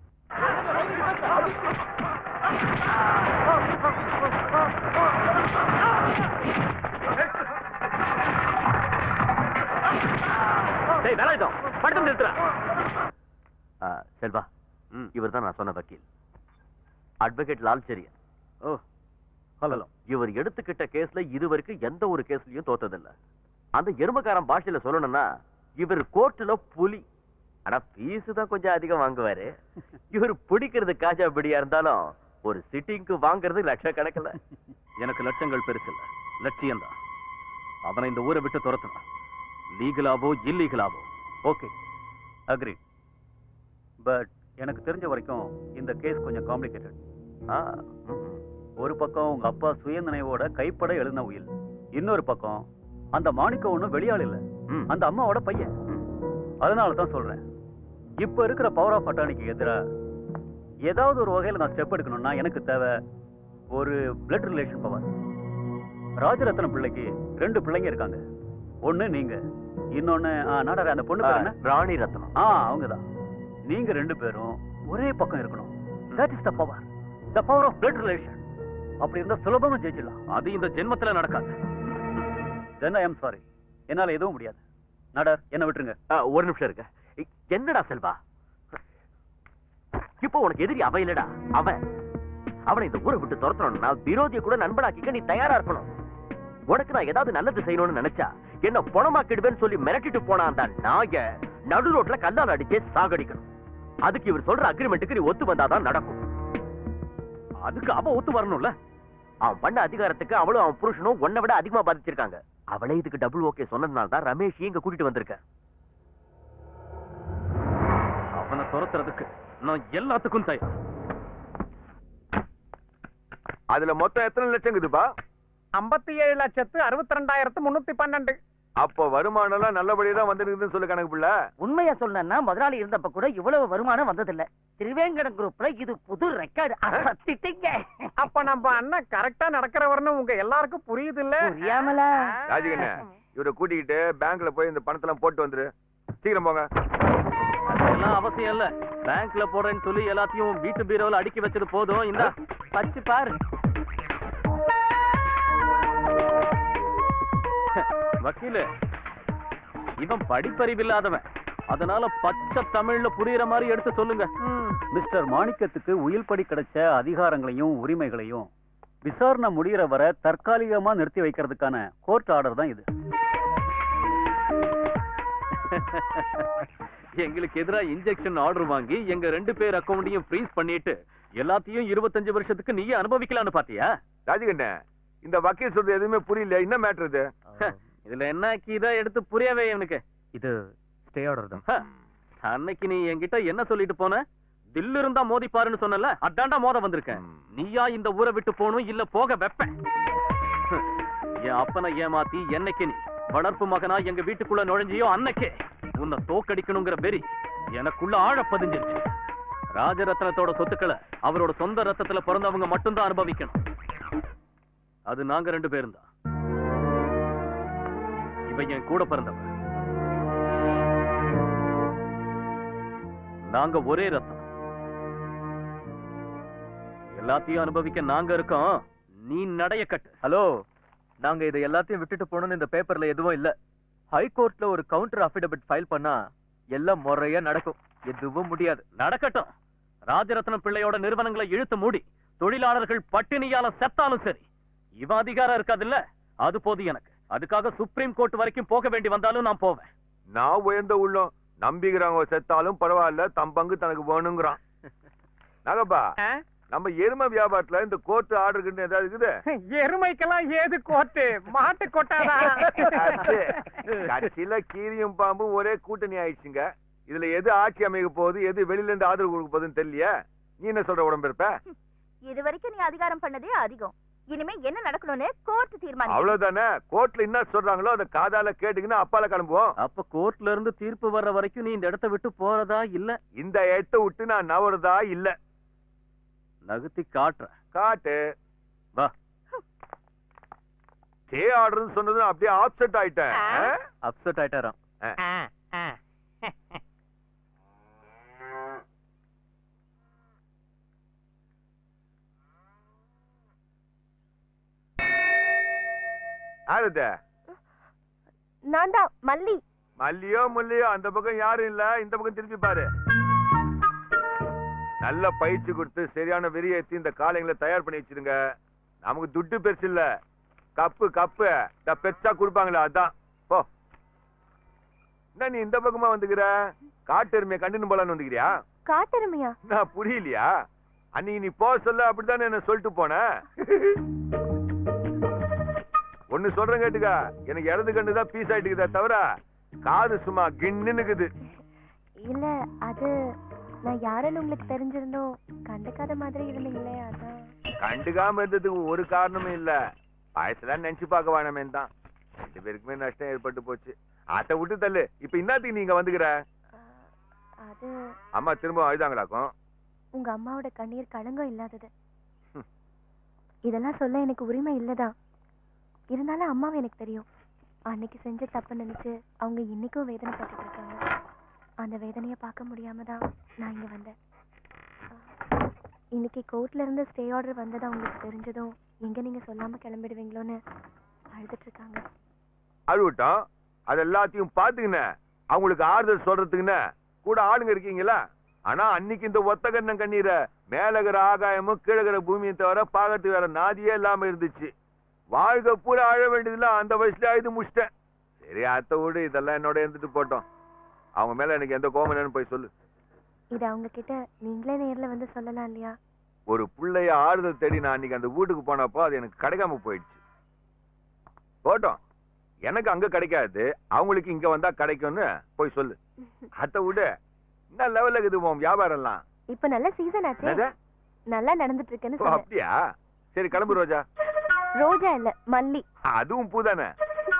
டேய் வேலாயுதம் படுத்து நிறுத்துறா ஆ, செல்வா இவர் தான் நான் சொன்ன வக்கீல் advocate Lal Cherian oh hello இவர் எடுத்துக்கிட்ட கேஸ்ல இதுவரைக்கும் எந்த ஒரு கேஸ்லயும் தோத்ததில்ல அந்த எருமக்காரன் பாஷையில சொல்லணும்னா இவர் கோர்ட்டுல புலி ஆனா ஃபீஸ் தான் கொஞ்சம் அதிகம் வாங்குவாரு இவர் பிடிக்கிறது காஜா பிடியா இருந்தாலும் ஒரு சிட்டிங்க்கு வாங்குறது லட்சக்கணக்கில்
எனக்கு லட்சங்கள் பெருசு இல்ல லட்சியம் தான் அவனை இந்த ஊரை விட்டு துரத்தணும் லீகலாவோ இல்லீகலாவோ ஓகே அக்ரி பட் எனக்கு தெரிஞ்ச வரைக்கும் இந்த கேஸ் கொஞ்சம் காம்ப்ளிகேட்டட் ஒரு பக்கம் உங்க அப்பா சுயநினைவோட கைப்பட எழுதின உயில் இன்னொரு பக்கம் அந்த மாணிக்கம் ஒண்ணும் வெளியாள் இல்ல அந்த அம்மாவோட பையன் அதனால தான் சொல்றேன் இப்ப இருக்கிற பவர் ஆஃப் அட்டானிக்கு எதிரா ஏதாவது ஒரு வகையில நான் ஸ்டெப் எடுக்கணும்னா எனக்கு தேவை ஒரு பிளட் ரிலேஷன் பவர் ராஜரத்னம் பிள்ளைக்கு ரெண்டு பிள்ளைங்க இருக்காங்க ஒண்ணு நீங்க இன்னொன்னு ஆ, நாடாரே அந்த பொண்ணு பேர் என்ன?
ராணி ரத்னம்
ஆ அவங்கதான் நீங்க ரெண்டு பேரும் ஒரே பக்கம் இருக்கணும் that is the power the power of blood relation அப்படி இருந்தா சுலபமா ஜெயிச்சிடலாம் அது இந்த ஜென்மத்துல நடக்காது தென் ஐ எம் சாரி என்னால எதுவும் முடியாது நாடார் என்ன விட்டுருங்க
ஒரு நிமிஷம் இருக்க என்னடா செல்வா இப்போ உனக்கு எதிரி அவ இல்லடா அவன் அவனை இந்த ஊரை விட்டு துரத்தணும்னா விரோதியை கூட நண்பனாக்கிக்க நீ தயாரா இருக்கணும் உனக்கு நான் ஏதாவது நல்லது செய்யணும்னு நினைச்சா என்ன பணமாக்கிடுவேன்னு சொல்லி மிரட்டிட்டு போனா அந்த நாய நடு ரோட்ல கல்லால் அடிச்சே சாகடிக்கணும் அதுக்கு இவர் சொல்ற அக்ரிமெண்ட்டுக்கு நீ ஒத்து வந்தாதான் நடக்கும்
அதுக்கு அவ ஒத்து வரணும்ல
அவன் பண்ண அதிகாரத்துக்கு அவளும் அவன் புருஷனும் உன்னை விட அதிகமா பாதிச்சிருக்காங்க அவளே இதுக்கு டபுள் ஓகே சொன்னதுனால தான் ரமேஷ் இங்க கூட்டிட்டு வந்திருக்கேன்
அவனை துரத்துறதுக்கு நான் எல்லாத்துக்கும் தயார்
அதுல மொத்தம் எத்தனை லட்சம் இருக்குதுப்பா
ஐம்பத்தி ஏழு லட்சத்து அறுபத்தி ரெண்டாயிரத்து முன்னூத்தி பன்னெண்டு
அப்ப வருமானம் எல்லாம் நல்லபடியா தான் வந்துருக்குதுன்னு சொல்லு கணக்கு பிள்ளை
உண்மையா சொல்லணும்னா முதலாளி இருந்தப்ப கூட இவ்வளவு வருமானம் வந்ததில்ல திருவேங்கடம் குரூப்ல இது புது ரெக்கார்டு அசத்திட்டீங்க
அப்ப நம்ம அண்ணன் கரெக்டா நடக்கிறவர்னு உங்க எல்லாருக்கும் புரியுது இல்ல
புரியாமலா
ராஜகண்ண இவரை கூட்டிக்கிட்டு பேங்க்ல போய் இந்த பணத்தெல்லாம் போட்டு வந்துரு சீக்கிரம் போங்க
அதெல்லாம் அவசியம் இல்ல பேங்க்ல போடுறேன்னு சொல்லி எல்லாத்தையும் வீட்டு பீரோல அடுக்கி வச்சது போதும் இந்த பச்சு பாரு வக்கீலு இவன் படிப்பறிவில்லாதவன் அதனால பச்சை தமிழ்ல புரியுற மாதிரி எடுத்து சொல்லுங்க மிஸ்டர் மாணிக்கத்துக்கு உயில்படி கிடைச்ச அதிகாரங்களையும் உரிமைகளையும் விசாரணை முடிகிற வரை தற்காலிகமா நிறுத்தி வைக்கிறதுக்கான கோர்ட் ஆர்டர் தான் இது எங்களுக்கு எதிரா இன்ஜெக்ஷன் ஆர்டர் வாங்கி எங்க ரெண்டு பேர் அக்கவுண்டையும் ஃப்ரீஸ் பண்ணிட்டு எல்லாத்தையும் இருபத்தஞ்சு வருஷத்துக்கு நீயே அனுபவிக்கலாம்னு பாத்தியா
ராஜகண்ண இந்த வக்கீல் சொல்றது எதுவுமே புரியல என்ன மேட்ரு இது
இதுல என்ன கீதா எடுத்து புரியவே இவனுக்கு இது ஸ்டே ஆர்டர் தான் அன்னைக்கு நீ என்கிட்ட என்ன சொல்லிட்டு போன தில்லு இருந்தா மோதி பாருன்னு சொன்னல அதான்டா மோத வந்திருக்கேன் நீயா இந்த ஊரை விட்டு போகணும் இல்ல போக வெப்பேன் ஹம். என் அப்பனை ஏமாத்தி என்னைக்கு நீ வளர்ப்பு மகனா எங்க வீட்டுக்குள்ள நுழைஞ்சியோ அன்னைக்கே உன்னை தோக்கடிக்கணுங்கிற வெறி எனக்குள்ள ஆழ பதிஞ்சிருச்சு ராஜரத்னத்தோட சொத்துக்களை அவரோட சொந்த ரத்தத்துல பிறந்தவங்க மட்டும்தான் அனுபவிக்கணும் அது நாங்க ரெண்டு பேரும் தான் இவன் என் கூட பிறந்தவன் நாங்க ஒரே ரத்தம் எல்லாத்தையும் அனுபவிக்க நாங்க இருக்கோம் நீ நடைய கட்டு
ஹலோ நாங்க இதை எல்லாத்தையும் விட்டுட்டு போகணும்னு இந்த பேப்பர்ல எதுவும் இல்ல ஹை கோர்ட்ல ஒரு கவுண்டர் அஃபிடபிட் ஃபைல் பண்ணா எல்லாம் முறையா நடக்கும் எதுவும் முடியாது
நடக்கட்டும் ராஜரத்னம் பிள்ளையோட நிறுவனங்களை இழுத்து மூடி தொழிலாளர்கள் பட்டினியால செத்தாலும் சரி இவன் அதிகாரம் இருக்காதுல்ல அது போதும் எனக்கு அதுக்காக சுப்ரீம் கோர்ட் வரைக்கும் போக வேண்டி வந்தாலும் நான் போவேன்
நான் உயர்ந்த உள்ளம் நம்பிக்கிறாங்க செத்தாலும் பரவாயில்ல தம் பங்கு தனக்கு வேணுங்கிறான் நகப்பா நம்ம எருமை வியாபாரத்துல இந்த கோர்ட் ஆர்டர் ஏதாவது இருக்குது
எருமைக்கெல்லாம் ஏது கோட்டு மாட்டு கொட்டாதான்
அது, கடைசியில கீரியும் பாம்பும் ஒரே கூட்டணி ஆயிடுச்சுங்க இதுல எது ஆட்சி அமைக்க போகுது எது வெளியில இருந்து ஆதரவு கொடுக்க போகுதுன்னு தெரியலையே நீ என்ன சொல்ற உடம்பு இருப்ப
இது வரைக்கும் நீ அதிகாரம் பண்ணதே அதிகம் இனிமே என்ன நடக்கணும்னு கோர்ட் தீர்மானம்
அவ்வளவுதானே கோர்ட்ல என்ன சொல்றாங்களோ அதை காதால கேட்டுக்கின்னு அப்பால கிளம்புவோம்
அப்ப கோர்ட்ல இருந்து தீர்ப்பு வர்ற வரைக்கும் நீ இந்த இடத்த விட்டு போறதா இல்ல
இந்த இடத்த விட்டு நான் நவறதா இல்ல
நகர்த்தி காட்டுறேன்
காட்டு
வா
ஸ்டே ஆர்டர்னு சொன்னதும் அப்படியே ஆப்செட் ஆயிட்டேன் ஆ?
அப்செட் ஆயிட்டாராம்
யாரு இது?
நான் தான் மல்லி
மல்லியோ முல்லியோ அந்த பக்கம் யாரும் இல்ல இந்த பக்கம் திருப்பி பாரு நல்ல பயிற்சி கொடுத்து சரியான வெறியேத்தி இந்த காளைங்களை தயார் பண்ணி வச்சிருங்க நமக்கு துட்டு பெருசு இல்ல கப்பு கப்பு இந்த பெருசா கொடுப்பாங்களே அதான் போ என்ன நீ இந்த பக்கமா வந்துக்கிற காட்டு எருமையை கண்டுன்னு போலான்னு வந்துக்கிறியா
காட்டெருமையா
நான் புரியலையா அன்னைக்கு நீ போக சொல்ல அப்படித்தானே என்ன சொல்லிட்டு போன ஒண்ணு சொல்றேன் கேட்டுக்க எனக்கு இடது கண்ணு தான் பீஸ் ஆயிட்டுக்குதே தவிர காது சும்மா கிண்ணுக்குது
இல்ல அது நான் யாருன்னு உங்களுக்கு தெரிஞ்சிருந்தோம் கண்டுக்காத மாதிரி இருந்தீங்களே அதான்
கண்டுக்காம இருந்ததுக்கு ஒரு காரணமும் இல்ல வயசுலாம் நினைச்சு பார்க்க வேணாமே தான் ரெண்டு பேருக்குமே நஷ்டம் ஏற்பட்டு போச்சு அதை விட்டு தள்ளு இப்ப என்னத்துக்கு நீங்க வந்துக்கிற
அது
அம்மா திரும்ப அழுதாங்களாக்கும்
உங்க அம்மாவோட கண்ணீர் களங்கம் இல்லாதது இதெல்லாம் சொல்ல எனக்கு உரிமை இல்லதான் இருந்தாலும் அம்மாவை எனக்கு தெரியும் அன்னைக்கு செஞ்ச தப்பு நினைச்சு அவங்க இன்னைக்கும் வேதனைப்பட்டு இருக்காங்க அந்த வேதனையை பார்க்க முடியாம தான் நான் இங்க வந்தேன் அஹ், இன்னைக்கு கோர்ட்ல இருந்து ஸ்டே ஆர்டர் வந்ததா உங்களுக்கு தெரிஞ்சதும் எங்க நீங்க சொல்லாம கிளம்பிடுவீங்களோன்னு அழுதுட்டு இருக்காங்க
அழுவிட்டோம் அது எல்லாத்தையும் பாத்துக்கின அவங்களுக்கு ஆறுதல் சொல்றதுக்குன்னு கூட ஆளுங்க இருக்கீங்களா ஆனா அன்னைக்கு இந்த ஒத்த கண்ணம் கண்ணீரை மேலகிற ஆகாயமும் கீழகிற பூமியும் தவிர பாகத்துக்கு வேற நாதியே இல்லாம இருந்துச்சு வாழ்க்கை பூரா அழ வேண்டியதுல அந்த வயசுல அழுது முடிச்சிட்டேன் சரி அத்தை விடு இதெல்லாம் என்னோட இருந்துட்டு போட்டோம் அவங்க மேல எனக்கு எந்த கோபம் இல்லைன்னு போய் சொல்லு
இது அவங்க கிட்ட நீங்களே நேர்ல வந்து சொல்லலாம் இல்லையா
ஒரு பிள்ளைய ஆறுதல் தேடி நான் அன்னைக்கு அந்த வீட்டுக்கு போனப்போ அது எனக்கு கிடைக்காம போயிடுச்சு போட்டோம் எனக்கு அங்க கிடைக்காது அவங்களுக்கு இங்க வந்தா கிடைக்கும்னு போய் சொல்லு அத்தை விடு என்ன லெவல்ல இருக்குது உன் வியாபாரம் எல்லாம்
இப்ப நல்ல சீசன் ஆச்சே
என்னது?
நல்லா நடந்துட்டு இருக்குன்னு
ஓ,
சொன்னேன்
அப்படியா சரி கிளம்பு ரோஜா
ரோஜா இல்ல மல்லி
அதுவும் பூதானே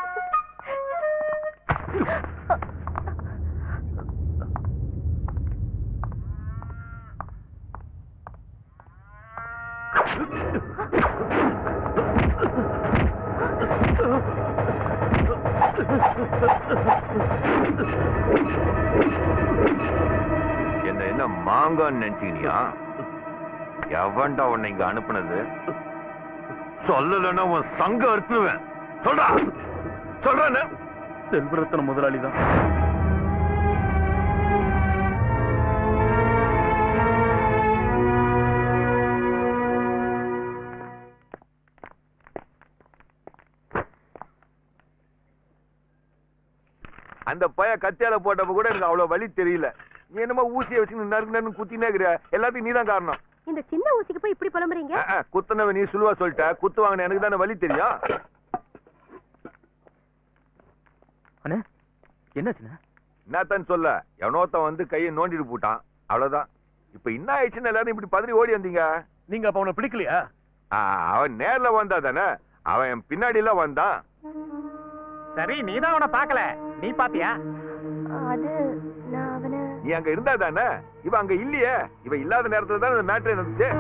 என்ன என்ன மாங்கான்னு நினைச்சீனியா எவன்டா உன்னை இங்க அனுப்புனது சொல்லலன்னா உன் சங்க அறுத்துவேன் சொல்றா சொல்றேன்னு
செல்வரத்தன முதலாளி தான்
அந்த பைய கத்தியால போட்டப்ப கூட எனக்கு அவ்வளவு வலி தெரியல நீ என்னமோ ஊசியை வச்சு நறுக்கு நறுக்கு குத்தினே இருக்கிற எல்லாத்தையும் நீதான் காரணம்
இந்த சின்ன ஊசிக்கு போய் இப்படி புலம்புறீங்க
அஹ், அஹ், குத்துனவ நீ சுழுவா சொல்லிட்ட குத்து வாங்கின எனக்கு தானே வலி தெரியும்
அண்ணே என்னாச்சுண்ணே
என்னத்தான் சொல்ல எவனோத்தன் வந்து கையை நோண்டிட்டு போட்டான் அவ்வளவுதான் இப்ப என்ன ஆயிடுச்சுன்னு எல்லாரும் இப்படி பதறி ஓடி வந்தீங்க
நீங்க அப்ப அவனை பிடிக்கலையா
ஆ, அவன் நேர்ல வந்தா தானே அவன் என் பின்னாடி எல்லாம் வந்தான்
சரி நீ தான் அவனை பார்க்கல நீ பாத்தியா
அது நான் அவனை
நீ அங்க இருந்தா தானே இவ அங்க இல்லையே இவ இல்லாத நேரத்துல தானே இந்த மேட்ரு நடந்துச்சு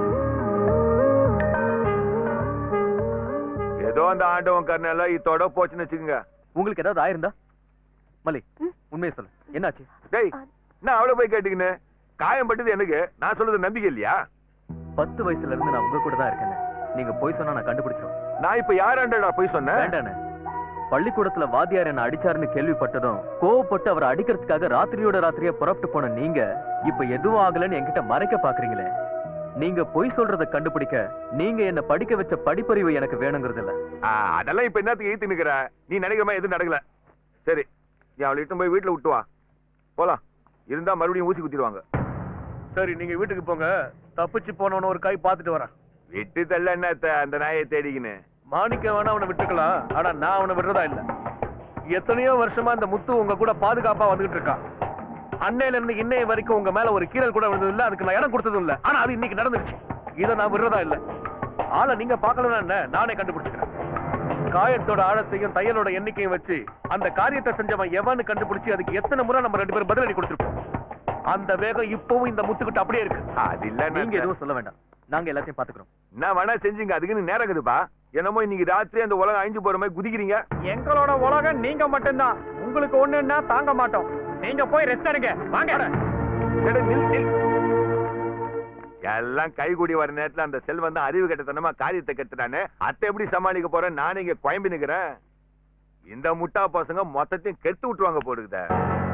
ஏதோ அந்த ஆண்டவன் கருணால இதோட போச்சுன்னு வச்சுக்கோங்க
உங்களுக்கு ஏதாவது ஆயிருந்தா மலி உண்மையை சொல்லு என்னாச்சு
டேய் நான் அவளை போய் கேட்டுக்கின்னு காயம் பட்டது எனக்கு நான் சொல்றது நம்பிக்கை இல்லையா
பத்து வயசுல இருந்து நான் உங்க கூட தான் இருக்கேன் நீங்க போய் சொன்னா நான் கண்டுபிடிச்சிருவேன்
நான் இப்ப யாராண்டா போய் சொன்னேன்
வேண்டானே பள்ளிக்கூடத்துல வாத்தியார் என்ன அடிச்சாருன்னு கேள்விப்பட்டதும் கோவப்பட்டு அவரை அடிக்கிறதுக்காக ராத்திரியோட ராத்திரியா புறப்பட்டு போன நீங்க இப்ப எதுவும் ஆகலன்னு என்கிட்ட மறைக்க பாக்குறீங்களே நீங்க பொய் சொல்றத கண்டுபிடிக்க நீங்க என்ன படிக்க வச்ச படிப்பறிவு எனக்கு வேணுங்கிறது இல்ல
ஆ, அதெல்லாம் இப்ப என்னத்துக்கு ஈத்து நிக்கிற நீ நினைக்கிற மாதிரி எதுவும் நடக்கல சரி நீ அவளை இட்டு போய் வீட்டுல விட்டு வா போலாம் இருந்தா மறுபடியும் ஊசி குத்திடுவாங்க
சரி நீங்க வீட்டுக்கு போங்க தப்பிச்சு போனவன ஒரு கை பார்த்துட்டு வரேன்
விட்டு தள்ள என்னத்த அந்த நாயை தேடிக்கின்னு
மாணிக்க வேணா அவனை விட்டுக்கலாம் ஆனா நான் அவனை விடுறதா இல்ல எத்தனையோ வருஷமா இந்த முத்து உங்க கூட பாதுகாப்பா வந்துகிட்டு இருக்கான் அன்னையில இருந்து இன்னைய வரைக்கும் உங்க மேல ஒரு கீரல் கூட விழுந்தது இல்ல அதுக்கு நான் இடம் கொடுத்ததும் இல்ல ஆனா அது இன்னைக்கு நடந்துருச்சு இதை நான் விடுறதா இல்ல ஆளை நீங்க பார்க்கலன்னா என்ன நானே கண்டுபிடிச்சுக்கிறேன் காயத்தோட ஆழத்தையும் தையலோட எண்ணிக்கையும் வச்சு அந்த காரியத்தை செஞ்சவன் எவன்னு கண்டுபிடிச்சு அதுக்கு எத்தனை முறை நம்ம ரெண்டு பேரும் பதிலடி கொடுத்துருப்போம் அந்த வேகம் இப்பவும் இந்த முத்துக்கிட்ட அப்படியே இருக்கு
அது இல்ல
நீங்க எதுவும் சொல்ல வேண்டாம் நாங்க எல்லாத்தையும் பாத்துக்கிறோம்
என்ன வேணா செஞ்சீங்க அதுக்குன்னு நேரம் இருக்குதுப்பா என்னமோ இன்னைக்கு ராத்திரி அந்த உலகம் அழிஞ்சு போற மாதிரி குதிக்கிறீங்க
எங்களோட உலகம் நீங்க மட்டும்தான் உங்களுக்கு ஒண்ணுன்னா தாங்க மாட்டோம் நீங்க போய் ரெஸ்ட் எடுங்க வாங்க
எடே, நில், நில். எல்லாம் கைகூடி வர நேரத்துல அந்த செல்வம் தான் அறிவு கட்டத்தனமா காரியத்தை கட்டுறானே அத்தை எப்படி சமாளிக்க போறேன் நானே இங்க குழம்பி நிக்கிறேன் இந்த முட்டா பசங்க மொத்தத்தையும் கெடுத்து விட்டுருவாங்க போடுக்குத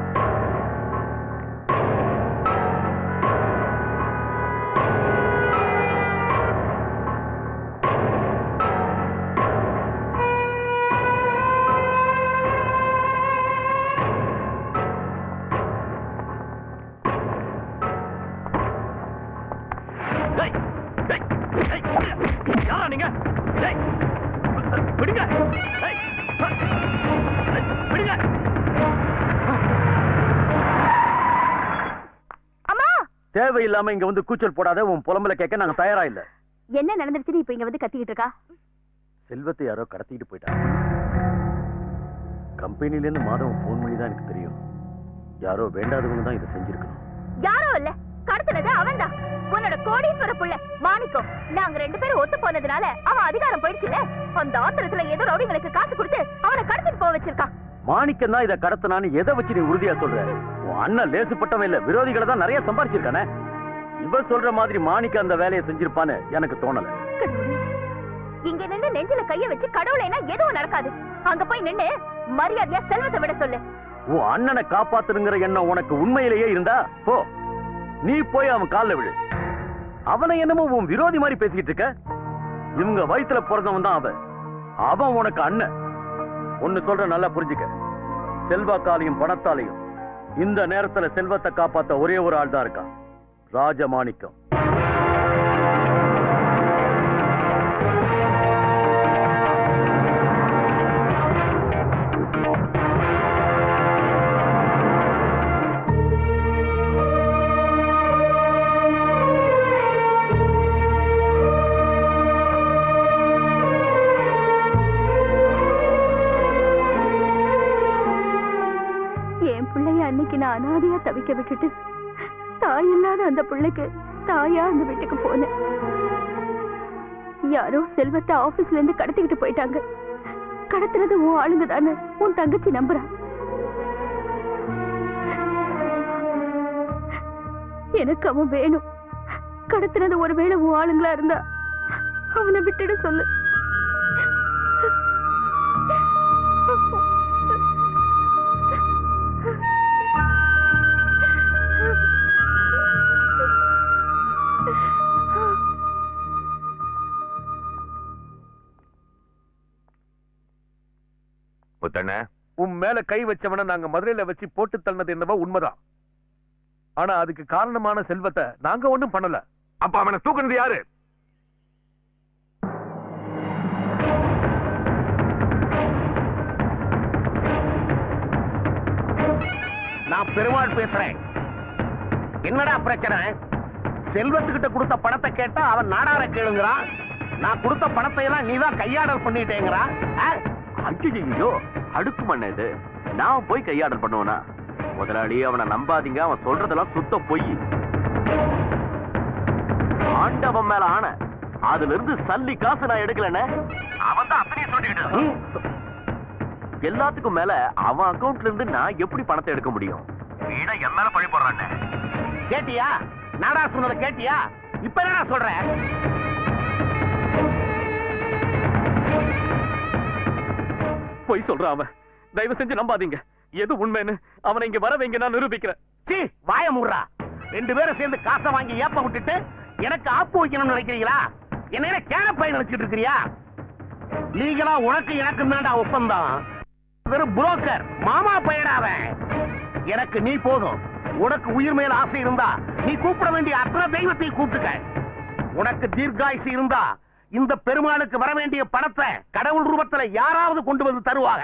யாரா நீங்க டேய், விடுங்க டேய், விடுங்க
அம்மா
தேவையில்லாம இங்க வந்து கூச்சல் போடாத உன் புலம்பல கேட்க நாங்க தயாரா இல்ல
என்ன நடந்துருச்சுன்னு இப்ப இங்க வந்து கத்திக்கிட்டு இருக்கா
செல்வத்தை யாரோ கடத்திட்டு போயிட்டாங்க கம்பெனில இருந்து மாதவன் போன் பண்ணி தான் எனக்கு தெரியும் யாரோ வேண்டாதவங்க தான் இதை செஞ்சிருக்கணும்
யாரோ இல்ல கடத்துனது அவன்தான் உன்னோட கோடீஸ்வர புள்ள மாணிக்கம் நாங்க ரெண்டு பேரும் ஒத்து போனதுனால அவன் அதிகாரம் போயிடுச்சுல அந்த ஆத்திரத்துல ஏதோ ரவுடிங்களுக்கு காசு கொடுத்து அவனை கடத்திட்டு போக வச்சிருக்கான்
மாணிக்கம் தான் இதை கடத்தினான்னு எதை வச்சு நீ உறுதியா சொல்ற உன் அண்ணன் லேசுப்பட்டவன் இல்ல விரோதிகளை தான் நிறைய சம்பாரிச்சிருக்கானே இவ சொல்ற மாதிரி மாணிக்கம் அந்த வேலையை செஞ்சிருப்பான்னு எனக்கு தோணல
கடவுளே, இங்க நின்னு நெஞ்சில கைய வச்சு கடவுளைனா எதுவும் நடக்காது அங்க போய் நின்னு மரியாதையா செல்வத்தை விட சொல்லு
உன் அண்ணனை காப்பாத்தணுங்கிற எண்ணம் உனக்கு உண்மையிலேயே இருந்தா போ நீ போய் அவன் கால்ல விழு அவனை என்னமோ உன் விரோதி மாதிரி பேசிக்கிட்டு இருக்க இவங்க வயித்துல பிறந்தவன் தான் அவன் அவன் உனக்கு அண்ணன் ஒன்னு சொல்ற நல்லா புரிஞ்சுக்க செல்வாக்காலையும் பணத்தாலையும் இந்த நேரத்துல செல்வத்தை காப்பாத்த ஒரே ஒரு ஆள் தான் இருக்கான் ராஜமாணிக்கம்
என் பிள்ளைய அன்னைக்கு நான் அனாதையா தவிக்க விட்டுட்டு தாய் இல்லாத அந்த பிள்ளைக்கு தாயா அந்த வீட்டுக்கு போனேன் யாரோ செல்வத்தை ஆபீஸ்ல இருந்து கடத்திக்கிட்டு போயிட்டாங்க கடத்துறது உன் ஆளுங்க தானே உன் தங்கச்சி நம்புறா எனக்கு அவன் வேணும் கடத்துனது ஒருவேளை உன் ஆளுங்களா இருந்தா அவனை விட்டுட சொல்லு
முத்தண்ண
உன் மேல கை வச்சவன நாங்க மதுரையில வச்சு போட்டு தள்ளது என்னவோ உண்மைதான் ஆனா அதுக்கு காரணமான செல்வத்தை நாங்க ஒண்ணும் பண்ணல
அப்ப அவனை தூக்குனது யாரு
நான் பெருமாள் பேசுறேன் என்னடா பிரச்சனை செல்வத்துக்கிட்ட கொடுத்த பணத்தை கேட்டா அவன் நாடார கேளுங்கிறான் நான் கொடுத்த பணத்தை எல்லாம் நீதான் கையாடல் பண்ணிட்டேங்கிறான்
ஐயோ அடுக்கு மண்ண இது நான் போய் கையாடல் பண்ணுவேனா முதலாளி அவனை நம்பாதீங்க அவன் சொல்றதெல்லாம் சுத்த பொய் ஆண்டவன் மேல ஆன அதுல இருந்து சல்லி காசு நான் எடுக்கலன்னு அவன் தான் அத்தனையும் சொல்லிக்கிட்டு எல்லாத்துக்கும் மேல அவன் அக்கவுண்ட்ல இருந்து நான் எப்படி பணத்தை எடுக்க முடியும் வீணா என் மேல பழி போடுறானே
கேட்டியா நாடா சொன்னதை கேட்டியா இப்ப என்னடா சொல்ற
பொய் சொல்றான் அவன் தயவு செஞ்சு நம்பாதீங்க எது உண்மைன்னு அவனை இங்க வர வைங்க நான் நிரூபிக்கிறேன்
சீ வாய முடுறா ரெண்டு பேரும் சேர்ந்து காசை வாங்கி ஏப்ப விட்டுட்டு எனக்கு ஆப்பு வைக்கணும்னு நினைக்கிறீங்களா என்ன கேன பையன் நினைச்சிட்டு இருக்கிறியா லீகலா உனக்கு எனக்கு தான்டா ஒப்பந்தம் வெறும் புரோக்கர் மாமா பையனா அவன் எனக்கு நீ போதும் உனக்கு உயிர் மேல ஆசை இருந்தா நீ கூப்பிட வேண்டிய அத்தனை தெய்வத்தையும் கூப்பிட்டுக்க உனக்கு தீர்க்காயுசு இருந்தா இந்த பெருமாளுக்கு வர வேண்டிய பணத்தை கடவுள் ரூபத்துல யாராவது கொண்டு வந்து தருவாங்க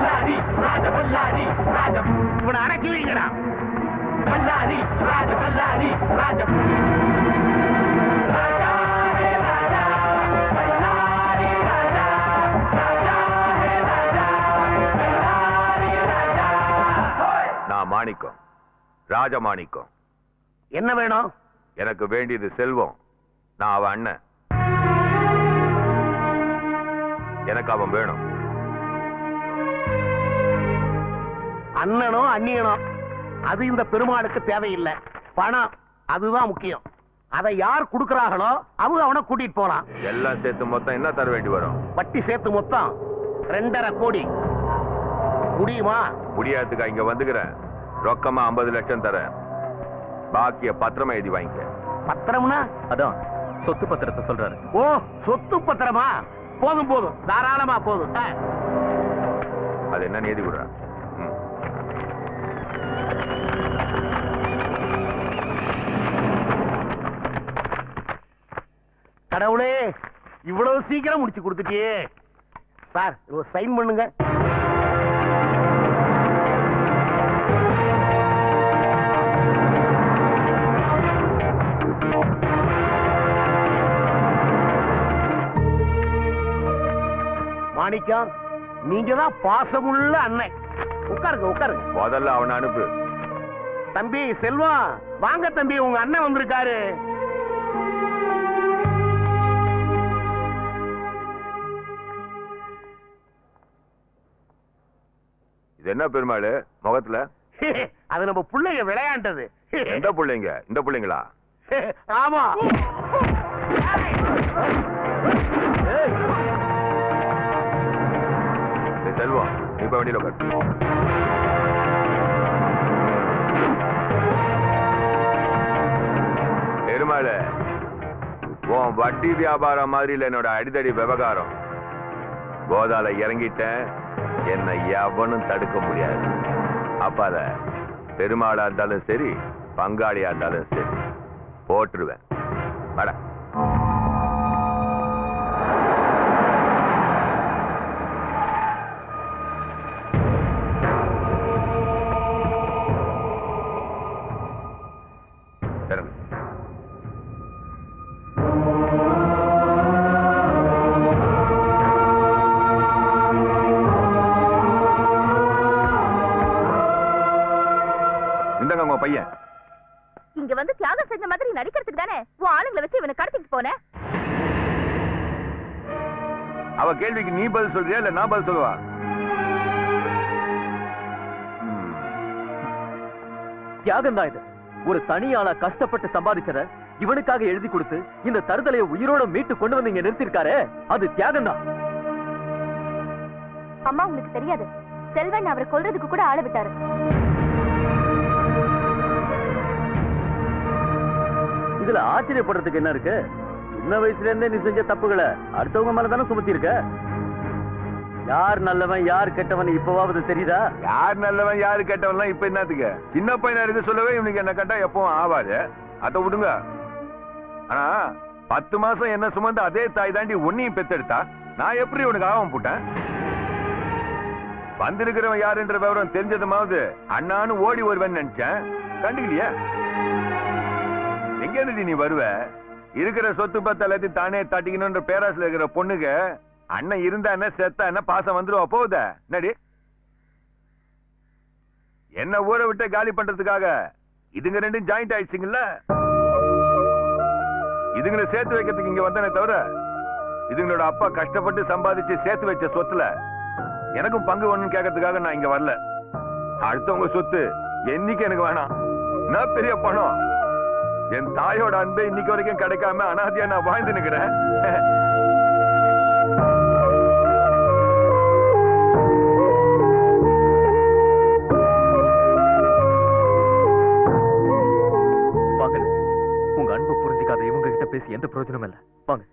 இவனை அடக்கி வைங்கடா
நான் மாணிக்கம் ராஜமாணிக்கம்
என்ன வேணும்
எனக்கு வேண்டியது செல்வம் நான் அவன் அண்ணன் எனக்கு அவன் வேணும்
அண்ணனோ அண்ணியனோ அது இந்த பெருமாளுக்கு தேவையில்லை பணம் அதுதான் முக்கியம் அதை யார் கொடுக்கறாங்களோ அவங்க அவனை கூட்டிட்டு போலாம்
எல்லாம் சேர்த்து மொத்தம் என்ன தர வேண்டி வரும்
வட்டி சேர்த்து மொத்தம் ரெண்டரை கோடி முடியுமா
முடியாதுக்கா இங்க வந்துக்கிறேன் ரொக்கமா ஐம்பது லட்சம் தரேன் பாக்கிய பத்திரமா எழுதி வாங்கிக்க
பத்திரம்னா
அதான் சொத்து பத்திரத்தை சொல்றாரு
ஓ சொத்து பத்திரமா போதும் போதும் தாராளமா போதும் ஆ.
அது என்ன எழுதி விடுறேன்
கடவுளே இவ்வளவு சீக்கிரம் முடிச்சு கொடுத்துட்டியே சார் ஒரு சைன் பண்ணுங்க மாணிக்கம் நீங்க தான் பாசமுள்ள அண்ணன் உட்காருங்க உட்காருங்க
முதல்ல அவனை அனுப்பு
தம்பி செல்வம் வாங்க தம்பி உங்க அண்ணன் வந்திருக்காரு
இது என்ன பெருமாள் முகத்துல
அது நம்ம பிள்ளைங்க விளையாண்டது
எந்த பிள்ளைங்க இந்த பிள்ளைங்களா
ஆமா
டேய் செல்வம் நீ இப்ப வண்டியில உட்காரு பெருமாள் உன் வட்டி வியாபாரம் மாதிரி இல்ல என்னோட அடிதடி விவகாரம் கோதால இறங்கிட்டேன் என்னை எவனும் தடுக்க முடியாது அப்பாத பெருமாளா இருந்தாலும் சரி பங்காளியா இருந்தாலும் சரி போட்டுருவேன் வட இறங்கு. இந்தாங்க உங்க பையன்
இங்க வந்து தியாகம் செஞ்ச மாதிரி நடிக்கிறதுக்கு தானே உன் ஆளுங்களை வச்சு இவனை கடத்திட்டு போனேன்
அவ கேள்விக்கு நீ பதில் சொல்றியா இல்ல நான் பதில் சொல்லுவா
தியாகம் தான் இது ஒரு தனியாளா கஷ்டப்பட்டு சம்பாதிச்சத இவனுக்காக எழுதி கொடுத்து இந்த தருதலையை உயிரோட மீட்டு கொண்டு வந்து இங்க நிறுத்திருக்காரே அது தியாகம் தான்
அம்மா உங்களுக்கு தெரியாது செல்வன் அவரை கொல்றதுக்கு கூட ஆள விட்டாரு
இதுல ஆச்சரியப்படுறதுக்கு என்ன இருக்கு சின்ன வயசுல இருந்தே நீ செஞ்ச தப்புகளை அடுத்தவங்க மேல தானே சுமத்தி இருக்க யார் நல்லவன் யார் கெட்டவன் இப்பவாவது தெரியுதா
யார் நல்லவன் யாரு கெட்டவன்லாம் இப்ப என்னத்துக்கு சின்ன பையனா இருக்கு சொல்லவே இவனுக்கு என்ன கட்டா எப்பவும் ஆவாது அதை விடுங்க ஆனா பத்து மாசம் என்ன சுமந்து அதே தாய் தாண்டி உன்னையும் பெத்தெடுத்தா நான் எப்படி உனக்கு ஆகாம போட்டேன் வந்திருக்கிறவன் யாருன்ற விவரம் தெரிஞ்சதுமாவது அண்ணான்னு ஓடி வருவேன்னு நினைச்சேன் கண்டுக்கலையா எங்க இருந்து நீ வருவ இருக்கிற சொத்து பத்து எல்லாத்தையும் தானே தட்டிக்கணும்ன்ற பேராசில இருக்கிற பொண்ணுக்கு அண்ணன் இருந்தா என்ன செத்தா என்ன பாசம் வந்துருவா போகுத என்னடி என்ன ஊரை விட்டு காலி பண்றதுக்காக இதுங்க ரெண்டும் ஜாயிண்ட் ஆயிடுச்சுங்கல்ல இதுங்களை சேர்த்து வைக்கிறதுக்கு இங்க வந்தனே தவிர இதுங்களோட அப்பா கஷ்டப்பட்டு சம்பாதிச்சு சேர்த்து வச்ச சொத்துல எனக்கும் பங்கு வேணும்னு கேட்கறதுக்காக நான் இங்க வரல அடுத்தவங்க சொத்து என்னைக்கு எனக்கு வேணாம் நான் பெரிய பணம் என் தாயோட அன்பு இன்னைக்கு வரைக்கும் கிடைக்காம அனாதையா நான் வாழ்ந்து நிக்கிறேன்
வாங்க உங்க அன்பு புரிஞ்சுக்காத இவங்க கிட்ட பேசி எந்த பிரயோஜனமும் இல்ல வாங்க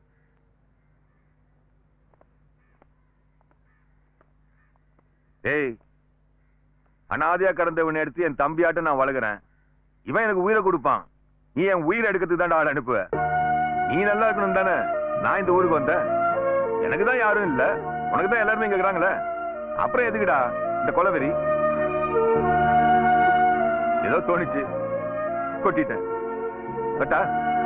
ஏய் அனாதையா கடந்தவனை எடுத்து என் தம்பியாட்ட நான் வளர்க்குறேன் இவன் எனக்கு உயிரை கொடுப்பான் நீ என் உயிரை எடுக்கிறதுக்கு தான் ஆள் அனுப்புவ நீ நல்லா இருக்கணும் தானே நான் இந்த ஊருக்கு வந்தேன் எனக்கு தான் யாரும் இல்ல உனக்கு தான் எல்லாருமே இங்க இருக்கிறாங்களே அப்புறம் எதுக்குடா இந்த கொலவெறி ஏதோ தோணுச்சு கொட்டிட்டேன் பட்டா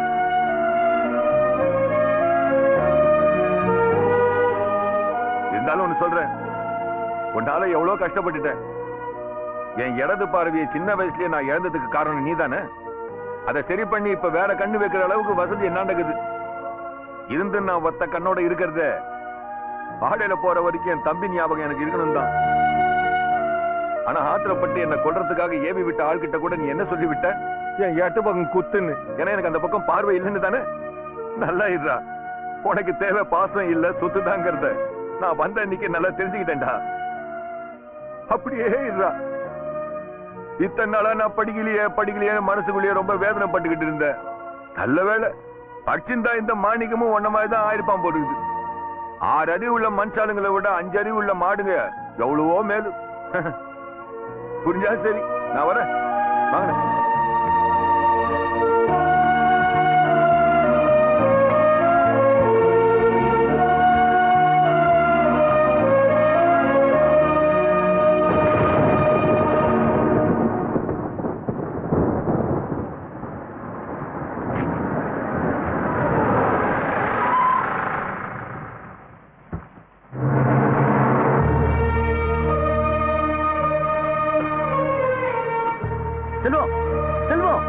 இருந்தாலும் ஒண்ணு சொல்றேன் உன்னால எவ்வளவு கஷ்டப்பட்டுட்டேன் என் இடது பார்வையை சின்ன வயசுலயே நான் இழந்ததுக்கு காரணம் நீதானே அதை சரி பண்ணி இப்ப வேற கண்ணு வைக்கிற அளவுக்கு வசதி என்னாண்டக்குது இருந்து நான் ஒத்த கண்ணோட இருக்கிறத பாடையில போற வரைக்கும் என் தம்பி ஞாபகம் எனக்கு இருக்கணும் தான் ஆனா ஆத்திரப்பட்டு என்னை கொல்றதுக்காக ஏவி விட்ட ஆள்கிட்ட கூட நீ என்ன சொல்லி விட்ட என் எட்டு பக்கம் குத்துன்னு ஏன்னா எனக்கு அந்த பக்கம் பார்வை இல்லைன்னு தானே நல்லா இருடா உனக்கு தேவை பாசம் இல்ல சொத்து தாங்கிறத நான் வந்த இன்னைக்கு நல்லா தெரிஞ்சுக்கிட்டேன்டா அப்படியே இருடா இத்தனை நாளா நான் படிக்கலையே படிக்கலையே மனசுக்குள்ளேயே ரொம்ப வேதனைப்பட்டுக்கிட்டு இருந்தேன் நல்ல வேலை படிச்சிருந்தா இந்த மாணிக்கமும் ஒன்ன மாதிரி தான் ஆயிருப்பான் போடுது ஆறு அறிவு உள்ள மனுஷாளுங்களை விட அஞ்சு அறிவு உள்ள மாடுங்க எவ்வளவோ மேலும் புரிஞ்சா சரி நான் வரேன் வாங்க
செல்வம் செல்வம்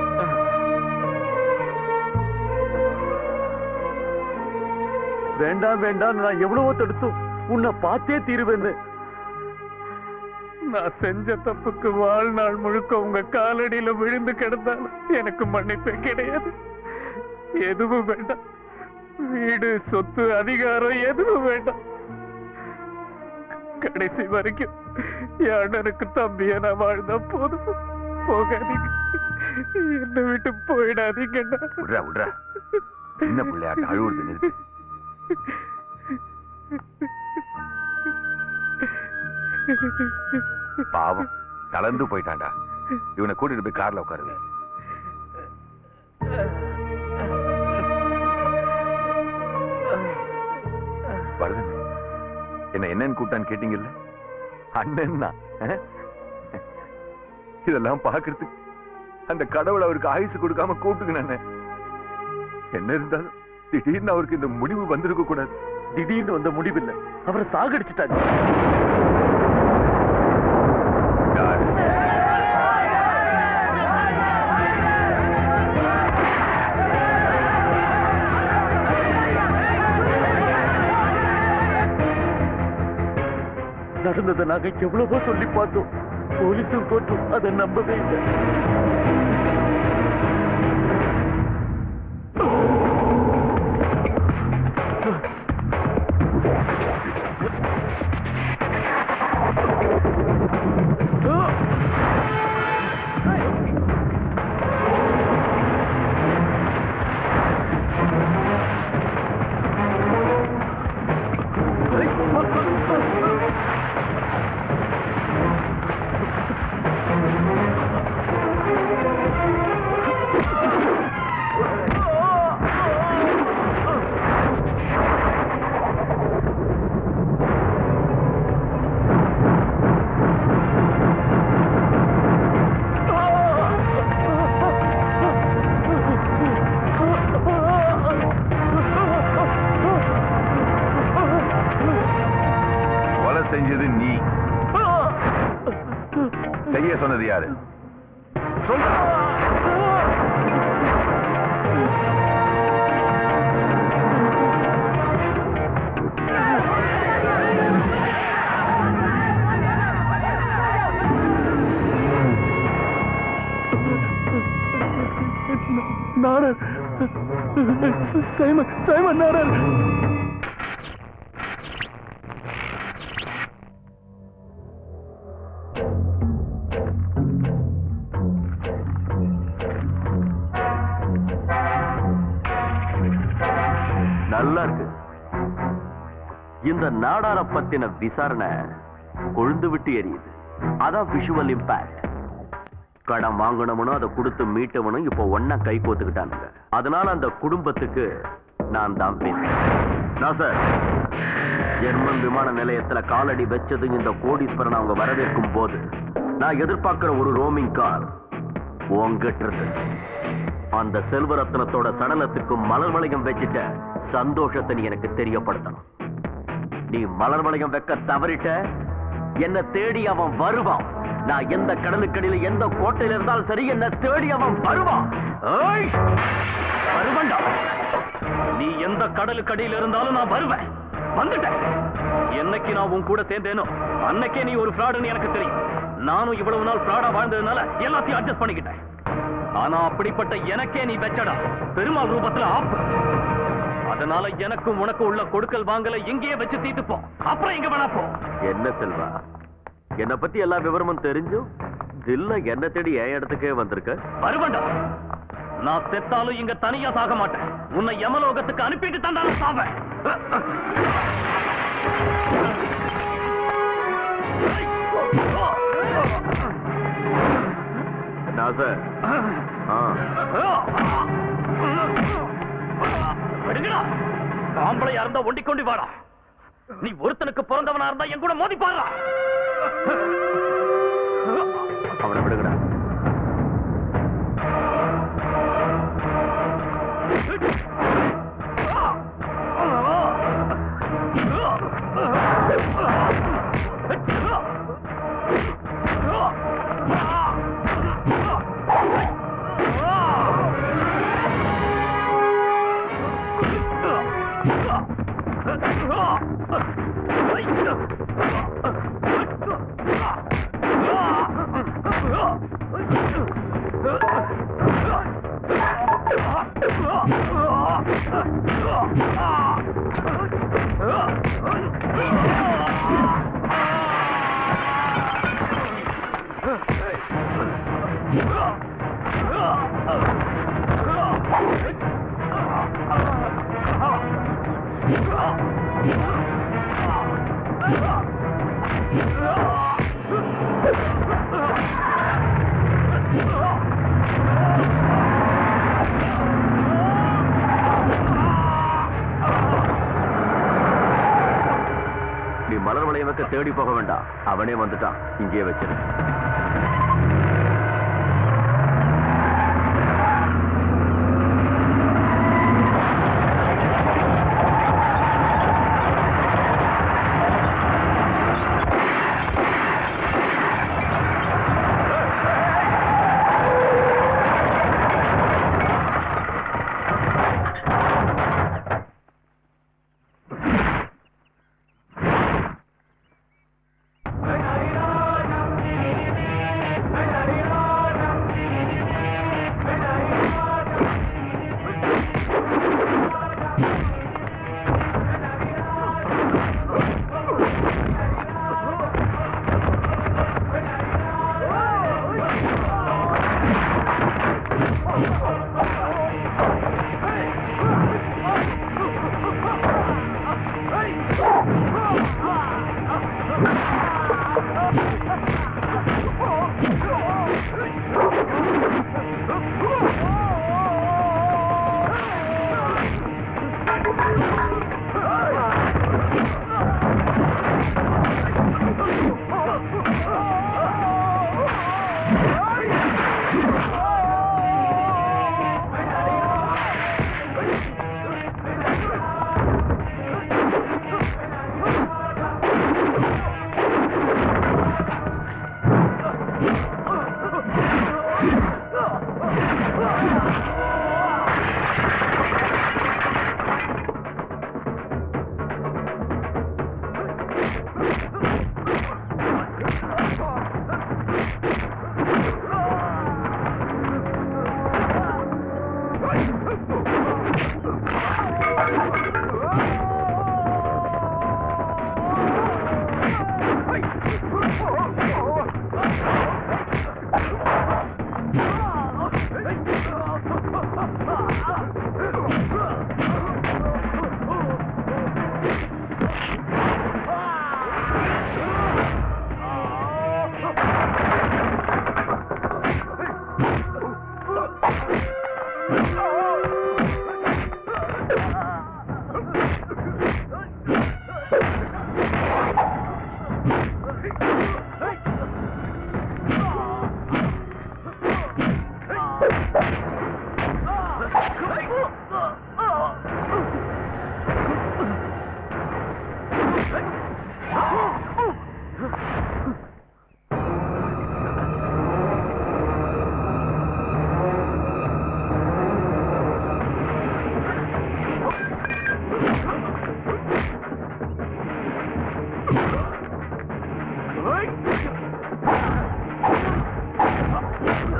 வேண்டாம் வேண்டாம் நான் எவ்வளவோ தடுத்தும் உன்னை பார்த்தே தீருவேன்னு
நான் செஞ்ச தப்புக்கு வாழ்நாள் முழுக்க உங்க காலடியில விழுந்து கிடந்தாலும் எனக்கு மன்னிப்பே கிடையாது எதுவும் வேண்டாம் வீடு சொத்து அதிகாரம் எதுவும் வேண்டாம் கடைசி வரைக்கும் என் அண்ணனுக்கு தம்பிய நான் வாழ்ந்தா போதும் போகாதீங்க என்னை விட்டு போயிடாதீங்கண்ணா
விட்றா விட்றா சின்ன பிள்ளையாட்ட அழுவுறது நிறுத்து பாவம் கலந்து போயிட்டான்டா இவனை கூட்டிட்டு போய் கார்ல உட்காருவேன் வருதன் என்ன என்னன்னு கூப்பிட்டான்னு கேட்டீங்கல்ல அண்ணன் தான் இதெல்லாம் பாக்குறதுக்கு அந்த கடவுள் அவருக்கு ஆயுசு கொடுக்காம கூப்பிட்டுங்க என்ன இருந்தாலும் திடீர்னு அவருக்கு இந்த முடிவு வந்திருக்க கூடாது
திடீர்னு வந்த முடிவில்லை அவரை சாகடிச்சிட்டாங்க நடந்ததை நாங்க எவ்வளவோ சொல்லி பார்த்தோம் போலீஸும் கோர்ட்டும் அதை நம்பவே இல்லை
Hey!
செய்ய சொன்னது யாரு சொல்லு
நாடர் சைமன் சைமன் நாடர்
நல்லா இருக்கு இந்த நாடார பத்தின விசாரணை கொழுந்து விட்டு எரியுது அதான் விஷுவல் இம்பாக்ட் கடன் வாங்கினவனும் அதை கொடுத்து மீட்டவனும் இப்போ ஒன்னா கை கோத்துக்கிட்டானுங்க அதனால அந்த குடும்பத்துக்கு நான் தான் பேர் நான் சார் ஜெர்மன் விமான நிலையத்துல காலடி வச்சதும் இந்த கோடீஸ்வரன் அவங்க வரவேற்கும் போது நான் எதிர்பார்க்கிற ஒரு ரோமிங் கார் உங்ககிட்ட இருந்து அந்த செல்வரத்னத்தோட சடலத்துக்கும் மலர் வளையம் வச்சிட்ட சந்தோஷத்தை நீ எனக்கு தெரியப்படுத்தணும் நீ மலர் வளையம் வைக்க தவறிட்ட என்ன தேடி அவன் வருவான் நான் எந்த கடலுக்கடியில எந்த கோட்டையில இருந்தாலும் சரி என்ன தேடி அவன் வருவான் ஏய்! வருவன்டா
நீ எந்த கடலுக்கு அடியில இருந்தாலும் நான் வருவேன் வந்துட்டேன் என்னைக்கு நான் உன் கூட சேர்ந்தேனோ அன்னைக்கே நீ ஒரு ஃப்ராடுன்னு எனக்கு தெரியும் நானும் இவ்வளவு நாள் ஃப்ராடா வாழ்ந்ததுனால எல்லாத்தையும் அட்ஜஸ்ட் பண்ணிக்கிட்டேன் ஆனா அப்படிப்பட்ட எனக்கே நீ வெச்சடா பெருமாள் ரூபத்துல ஆப்பு அதனால எனக்கும் உனக்கு உள்ள கொடுக்கல் வாங்கல இங்கேயே வச்சு தீத்துப்போம் அப்புறம் எங்க வேணா போ
என்ன செல்வா என்ன பத்தி எல்லா விவரமும் தெரிஞ்சும் தில்ல என்ன தேடி என் இடத்துக்கே வந்திருக்க
வருவண்டா நான் செத்தாலும் இங்க தனியா சாக மாட்டேன் உன்னை யமலோகத்துக்கு அனுப்பிட்டு தான் நான் சாவேன்
நாசர் ஆ
விடுங்கடா ஆம்பளையா இருந்தா ஒண்டிக் கொண்டு வாடா நீ ஒருத்தனுக்கு பிறந்தவனா இருந்தா என் கூட மோதி பாடுறா
அவனை விடுங்கடா நீ மலர் வளையம் வைக்க தேடி போக வேண்டாம் அவனே வந்துட்டான் இங்கேயே வச்சிரு
Hey,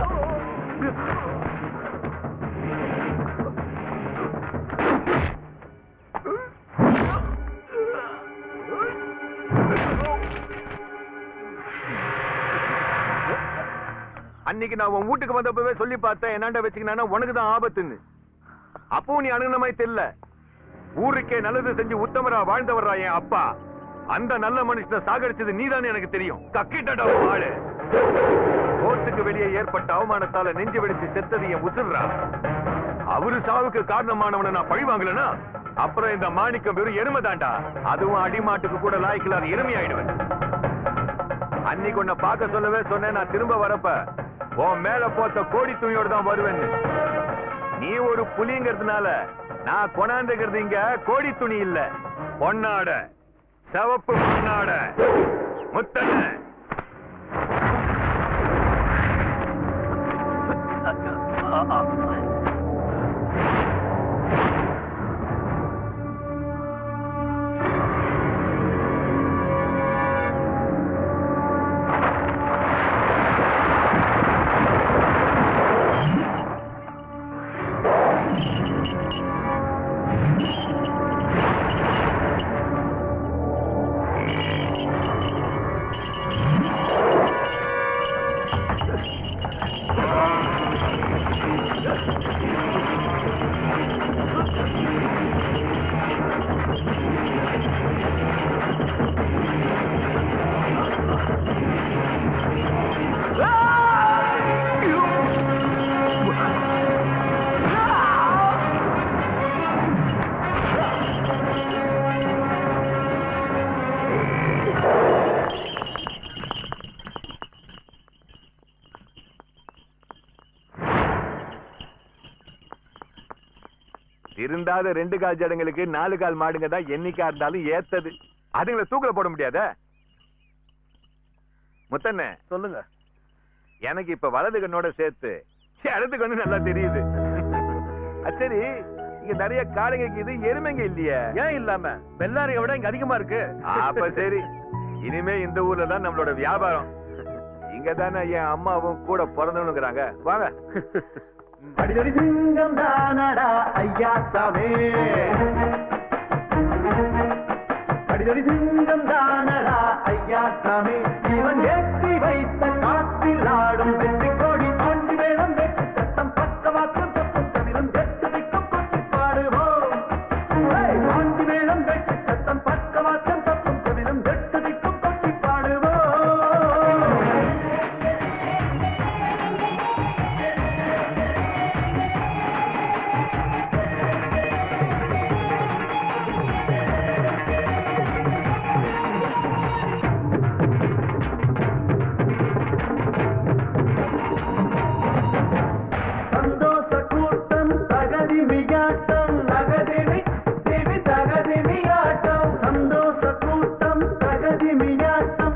அன்னைக்கு நான் உன் வீட்டுக்கு வந்தப்பவே சொல்லி பார்த்தேன் என்னாண்ட வச்சுக்கினா உனக்கு தான் ஆபத்துன்னு அப்பவும் நீ அணுகுன மாதிரி தெரியல ஊருக்கே நல்லது செஞ்சு உத்தமரா வாழ்ந்தவரா என் அப்பா அந்த நல்ல மனுஷனை சாகடிச்சது நீதானே எனக்கு தெரியும் கக்கிட்டடா உன் ஆளு கோர்ட்டுக்கு வெளியே ஏற்பட்ட அவமானத்தால நெஞ்சு வெடிச்சு செத்தது என் உசுர்ரா அவரு சாவுக்கு காரணமானவனை நான் பழி வாங்கலனா அப்புறம் இந்த மாணிக்கம் வெறும் எருமை தாண்டா அதுவும் அடிமாட்டுக்கு கூட லாய்க்கலாத எருமை ஆயிடுவேன் அன்னைக்கு உன்னை பார்க்க சொல்லவே சொன்னேன் நான் திரும்ப வரப்ப உன் மேல போத்த கோடி துணியோட தான் வருவேன்னு நீ ஒரு புலிங்கிறதுனால நான் கொண்டாந்துக்கிறது இங்க கோடி துணி இல்ல பொன்னாட சிவப்பு பொன்னாட முத்தண்ண இருந்தாத ரெண்டு கால் ஜடங்களுக்கு நாலு கால் மாடுங்க தான் என்னைக்கா இருந்தாலும் ஏத்தது அதுங்களை தூக்கல போட முடியாத முத்தண்ண
சொல்லுங்க
எனக்கு இப்ப வலது கண்ணோட சேர்த்து இடது கண்ணு நல்லா தெரியுது அது சரி இங்க நிறைய காளைங்க இது எருமைங்க இல்லையே
ஏன் இல்லாம பெல்லாரியை விட இங்க அதிகமா இருக்கு
அப்ப சரி இனிமே இந்த ஊர்ல தான் நம்மளோட வியாபாரம் இங்க தானே என் அம்மாவும் கூட பிறந்தவனுங்கிறாங்க வாங்க
அடிதடி சிங்கம் தானடா ஐயா சாமி அடிதடி சிங்கம் தானடா ஐயா சாமி இவன் ஏற்றி வைத்த காற்றில் ஆடும் வெற்றி கோடி ஆண்டு வேடம் வெற்றி சத்தம் பக்கவாக்கம் தப்பும் தவிரம் எட்டு திக்கும் கொட்டி பாடுவோம் ஏய், ஆண்டு வேடம் வெற்றி சத்தம் பக்கவாக்கம் தப்பும் தவிரம் எட்டு திக்கும் கொட்டி பாடுவோம் சந்தோஷ கூட்டம் தகதிமியாட்டம் தகதிமி திமி தகதிமியாட்டம் சந்தோஷ கூட்டம் தகதிமியாட்டம்